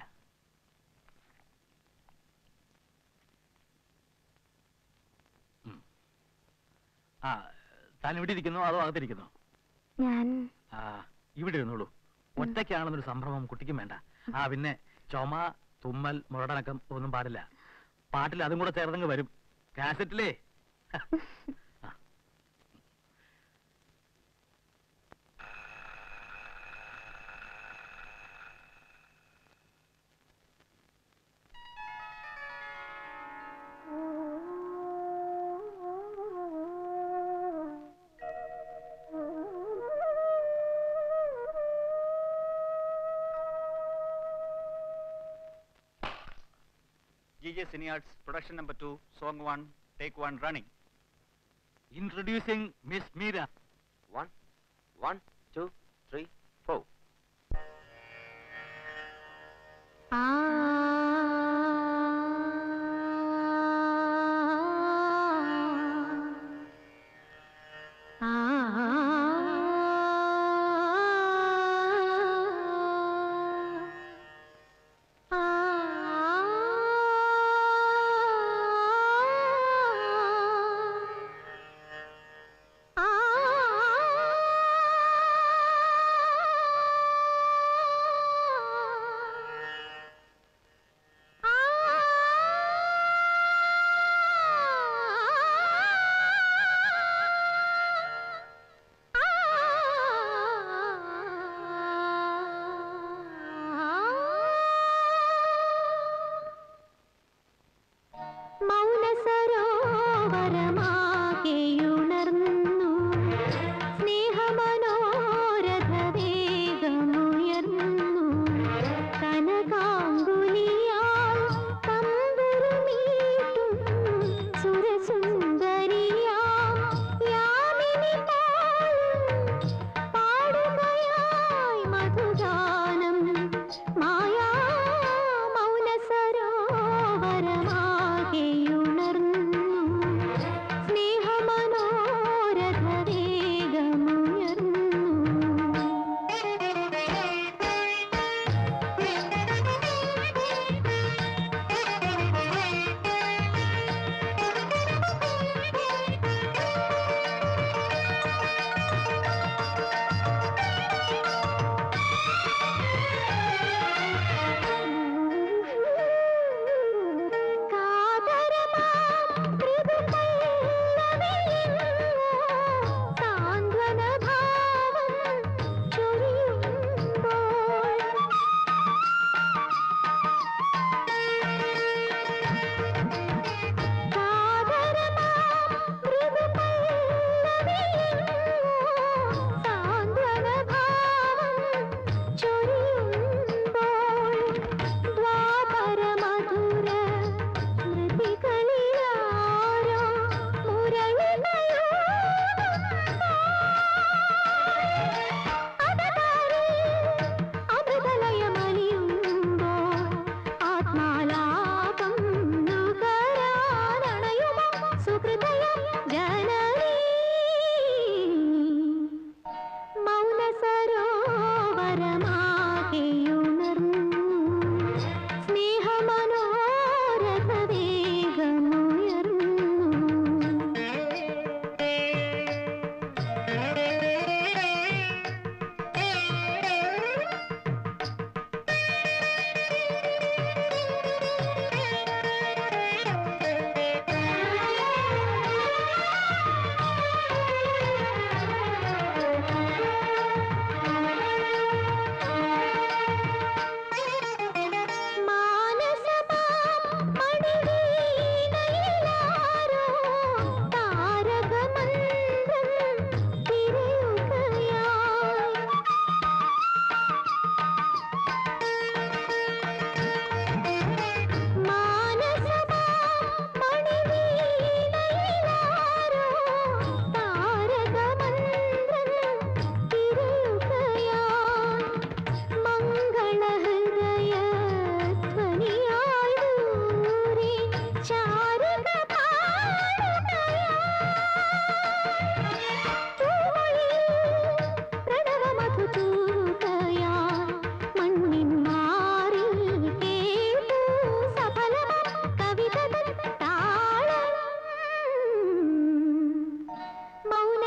ഉം. ആ താൻ ഇവിടെ ഇരിക്കുന്നോ അതോ അകത്തിരിക്കുന്നോ ഞാൻ ആ ഇവിടെ ഇരുന്നോളൂ ഒറ്റയ്ക്കാണെന്നൊരു സംഭ്രമം കുട്ടിക്കും വേണ്ട ആ പിന്നെ ചുമ തുമ്മൽ മുരടനക്കം ഒന്നും പാടില്ല പാട്ടിൽ അതും കൂടെ ചേർന്നങ്ങ് വരും കാസറ്റിലേ ആ. GJ Cine Arts, production number two, song one, take one, running. Introducing Miss Meera. One, one, two, three, four. ജനനീ മൗന സരോവരമാകെയുണർന്നു സ്നേഹമനോരഥ വേഗമുയർന്നു മാനസമാം മണിവീണയിലാരോ താരകമന്ത്രം തിരയുകയായി മാനസമാം മണിവീണയിലാരോ താരകമന്ത്രം തിരയുകയായി മംഗളഹൃദയ ധ്വനിയായി ദൂരെ ചാരുക പ്രണവമധുതൂകയാൽ മണ്ണിൻ മാറിൽ കേട്ടു സഫലമാം കവിതകൾ താളം മൗന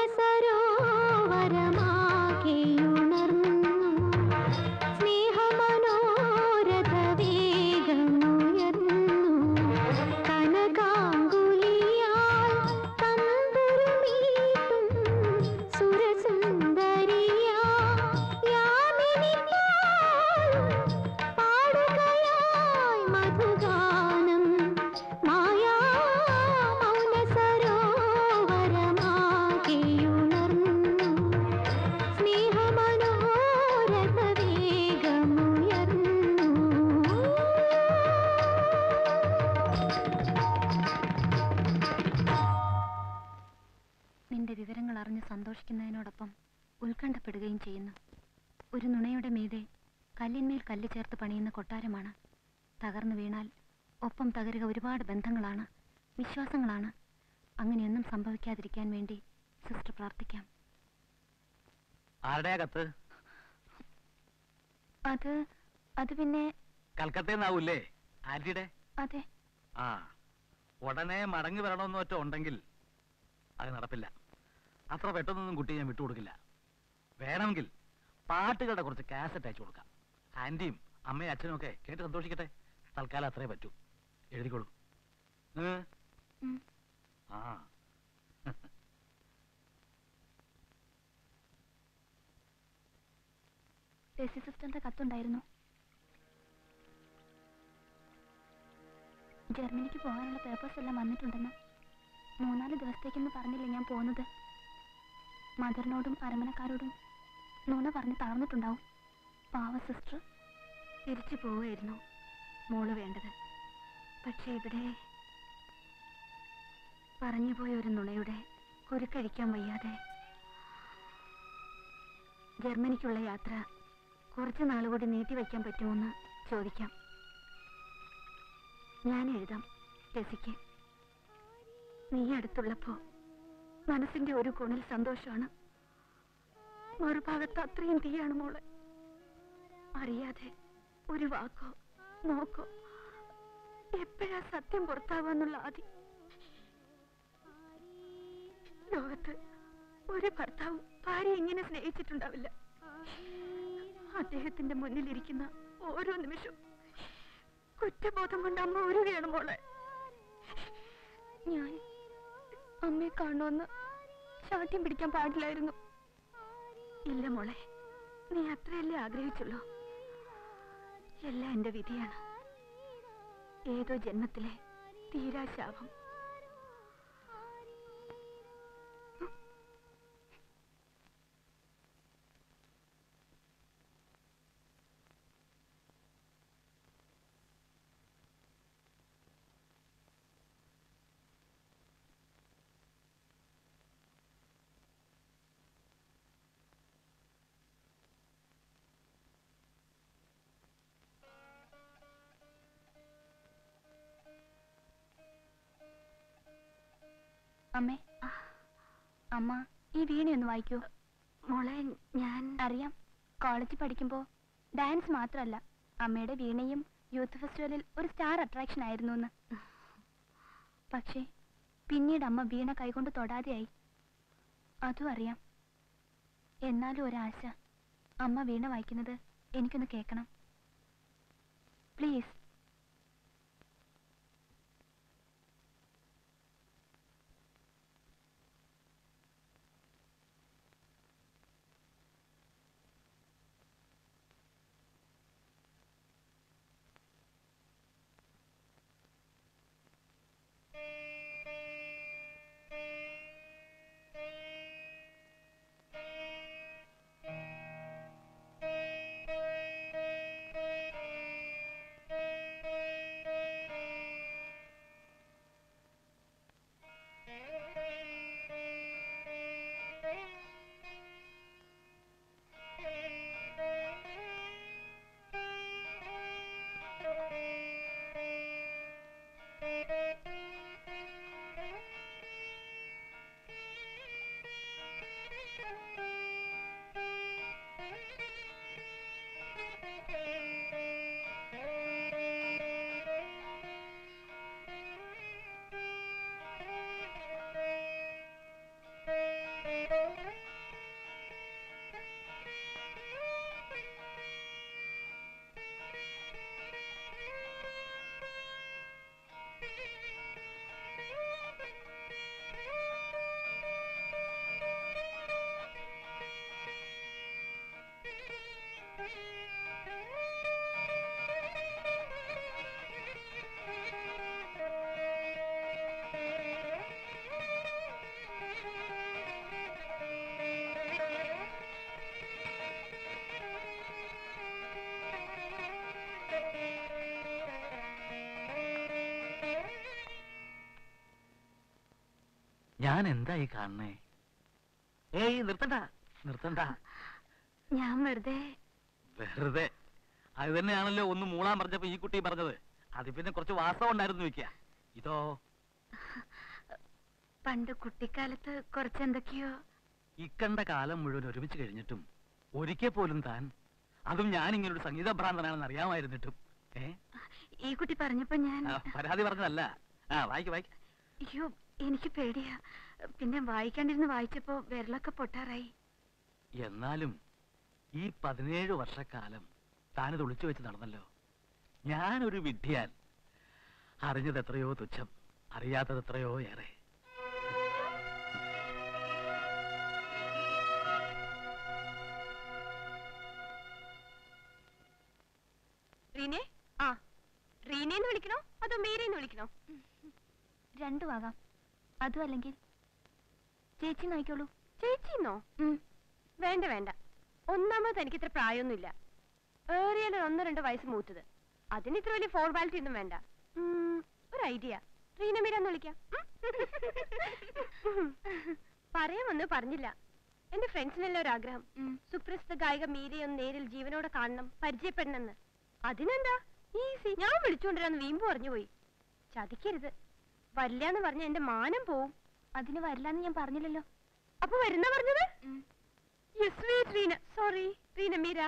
സരോവരമാകെയുണർന്നു സ്നേഹമനോരഥ വേഗമുയർന്നു കനകാങ്കുലിയാൽ തമ്പുരുമീട്ടും സുരസുന്ദരിയാ യാമിനി പാടുകയായി മധുഗാനം മായാ മൗന സരോവരമാകെയുണർന്നു സ്നേഹമനോരഥ വേഗമുയർന്നു നിന്റെ വിവരങ്ങൾ അറിഞ്ഞ് സന്തോഷിക്കുന്നതിനോടൊപ്പം ഉത്കണ്ഠപ്പെടുകയും ചെയ്യുന്നു ഒരു നുണയുടെ മീതെ കല്ലിന്മേൽ കല്ല് ചേർത്ത് പണിയുന്ന കൊട്ടാരമാണ് തകർന്നു വീണാൽ ഒപ്പം തകരുക ഒരുപാട് ബന്ധങ്ങളാണ് വിശ്വാസങ്ങളാണ് അങ്ങനെയൊന്നും സംഭവിക്കാതിരിക്കാൻ വേണ്ടി സിസ്റ്റർ പ്രാർത്ഥിക്കാം ആരുടെയാ കത്ത് അത് അത് പിന്നെ കൽക്കത്തന്നാവൂല്ലേ ആന്റിയുടെ അതെ ആ ഉടനെ മടങ്ങി വരണമെന്ന് ഒറ്റ ഉണ്ടെങ്കിൽ അത് നടപ്പില്ല അത്ര പെട്ടെന്നൊന്നും കുട്ടി ഞാൻ വിട്ടുകൊടുക്കില്ല വേണമെങ്കിൽ പാട്ടുകളുടെ കുറച്ച് കാസറ്റ് അയച്ചു കൊടുക്കാം ആന്റിയും അമ്മയും അച്ഛനും ഒക്കെ കേട്ട് സന്തോഷിക്കട്ടെ തൽക്കാലം അത്രേ പറ്റൂ എഴുതിക്കോളൂ ഏ? ഉം. ആ ടെസി സിസ്റ്ററിന്റെ കത്തുണ്ടായിരുന്നു ജർമ്മനിക്ക് പോകാനുള്ള പേപ്പേഴ്സ് എല്ലാം വന്നിട്ടുണ്ടെന്ന് മൂന്നാല് ദിവസത്തേക്കെന്ന് പറഞ്ഞില്ല ഞാൻ പോകുന്നത് മദറിനോടും അരമനക്കാരോടും നുണ പറഞ്ഞ് തളർന്നിട്ടുണ്ടാവും പാവ സിസ്റ്റർ തിരിച്ചു പോവുമായിരുന്നു മോള് വേണ്ടത് പക്ഷെ ഇവിടെ പറഞ്ഞുപോയ ഒരു നുണയുടെ കുരുക്കഴിക്കാൻ വയ്യാതെ ജർമ്മനിക്കുള്ള യാത്ര കുറച്ച് നാളുകൂടി നീട്ടിവെക്കാൻ പറ്റുമോന്ന് ചോദിക്കാം ഞാൻ എഴുതാം രസിക്ക് നീ അടുത്തുള്ളപ്പോ മനസ്സിന്റെ ഒരു കോണിൽ സന്തോഷമാണ് മറുഭാഗത്ത് അത്രയും തീയാണ് മോളെ അറിയാതെ ഒരു വാക്കോ നോക്കോ എപ്പോഴാ സത്യം പുറത്താവാന്നുള്ള ആദി ലോകത്ത് ഒരു ഭർത്താവും ഭാര്യ ഇങ്ങനെ സ്നേഹിച്ചിട്ടുണ്ടാവില്ല അദ്ദേഹത്തിന്റെ മുന്നിലിരിക്കുന്ന ഓരോ നിമിഷവും കുറ്റബോധം കൊണ്ട് അമ്മ ഒരുകയാണ് മോളെ ഞാൻ അമ്മയെ കാണുമെന്ന് ശാഠ്യം പിടിക്കാൻ പാടില്ലായിരുന്നു ഇല്ല മോളെ നീ അത്രയല്ലേ ആഗ്രഹിച്ചുള്ളൂ എല്ലാം എന്റെ വിധിയാണ് ഏതോ ജന്മത്തിലെ തീരാശാപം അമ്മേ അമ്മ ഈ വീണയൊന്ന് വായിക്കൂ മോളെ ഞാൻ അറിയാം കോളേജിൽ പഠിക്കുമ്പോൾ ഡാൻസ് മാത്രമല്ല അമ്മയുടെ വീണയും യൂത്ത് ഫെസ്റ്റിവലിൽ ഒരു സ്റ്റാർ അട്രാക്ഷൻ ആയിരുന്നു എന്ന് പക്ഷേ പിന്നീട് അമ്മ വീണ കൈകൊണ്ട് തൊടാതെയായി അതും അറിയാം എന്നാലും ഒരാശ അമ്മ വീണ വായിക്കുന്നത് എനിക്കൊന്ന് കേൾക്കണം പ്ലീസ് ഞാൻ എന്താ ഈ കാണണേ ഏയ് നിർത്തണ്ട നിർത്തണ്ട ഞാൻ വെറുതെ വെറുതെ അത് തന്നെയാണല്ലോ ഒന്ന് മൂളാൻ പറഞ്ഞപ്പോ ഈ കുട്ടി പറഞ്ഞത് അത് പിന്നെ കുറച്ച് വാസം ഉണ്ടായിരുന്നു വെക്ക ഇതോ പണ്ട് കുട്ടിക്കാലത്ത് കുറച്ചെന്തൊക്കെയോ ഇക്കണ്ട കാലം മുഴുവൻ ഒരുമിച്ച് കഴിഞ്ഞിട്ടും ഒരിക്കൽ പോലും താൻ അതും ഞാൻ ഇങ്ങനെ ഒരു സംഗീത ഭ്രാന്തനാണെന്ന് അറിയാമായിരുന്നിട്ടും ഏ ഈ കുട്ടി പറഞ്ഞപ്പോ ഞാൻ ആ, പരാതി പറഞ്ഞതല്ല ആ വായിക്ക് വായിക്ക് അയ്യോ എനിക്ക് പേടിയാ പിന്നെ വായിക്കാണ്ടിരുന്ന് വായിച്ചപ്പോ വിരലൊക്കെ പൊട്ടാറായി എന്നാലും ഈ പതിനേഴ് വർഷക്കാലം താനിത് ഒളിച്ചു വെച്ച് നടന്നല്ലോ ഞാനൊരു വിഡ്ഢിയാൽ അറിഞ്ഞത് എത്രയോ തുച്ഛം അറിയാത്തത് എത്രയോ ഏറെ റീനെ ആ റീനേന്ന് വിളിക്കണോ അതോ മീരേന്ന് വിളിക്കണോ രണ്ടും ആകാം അതും അല്ലെങ്കിൽ ചേച്ചി നോക്കിക്കോളൂ ചേച്ചിന്നോ വേണ്ട വേണ്ട ഒന്നാമത് എനിക്ക് ഇത്ര പ്രായമൊന്നുമില്ല ഏറിയാൽ ഒരു ഒന്നോ രണ്ടോ വയസ്സ് മൂത്തത് അതിന് ഇത്ര വലിയ ഫോർമാലിറ്റി ഒന്നും വേണ്ട ഉം, ഒരു ഐഡിയ റീന മീരാന്ന് വിളിക്കാം ഉം? പറയാമെന്ന് പറഞ്ഞില്ല എന്റെ ഫ്രണ്ട്സിനെല്ലാം ഒരു ആഗ്രഹം സുപ്രസിദ്ധ ഗായിക മീരയെ ഒന്ന് നേരിൽ ജീവനോടെ കാണണം പരിചയപ്പെടണമെന്ന് അതിനെന്താ ഈസി ഞാൻ വിളിച്ചുകൊണ്ടിരാന്ന് വീമ്പ് പറഞ്ഞു പോയി ചതിക്കരുത് വരില്ലാന്ന് പറഞ്ഞ എന്റെ മാനം പോവും അതിന് വരില്ലാന്ന് ഞാൻ പറഞ്ഞില്ലല്ലോ അപ്പൊ വരുന്ന പറഞ്ഞത് yes sweet Reena sorry Reena Meera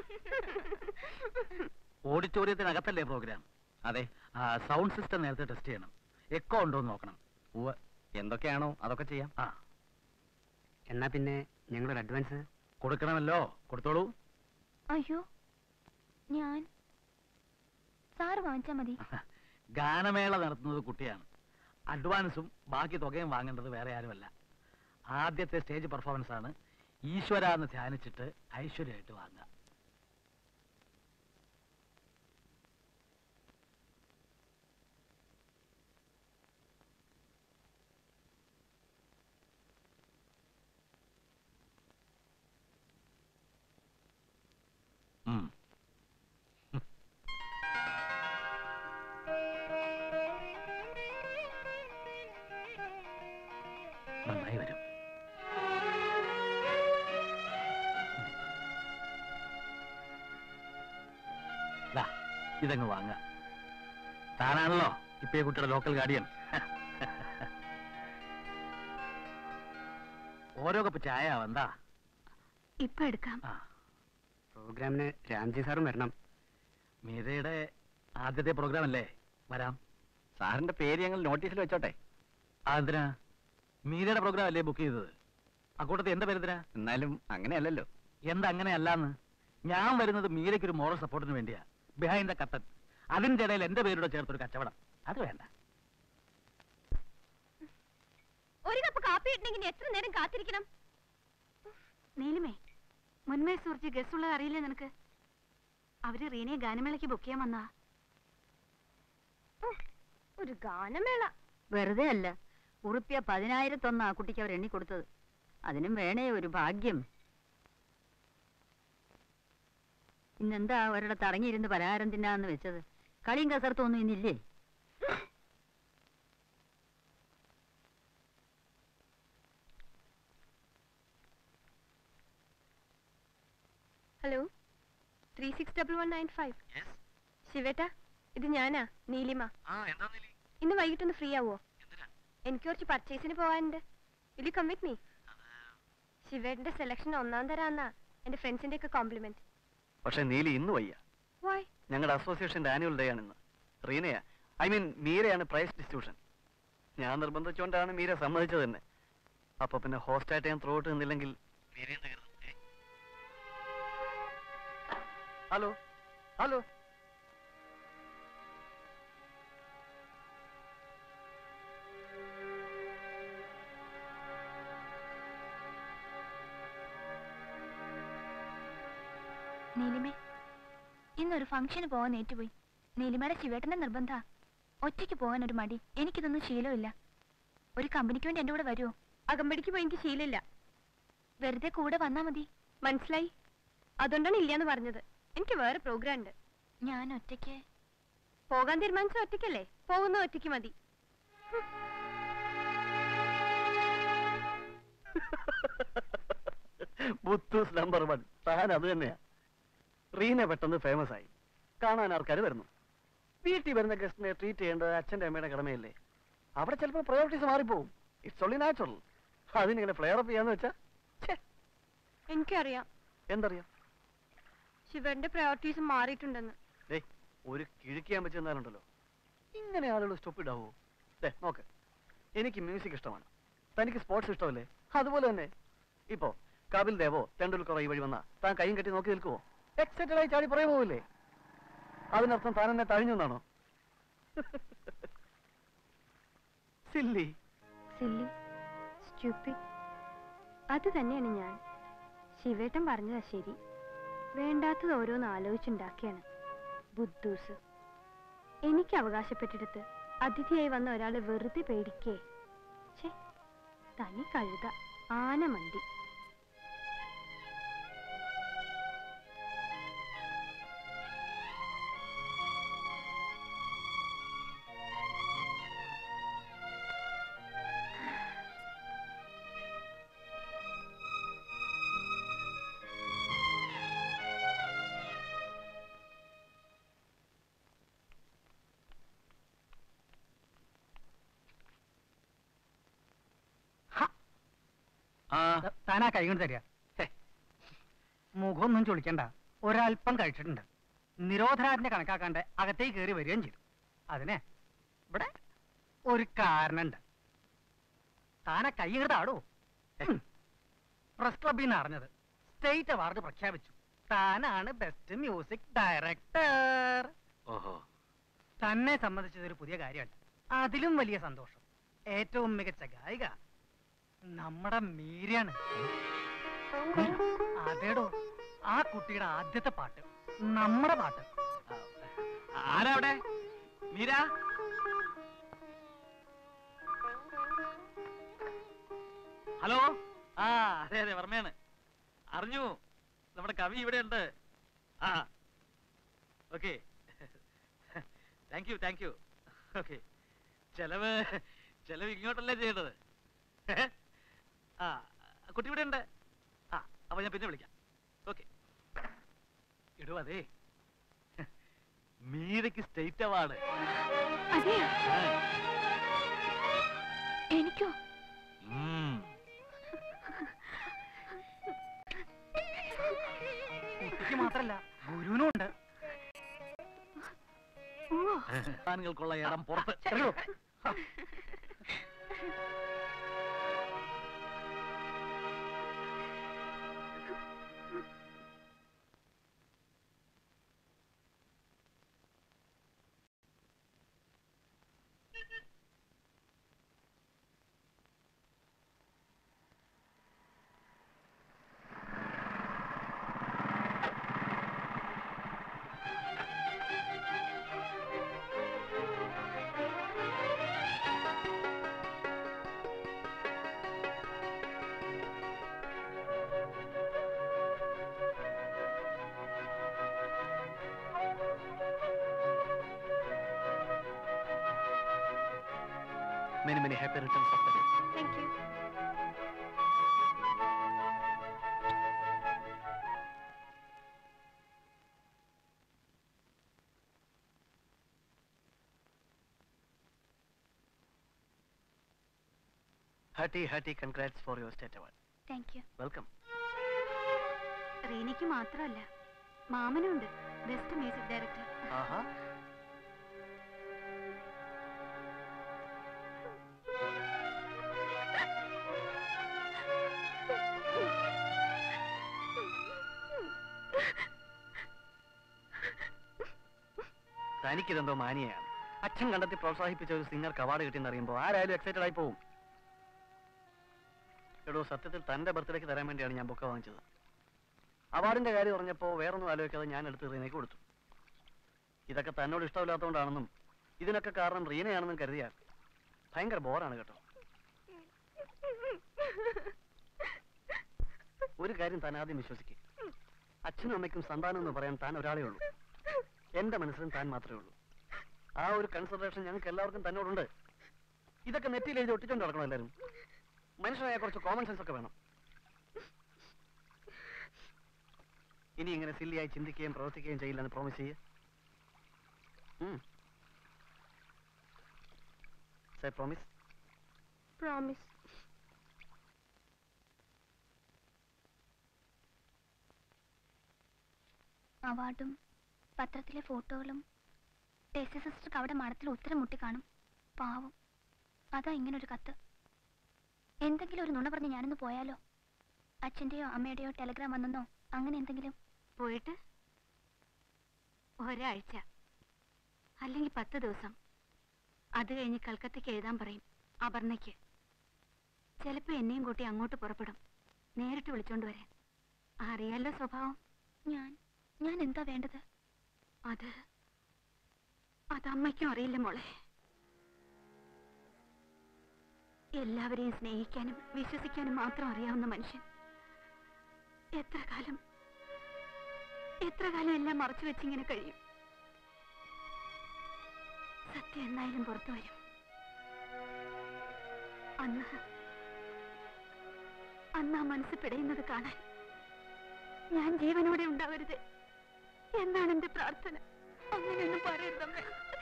ഓഡിറ്റോറിയത്തിനകത്തല്ലേ പ്രോഗ്രാം അതെ സൗണ്ട് സിസ്റ്റം നേരത്തെ ടെസ്റ്റ് ചെയ്യണം എക്കോ ഉണ്ടോ എന്ന് നോക്കണം ഉവ്വ് എന്തൊക്കെയാണോ അതൊക്കെ ചെയ്യാം ആ എന്നാ പിന്നെ ഞങ്ങളൊരു അഡ്വാൻസ് കൊടുക്കണമല്ലോ കൊടുത്തോളൂ അയ്യോ ഞാൻ സാറ് വാങ്ങിച്ചാ മതി ഗാനമേള നടത്തുന്നത് കുട്ടിയാണ് അഡ്വാൻസും ബാക്കി തുകയും വാങ്ങേണ്ടത് വേറെ ആരുമല്ല ആദ്യത്തെ സ്റ്റേജ് പെർഫോമൻസ് ആണ് ഈശ്വര എന്ന് ധ്യാനിച്ചിട്ട് ഐശ്വര്യമായിട്ട് വാങ്ങുക ഉം. നന്നായി വരും ദാ, ഇതങ്ങ് വാങ്ങ താനാണല്ലോ ഇപ്പൊ ഈ കുട്ടിയുടെ ലോക്കൽ ഗാർഡിയൻ ഓരോ കപ്പ് ചായ എന്താ ഇപ്പൊ എടുക്കാം ആ പ്രോഗ്രാമിന് രാംജി സാറും വരണം മീരയുടെ ആദ്യത്തെ പ്രോഗ്രാം അല്ലേ വരാം സാറിന്റെ പേര് ഞങ്ങൾ നോട്ടീസിൽ വെച്ചോട്ടെ അതെന്തിനാ മീരയുടെ പ്രോഗ്രാം അല്ലേ ബുക്ക് ചെയ്തത് അക്കൂട്ടത്തിൽ എന്റെ പേരെന്തിനാ എന്നാലും അങ്ങനെയല്ലല്ലോ എന്താ അങ്ങനെ അല്ലാന്ന് ഞാൻ വരുന്നത് മീരയ്ക്ക് ഒരു മോറൽ സപ്പോർട്ടിന് വേണ്ടിയാ ബിഹൈൻഡ് ദ കട്ടൻ അതിന്റെ ഇടയിൽ എന്റെ പേരുടെ ചേർത്തൊരു കച്ചവടം അത് വേണ്ട ഒരു കപ്പ് കാപ്പി ഇടണമെങ്കിൽ ഇനി എത്ര നേരം കാത്തിരിക്കണം നീലിമേ മുൻമേ സൂർജ് ഗസ്റ്റ് ഉള്ളത് അറിയില്ലേ നിനക്ക് അവര് റീനയെ ഗാനമേളയ്ക്ക് ബുക്ക് ചെയ്യാൻ വന്നാ ഒരു ഗാനമേള വെറുതെ അല്ല ഉറുപ്പ്യ പതിനായിരത്തൊന്ന് ആ കുട്ടിക്ക് അവർ എണ്ണി കൊടുത്തത് അതിനും വേണേ ഒരു ഭാഗ്യം ഇന്നെന്താ ഒരിടത്ത് അടങ്ങിയിരുന്ന് പലഹാരം തിന്നാന്ന് വെച്ചത് കളിയും കസർത്തും ഒന്നും ഇന്നില്ലേ hello three six double one nine five ശിവേട്ടാ ഇത് ഞാനാ നീലിമ ഇന്ന് വൈകിട്ടൊന്ന് ഫ്രീ ആവോ എനിക്ക് കുറച്ച് പർച്ചേസിന് പോകാനുണ്ട് will you come with me ശിവേട്ടന്റെ സെലക്ഷൻ ഒന്നാം തരാന്നാ എന്റെ ഫ്രണ്ട്സിന്റെ ഒക്കെ കോംപ്ലിമെന്റ് പക്ഷെ നീലി ഇന്ന് വയ്യ വൈ ഞങ്ങളുടെ അസോസിയേഷന്റെ ആനുവൽ ഡേ ആണ് ഇന്ന് റീനയാ ഐ മീൻ മീരയാണ് പ്രൈസ് ഡിസ്ട്രിബ്യൂഷൻ ഞാൻ നിർബന്ധിച്ചുകൊണ്ടാണ് മീര സമ്മതിച്ചത് തന്നെ അപ്പൊ പിന്നെ ഹോസ്റ്റായിട്ട് ഞാൻ ത്രോട്ട് നിന്നില്ലെങ്കിൽ മീരയും തകർന്നു. ഏ? ഹലോ ഹലോ നീലിമേ ഇന്നൊരു ഫംഗ്ഷന് പോകാൻ ഏറ്റുപോയി നീലിമയുടെ ശിവേട്ടന്റെ നിർബന്ധ ഒറ്റയ്ക്ക് പോകാൻ ഒരു മടി എനിക്കിതൊന്നും ശീലമില്ല ഒരു കമ്പനിക്ക് വേണ്ടി എന്റെ കൂടെ വരുമോ അകമ്പടിക്ക് പോയി എനിക്ക് ശീലമില്ല വെറുതെ കൂടെ വന്നാ മതി മനസ്സിലായി അതുകൊണ്ടാണ് ഇല്ലാന്ന് പറഞ്ഞത് എനിക്ക് വേറെ പ്രോഗ്രാം ഉണ്ട് ഞാൻ ഒറ്റയ്ക്ക് പോകാൻ തീരുമാനിച്ച ഒറ്റയ്ക്കല്ലേ പോകുന്ന ഒറ്റയ്ക്ക് മതി ബുത്തൂസ് നമ്പർ വൺ താൻ അത് തന്നെയാ റീന പെട്ടെന്ന് ഫേമസ് ആയി കാണാൻ ആൾക്കാർ വരുന്നു വീട്ടിൽ വരുന്ന ഗസ്റ്റിനെ ട്രീറ്റ് ചെയ്യേണ്ടത് അച്ഛൻ്റെ അമ്മയുടെ കടമയല്ലേ അവിടെ ചിലപ്പോൾ പ്രയോറിറ്റീസ് മാറിപ്പോവും ഇറ്റ്സ് ഓൺലി നാച്ചുറൽ അതിനിങ്ങനെ ഫ്ലെയർ അപ്പ് ചെയ്യാന്ന് വെച്ചാ ഛേ, എനിക്കറിയാം എന്തറിയാം ശിവന്റെ പ്രയോറിറ്റീസ് മാറിയിട്ടുണ്ടെന്ന് ദേ ഒരു കിഴുക്കിയാൻ വെച്ചെന്നാലുണ്ടല്ലോ ഇങ്ങനെ ആളുകൾ സ്റ്റോപ്പ് ഇടാവോ ദേ നോക്ക് എനിക്ക് മ്യൂസിക് ഇഷ്ടമാണ് തനിക്ക് സ്പോർട്സ് ഇഷ്ടമല്ലേ അതുപോലെ തന്നെ ഇപ്പോ കപിൽ ദേവോ തെണ്ടുൽക്കറോ ഈ വഴി വന്നാ താൻ കൈയും കെട്ടി നോക്കി നിൽക്കുവോ എക്സൈറ്റഡ് ആയി ചാടി പുറകെ പോവില്ലേ അതിനർത്ഥം താൻ എന്നെ തഴിഞ്ഞു എന്നാണോ സില്ലി സില്ലി സ്റ്റുപ്പിഡ് അത് തന്നെയാണ് ഞാൻ ശിവേട്ടൻ പറഞ്ഞതാ ശരി വേണ്ടാത്തത് ഓരോന്ന് ആലോചിച്ചുണ്ടാക്കിയാണ് ബുദ്ധൂസ് എനിക്ക് അവകാശപ്പെട്ടിടത്ത് അതിഥിയായി വന്ന ഒരാളെ വെറുതെ പേടിക്കേ ഛേ തനി കഴുത ആന മണ്ടി ആ താനാ കൈ കൊണ്ട് തരിക മുഖമൊന്നും ചൊളിക്കണ്ട ഒരല്പം കഴിച്ചിട്ടുണ്ട് നിരോധനാജ്ഞ കണക്കാക്കാണ്ട് അകത്തേക്ക് കയറി വരികയും ചെയ്തു അതിനെ ഇവിടെ ഒരു കാരണമുണ്ട് താനാ കൈ ഇങ്ങോട്ട് ആടോ പ്രസ് ക്ലബിൽ നിന്ന് അറിഞ്ഞത് സ്റ്റേറ്റ് അവാർഡ് പ്രഖ്യാപിച്ചു താനാണ് ബെസ്റ്റ് മ്യൂസിക് ഡയറക്ടർ ഓഹോ തന്നെ സംബന്ധിച്ചത് ഒരു പുതിയ കാര്യമല്ല അതിലും വലിയ സന്തോഷം ഏറ്റവും മികച്ച ഗായിക നമ്മുടെ മീരയാണ് അതേടോ ആ കുട്ടിയുടെ ആദ്യത്തെ പാട്ട് നമ്മുടെ പാട്ട് ആരാ അവിടെ മീര ഹലോ ആ അതെ അതെ വർമ്മയാണ് അറിഞ്ഞു നമ്മുടെ കവി ഇവിടെ ഉണ്ട് ആ okay thank you thank you okay ചെലവ് ചെലവ് ഇങ്ങോട്ടല്ലേ ചെയ്യേണ്ടത് ഏ? ആ കുട്ടി ഇവിടെ ഉണ്ട് ആ അപ്പൊ ഞാൻ പിന്നെ വിളിക്കാം ഓക്കെ ഇടുവോ അതെ മീരയ്ക്ക് സ്റ്റേറ്റ് അവാർഡ് അതെയോ എനിക്കോ ഉം. മാത്രല്ല ഗുരുവിനും ഉണ്ട് താനുകൾക്കുള്ള ഇടം പുറത്ത് ഇറങ്ങൂ. Many, many happy returns of the day. Thank you Hearty, hearty congrats for your state award. Thank you Welcome. റീനയ്ക്ക് മാത്രമല്ല മാമനും ഉണ്ട് ബെസ്റ്റ് മ്യൂസിക് ഡയറക്ടർ ആഹാ തനിക്കിതെന്തോ മാനിയാണ് അച്ഛൻ കണ്ടെത്തി പ്രോത്സാഹിപ്പിച്ച ഒരു സിംഗർക്ക് അവാർഡ് കിട്ടിയെന്ന് അറിയുമ്പോൾ ആരായാലും എക്സൈറ്റഡ് ആയി പോകും എടോ സത്യത്തിൽ തന്റെ ബർത്ത്ഡേക്ക് തരാൻ വേണ്ടിയാണ് ഞാൻ ബുക്ക വാങ്ങിച്ചത് അവാർഡിന്റെ കാര്യം പറഞ്ഞപ്പോൾ വേറൊന്നും ആലോചിക്കാതെ ഞാൻ എടുത്ത് റീനയ്ക്ക് കൊടുത്തു ഇതൊക്കെ തന്നോട് ഇഷ്ടമില്ലാത്തതുകൊണ്ടാണെന്നും ഇതിനൊക്കെ കാരണം റീനയാണെന്നും കരുതിയാൽ ഭയങ്കര ബോറാണ് കേട്ടോ ഒരു കാര്യം താൻ ആദ്യം വിശ്വസിക്കുക അച്ഛനും അമ്മയ്ക്കും സന്താനം എന്ന് പറയാൻ താൻ ഒരാളേ ഉള്ളൂ എന്റെ മനസ്സിലും താൻ മാത്രമേ ഉള്ളൂ ആ ഒരു കൺസിഡറേഷൻ ഞങ്ങൾക്ക് എല്ലാവർക്കും തന്നോടുണ്ട് ഇതൊക്കെ നെറ്റിയിൽ എഴുതി ഒട്ടിച്ചോണ്ട് നടക്കണം എല്ലാവരും മനുഷ്യനായ കുറച്ച് കോമൺ സെൻസ് ഒക്കെ വേണം ഇനി ഇങ്ങനെ സില്ലിയായി ചിന്തിക്കുകയും പ്രവർത്തിക്കുകയും ചെയ്യില്ലെന്ന് പ്രോമിസ് ചെയ്യേ സേ പ്രോമിസ് പ്രോമിസ് അവാർഡും പത്രത്തിലെ ഫോട്ടോകളും ടെസി സിസ്റ്റർക്ക് അവിടെ മഠത്തിൽ ഉത്തരം മുട്ടി കാണും പാവം അതാ ഇങ്ങനൊരു കത്ത് എന്തെങ്കിലും ഒരു നുണ പറഞ്ഞ് ഞാനൊന്ന് പോയാലോ അച്ഛൻ്റെയോ അമ്മയുടെയോ ടെലഗ്രാം വന്നെന്നോ അങ്ങനെ എന്തെങ്കിലും പോയിട്ട് ഒരാഴ്ച അല്ലെങ്കിൽ പത്ത് ദിവസം അത് കഴിഞ്ഞ് കൽക്കത്തയ്ക്ക് എഴുതാൻ പറയും അപർണയ്ക്ക് ചിലപ്പോൾ എന്നെയും കൂട്ടി അങ്ങോട്ട് പുറപ്പെടും നേരിട്ട് വിളിച്ചോണ്ട് വരാൻ അറിയാലോ സ്വഭാവം ഞാൻ ഞാൻ എന്താ വേണ്ടത് അത് അത് അമ്മയ്ക്കും അറിയില്ല മോളെ എല്ലാവരെയും സ്നേഹിക്കാനും വിശ്വസിക്കാനും മാത്രം അറിയാവുന്ന മനുഷ്യൻ എത്ര കാലം എത്ര കാലം എല്ലാം മറച്ചു വെച്ചിങ്ങനെ കഴിയും സത്യം എന്നായാലും പുറത്തു വരും അന്ന് അന്ന് ആ മനസ്സ് പിടയുന്നത് കാണാൻ ഞാൻ ജീവനോടെ ഉണ്ടാവരുത് എന്നാണ് എന്റെ പ്രാർത്ഥന അങ്ങനെയൊന്നും പറയരുതമ്മേ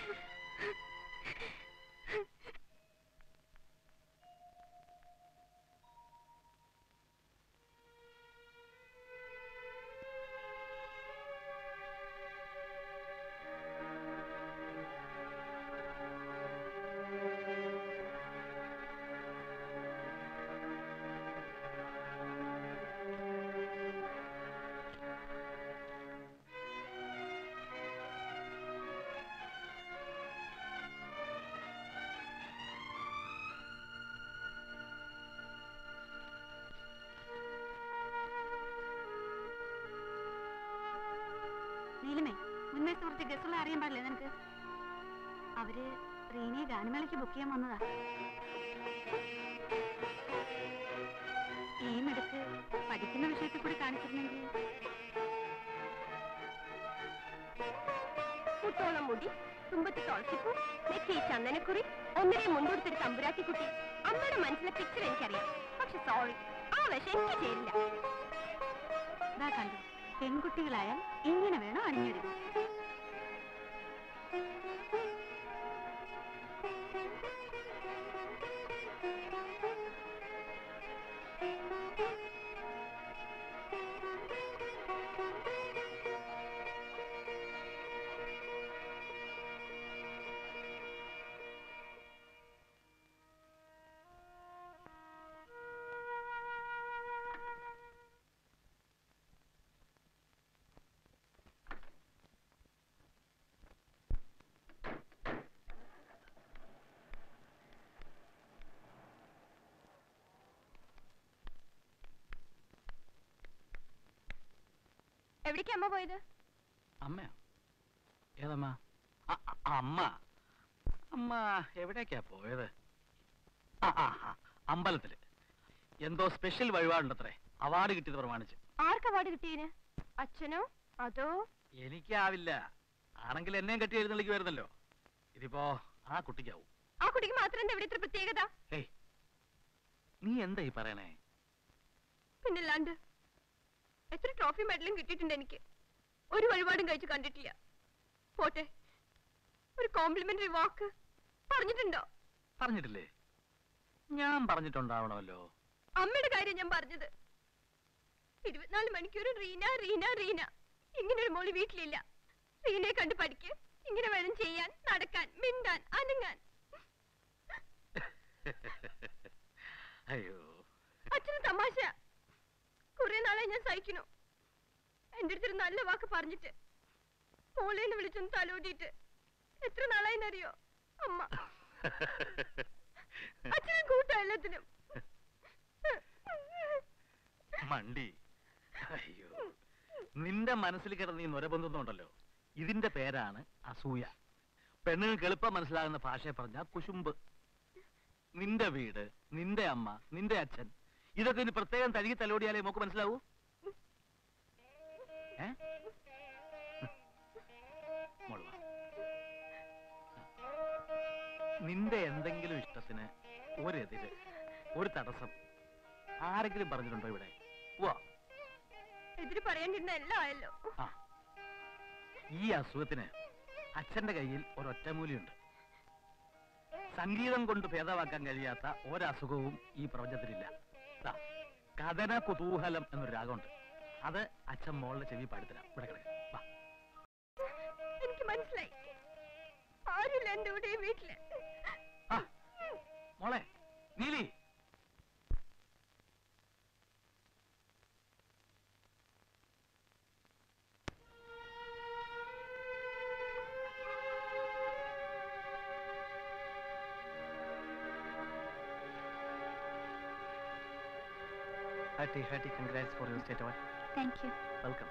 നീലിമേ മുന്നേ സുഹൃത്ത് ഗസ്റ്റുള്ള അറിയാൻ പാടില്ലേ നിനക്ക് അവര് റീനയെ ഗാനമേളയ്ക്ക് ബുക്ക് ചെയ്യാൻ വന്നതാ എയിം എടുക്ക് പഠിക്കുന്ന വിഷയത്തിൽ കൂടി കാണിച്ചിരുന്നെങ്കിൽ മുട്ടോളം മുടി തുമ്പത്തി തുളസിപ്പൂ നെറ്റി ചന്ദനക്കുറി ഒന്നിനെ മുൻകൊടുത്തൊരു തമ്പുരാട്ടിക്കുട്ടി അമ്മയുടെ മനസ്സിലെ പിക്ചർ എനിക്കറിയാം പക്ഷെ സോറി ആ വിഷം എനിക്ക് ചേരില്ല ഇതാ കണ്ടു പെൺകുട്ടികളായാൽ ഇങ്ങനെ വേണം അണിഞ്ഞൊരുങ്ങാൻ എവിടേക്കാ അമ്മ പോയത് അമ്മയോ ഏതമ്മ അ- അ- അമ്മ അമ്മ എവിടേക്കാ പോയത് ആ, ആ, ആ, അമ്പലത്തില് എന്തോ സ്പെഷ്യൽ വഴിപാടുണ്ടത്രേ അവാർഡ് കിട്ടിയത് പ്രമാണിച്ച് ആർക്ക് അവാർഡ് കിട്ടിയതിന് അച്ഛനോ അതോ എനിക്കാവില്ല ആണെങ്കിൽ എന്നെയും കെട്ടി എഴുന്നള്ളിക്കുമായിരുന്നല്ലോ ഇതിപ്പോ ആ കുട്ടിക്കാവും ആ കുട്ടിക്ക് മാത്രം എന്താ ഇവിടെ ഇത്ര പ്രത്യേകത ഏയ് നീ എന്താ ഈ പറയണേ പിന്നല്ലാണ്ട് എത്ര ട്രോഫി മെഡലും കിട്ടിയിട്ടുണ്ട് എനിക്ക് ഒരു വഴിപാടും കഴിച്ച് കണ്ടിട്ടില്ല പോട്ടെ ഒരു കോംപ്ലിമെന്ററി വാക്ക് പറഞ്ഞിട്ടുണ്ടോ പറഞ്ഞിട്ടില്ലേ ഞാൻ പറഞ്ഞിട്ടുണ്ടാവണമല്ലോ അമ്മയുടെ കാര്യം ഞാൻ പറഞ്ഞത് ഇരുപത്തിനാല് മണിക്കൂർ റീന റീന റീന ഇങ്ങനെ ഒരു മോളി വീട്ടിലില്ല റീനയെ കണ്ട് പഠിക്ക് ഇങ്ങനെ വേണം ചെയ്യാൻ നടക്കാൻ മിണ്ടാൻ അനങ്ങാൻ അയ്യോ അച്ഛന് തമാശ കുറെ നാളായി ഞാൻ സഹിക്കുന്നു എന്റെ അടുത്തൊരു നല്ല വാക്ക് പറഞ്ഞിട്ട് മോളേന്ന് വിളിച്ചൊന്ന് തലോടിയിട്ട് എത്ര നാളായിന്നറിയോ അമ്മ അച്ഛനെ കൂട്ടാ എല്ലാത്തിനും മണ്ടി അയ്യോ നിന്റെ മനസ്സിൽ കിടന്ന് ഈ നുരബന്ധുന്നുണ്ടല്ലോ ഇതിന്റെ പേരാണ് അസൂയ പെണ്ണുങ്ങൾക്ക് എളുപ്പം മനസ്സിലാകുന്ന ഭാഷയെ പറഞ്ഞ കുശുമ്പ് നിന്റെ വീട് നിന്റെ അമ്മ നിന്റെ അച്ഛൻ ഇതൊക്കെ ഇനി പ്രത്യേകം തഴുകി തലോടിയാലേ മോക്ക് മനസ്സിലാവൂ ഏ മോള് വാ. നിന്റെ എന്തെങ്കിലും ഇഷ്ടത്തിന് ഒരെതിര് ഒരു തടസ്സം ആരെങ്കിലും പറഞ്ഞിട്ടുണ്ടോ ഇവിടെ വാ എതിര് പറയേണ്ടിരുന്ന എല്ലാം ആയല്ലോ ആ ഈ അസുഖത്തിന് അച്ഛന്റെ കയ്യിൽ ഒരൊറ്റമൂലിയുണ്ട് സംഗീതം കൊണ്ട് ഭേദമാക്കാൻ കഴിയാത്ത ഒരസുഖവും ഈ പ്രപഞ്ചത്തിലില്ല ദാ, കഥന കുതൂഹലം എന്നൊരു രാഗമുണ്ട് അത് അച്ഛൻ മോളുടെ ചെവി പാടിത്തരാം ഇവിടെ കിടക്ക വാ എനിക്ക് മനസ്സിലായി ആരുമില്ല എന്റെ കൂടെ ഈ വീട്ടില് ആ, മോളെ Neeli hearty hearty congrats for your state award thank you welcome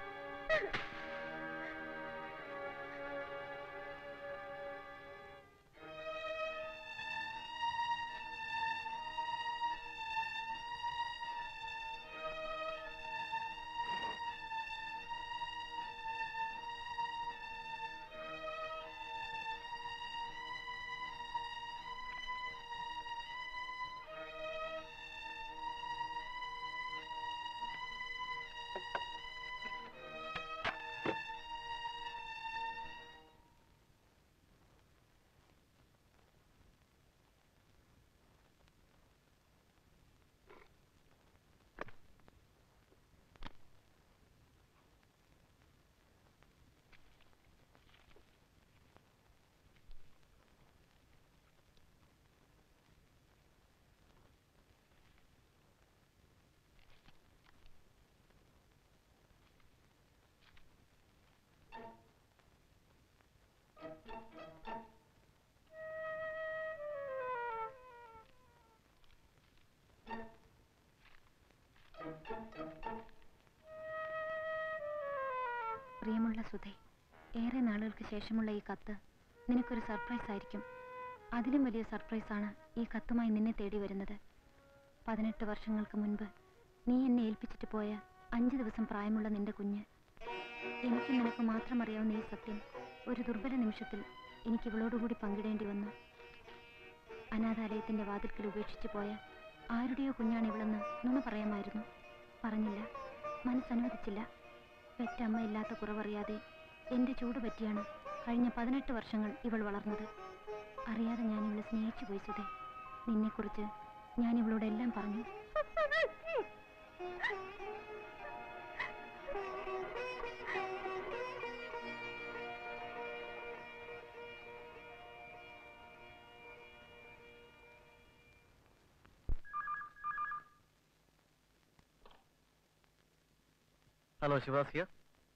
പ്രിയമുള്ള സുധേ ഏറെ നാളുകൾക്ക് ശേഷമുള്ള ഈ കത്ത് നിനക്കൊരു സർപ്രൈസ് ആയിരിക്കും അതിലും വലിയ സർപ്രൈസാണ് ഈ കത്തുമായി നിന്നെ തേടി വരുന്നത് പതിനെട്ട് വർഷങ്ങൾക്ക് മുൻപ് നീ എന്നെ ഏൽപ്പിച്ചിട്ട് പോയ അഞ്ച് ദിവസം പ്രായമുള്ള നിന്റെ കുഞ്ഞ് എനിക്ക് നിനക്ക് മാത്രം അറിയാവുന്ന ഈ സത്യം ഒരു ദുർബല നിമിഷത്തിൽ എനിക്ക് ഇവളോടുകൂടി പങ്കിടേണ്ടി വന്നു അനാഥാലയത്തിന്റെ വാതിൽക്കൽ ഉപേക്ഷിച്ചു പോയ ആരുടെയോ കുഞ്ഞാണ് ഇവളെന്ന് നുണ പറയാമായിരുന്നു പറഞ്ഞില്ല മനസ്സനുവദിച്ചില്ല പെറ്റമ്മ ഇല്ലാത്ത കുറവറിയാതെ എന്റെ ചൂട് പറ്റിയാണ് കഴിഞ്ഞ പതിനെട്ട് വർഷങ്ങൾ ഇവൾ വളർന്നത് അറിയാതെ ഞാൻ ഇവളെ സ്നേഹിച്ചു പോയി സുധേ നിന്നെക്കുറിച്ച് ഞാൻ ഇവളോട് എല്ലാം പറഞ്ഞു hello Siva's here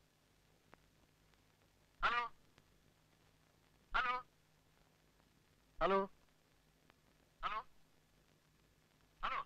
hello hello hello hello hello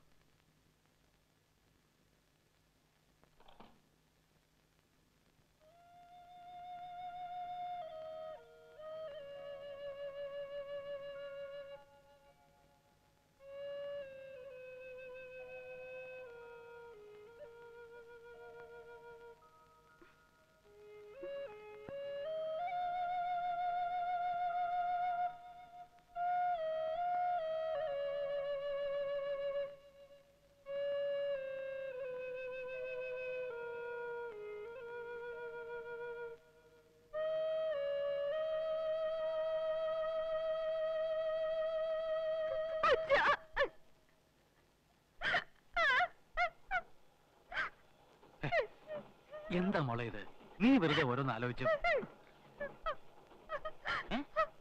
എന്താ മോളെ ഇത് നീ വെറുതെ ഓരോന്ന് ആലോചിച്ചു ഏ?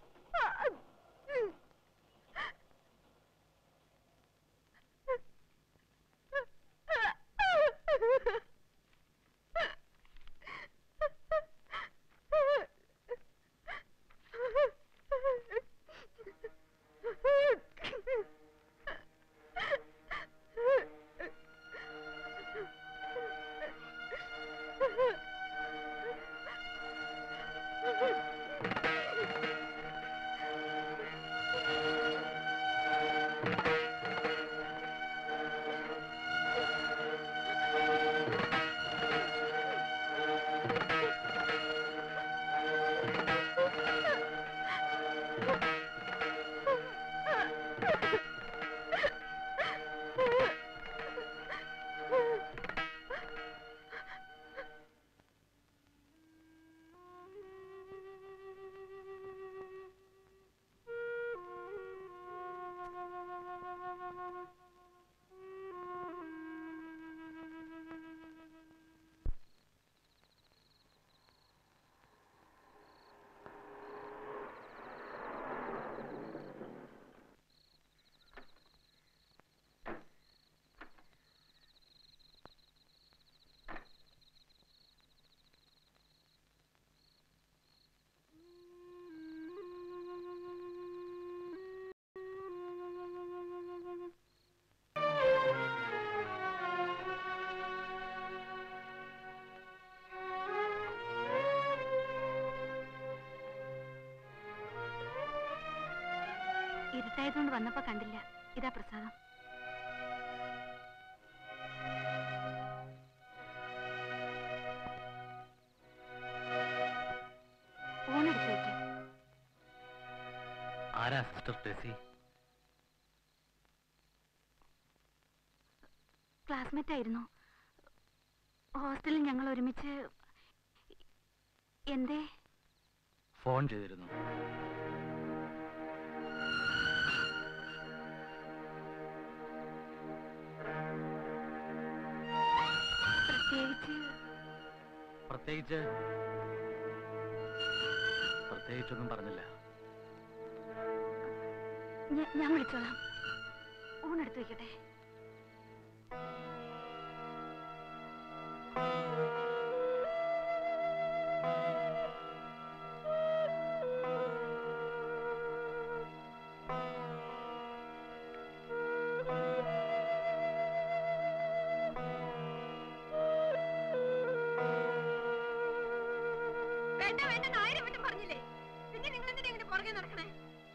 ഇരുട്ടായതുകൊണ്ട് വന്നപ്പോ കണ്ടില്ല ഇതാ പ്രസാദം ഊണെടുത്ത് വെക്കാം ആരാ സിസ്റ്റർ ടെസി ക്ലാസ്മേറ്റ് ആയിരുന്നു ഹോസ്റ്റലിൽ ഞങ്ങൾ ഒരുമിച്ച് എന്തേ ഫോൺ ചെയ്തിരുന്നു പ്രത്യേകിച്ച് പ്രത്യേകിച്ച് പ്രത്യേകിച്ചൊന്നും പറഞ്ഞില്ല ഞ- ഞാൻ വിളിച്ചോളാം ഊണെടുത്ത് വെക്കട്ടെ വേണ്ട വേണ്ട ആയിരം വട്ടം പറഞ്ഞില്ലേ പിന്നെ നിങ്ങൾ എന്തിനാ ഇങ്ങനെ പുറകെ നടക്കണേ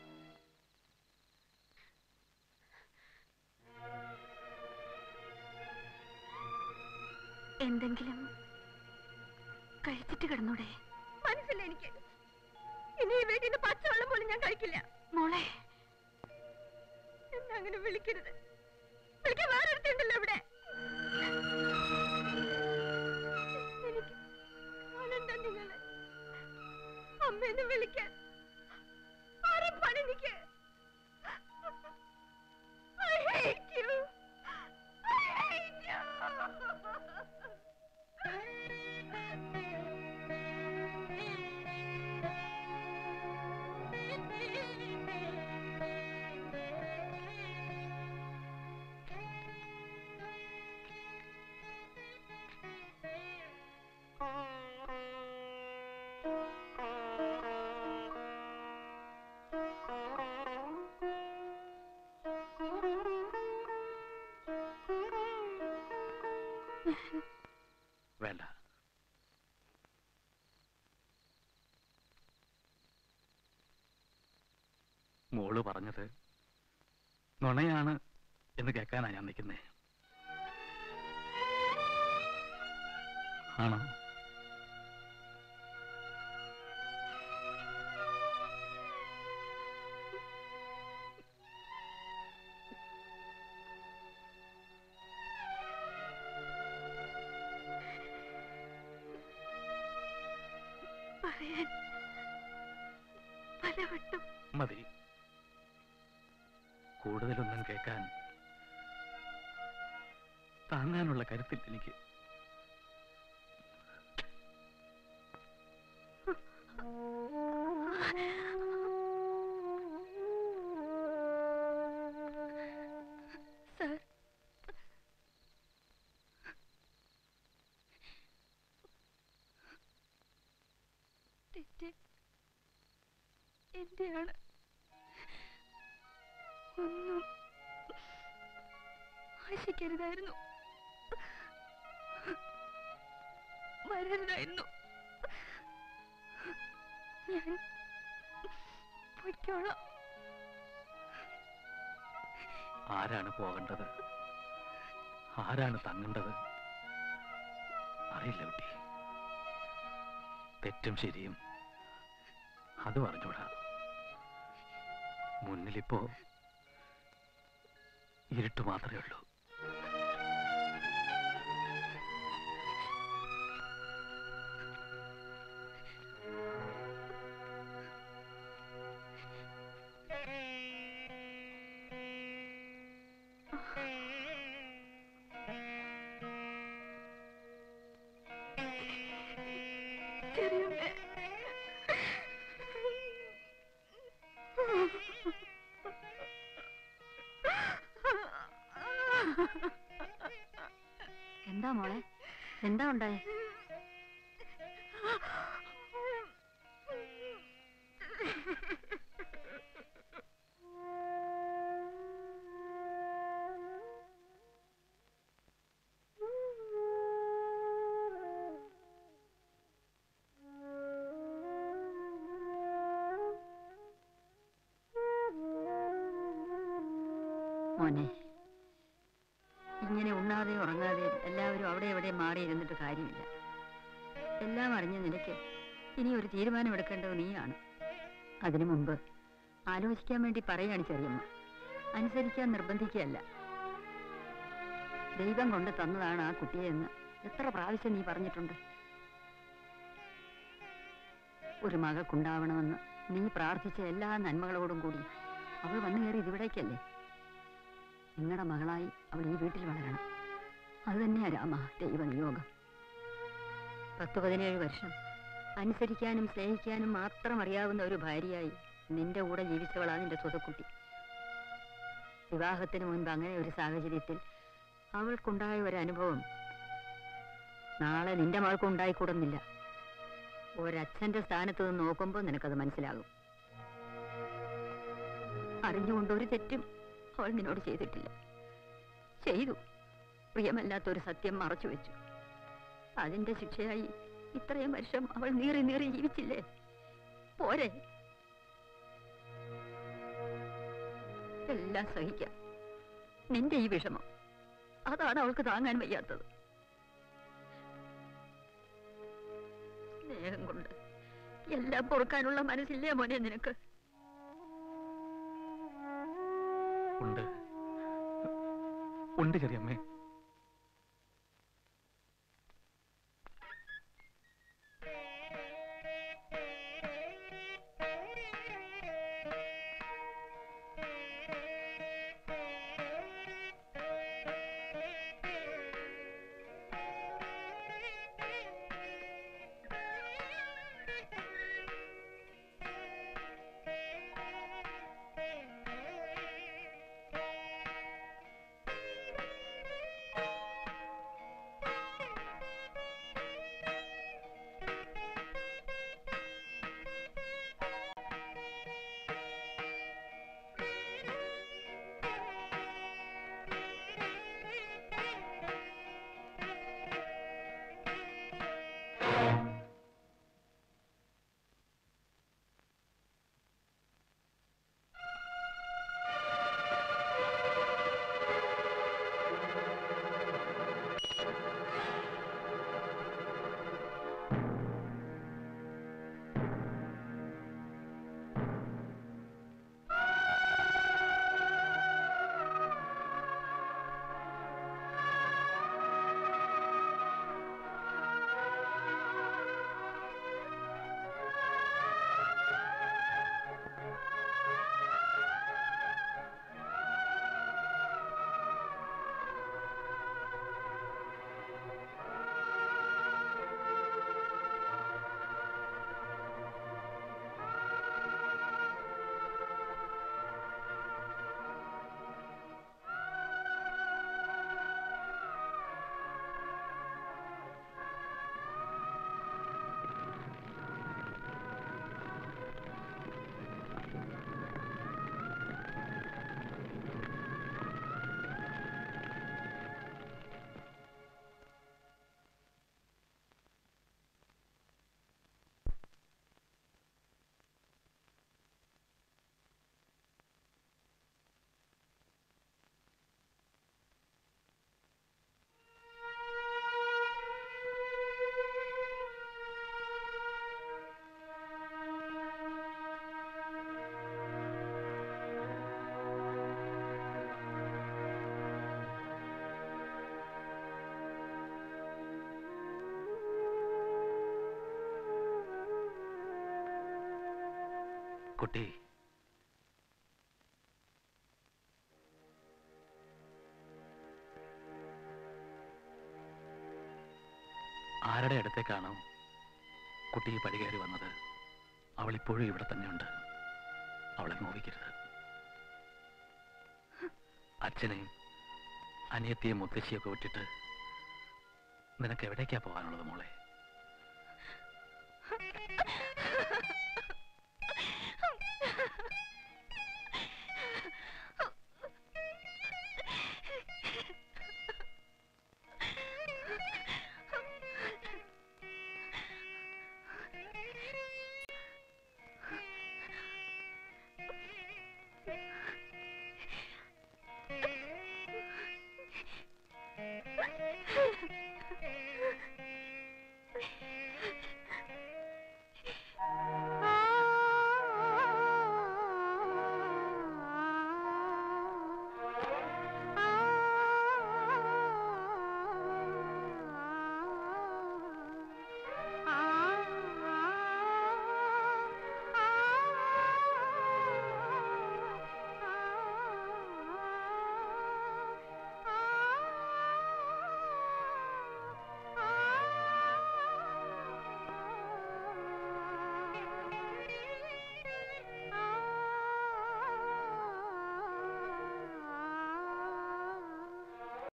എന്തെങ്കിലും കഴിച്ചിട്ട് കിടന്നൂടെ മനസ്സില്ല എനിക്ക് ഇനി ഈ വീട്ടിൽ നിന്ന് പച്ചവെള്ളം പോലും ഞാൻ കഴിക്കില്ല മോളെ എന്നെ അങ്ങനെ വിളിക്കരുത് വിളിക്കാൻ വേറെ ഒരുത്തുണ്ടല്ലോ ഇവിടെ എനിക്ക് കാണണ്ട നിങ്ങള് അമ്മേന്ന് വിളിക്കാൻ ആരും പണി നിക്ക് I hate you. I hate you. വേണ്ട മോള് പറഞ്ഞത് നുണയാണ് എന്ന് കേൾക്കാനാ ഞാൻ നിൽക്കുന്നേ ആണോ പറയാൻ പലവട്ടം മതി കൂടുതലൊന്നും കേൾക്കാൻ താങ്ങാനുള്ള കരുത്തില്ല എനിക്ക് സർ തെറ്റ് എന്റെയാണ് ഒന്നും ആശിക്കരുതായിരുന്നു വരരുതായിരുന്നു ഞാൻ പൊയ്ക്കോളാം ആരാണ് പോകേണ്ടത് ആരാണ് തങ്ങേണ്ടത് അറിയില്ല കുട്ടി തെറ്റും ശരിയും അത് പറഞ്ഞൂടാ മുന്നിലിപ്പോ ഇരുട്ട് മാത്രമേ ഉള്ളൂ ചെറിയമ്മേ എന്താ മോളെ എന്താ ഉണ്ടായേ മോനെ ഇങ്ങനെ ഉണ്ണാതെ ഉറങ്ങാതെ എല്ലാവരും അവിടെ എവിടെ മാറി ഇരുന്നിട്ട് കാര്യമില്ല എല്ലാം അറിഞ്ഞ നിനക്ക് ഇനി ഒരു തീരുമാനം എടുക്കേണ്ടത് നീയാണ് അതിനു മുമ്പ് ആലോചിക്കാൻ വേണ്ടി പറയാണ് ചെറിയമ്മ അനുസരിക്കാൻ നിർബന്ധിക്കുകയല്ല ദൈവം കൊണ്ട് തന്നതാണ് ആ കുട്ടിയെ എന്ന് എത്ര പ്രാവശ്യം നീ പറഞ്ഞിട്ടുണ്ട് ഒരു മകൾക്കുണ്ടാവണമെന്ന് നീ പ്രാർത്ഥിച്ച എല്ലാ നന്മകളോടും കൂടി അവൾ വന്നു കയറി ഇതിവിടേക്കല്ലേ നിങ്ങളുടെ മകളായി അവൾ ഈ വീട്ടിൽ വളരണം അത് തന്നെയാ രാമ ദൈവനിയോഗം പത്ത് പതിനേഴ് വർഷം അനുസരിക്കാനും സ്നേഹിക്കാനും മാത്രം അറിയാവുന്ന ഒരു ഭാര്യയായി നിന്റെ കൂടെ ജീവിച്ചവളാ നിന്റെ സ്വതക്കുട്ടി വിവാഹത്തിന് മുൻപ് അങ്ങനെ ഒരു സാഹചര്യത്തിൽ അവൾക്കുണ്ടായ ഒരു അനുഭവം നാളെ നിന്റെ മകൾക്ക് ഉണ്ടായിക്കൂടുന്നില്ല ഒരച്ഛന്റെ സ്ഥാനത്ത് നിന്ന് നോക്കുമ്പോൾ നിനക്കത് മനസ്സിലാകും അറിഞ്ഞുകൊണ്ട് ഒരു തെറ്റും അവൾ നിന്നോട് ചെയ്തിട്ടില്ല ചെയ്തു പ്രിയമല്ലാത്തൊരു സത്യം മറച്ചു വെച്ചു അതിന്റെ ശിക്ഷയായി ഇത്രയും വർഷം അവൾ നീറി നീറി ജീവിച്ചില്ലേ പോരെ എല്ലാം സഹിക്കാം നിന്റെ ഈ വിഷമം അതാണ് അവൾക്ക് താങ്ങാൻ വയ്യാത്തത് സ്നേഹം കൊണ്ട് എല്ലാം പൊറുക്കാനുള്ള മനസ്സില്ലേ മോനെ നിനക്ക് ഉണ്ട് ഉണ്ട് ചെറിയമ്മേ കുട്ടി ആരുടെ അടുത്തേക്കാണ് കുട്ടി ഈ പടി കയറി വന്നത് അവൾ ഇപ്പോഴും ഇവിടെ തന്നെയുണ്ട് അവളെ നോവിക്കരുത് അച്ഛനെയും അനിയത്തെയും മുത്തശ്ശിയൊക്കെ വിട്ടിട്ട് നിനക്ക് എവിടേക്കാ പോകാനുള്ളത് മോളെ Ha ha ha!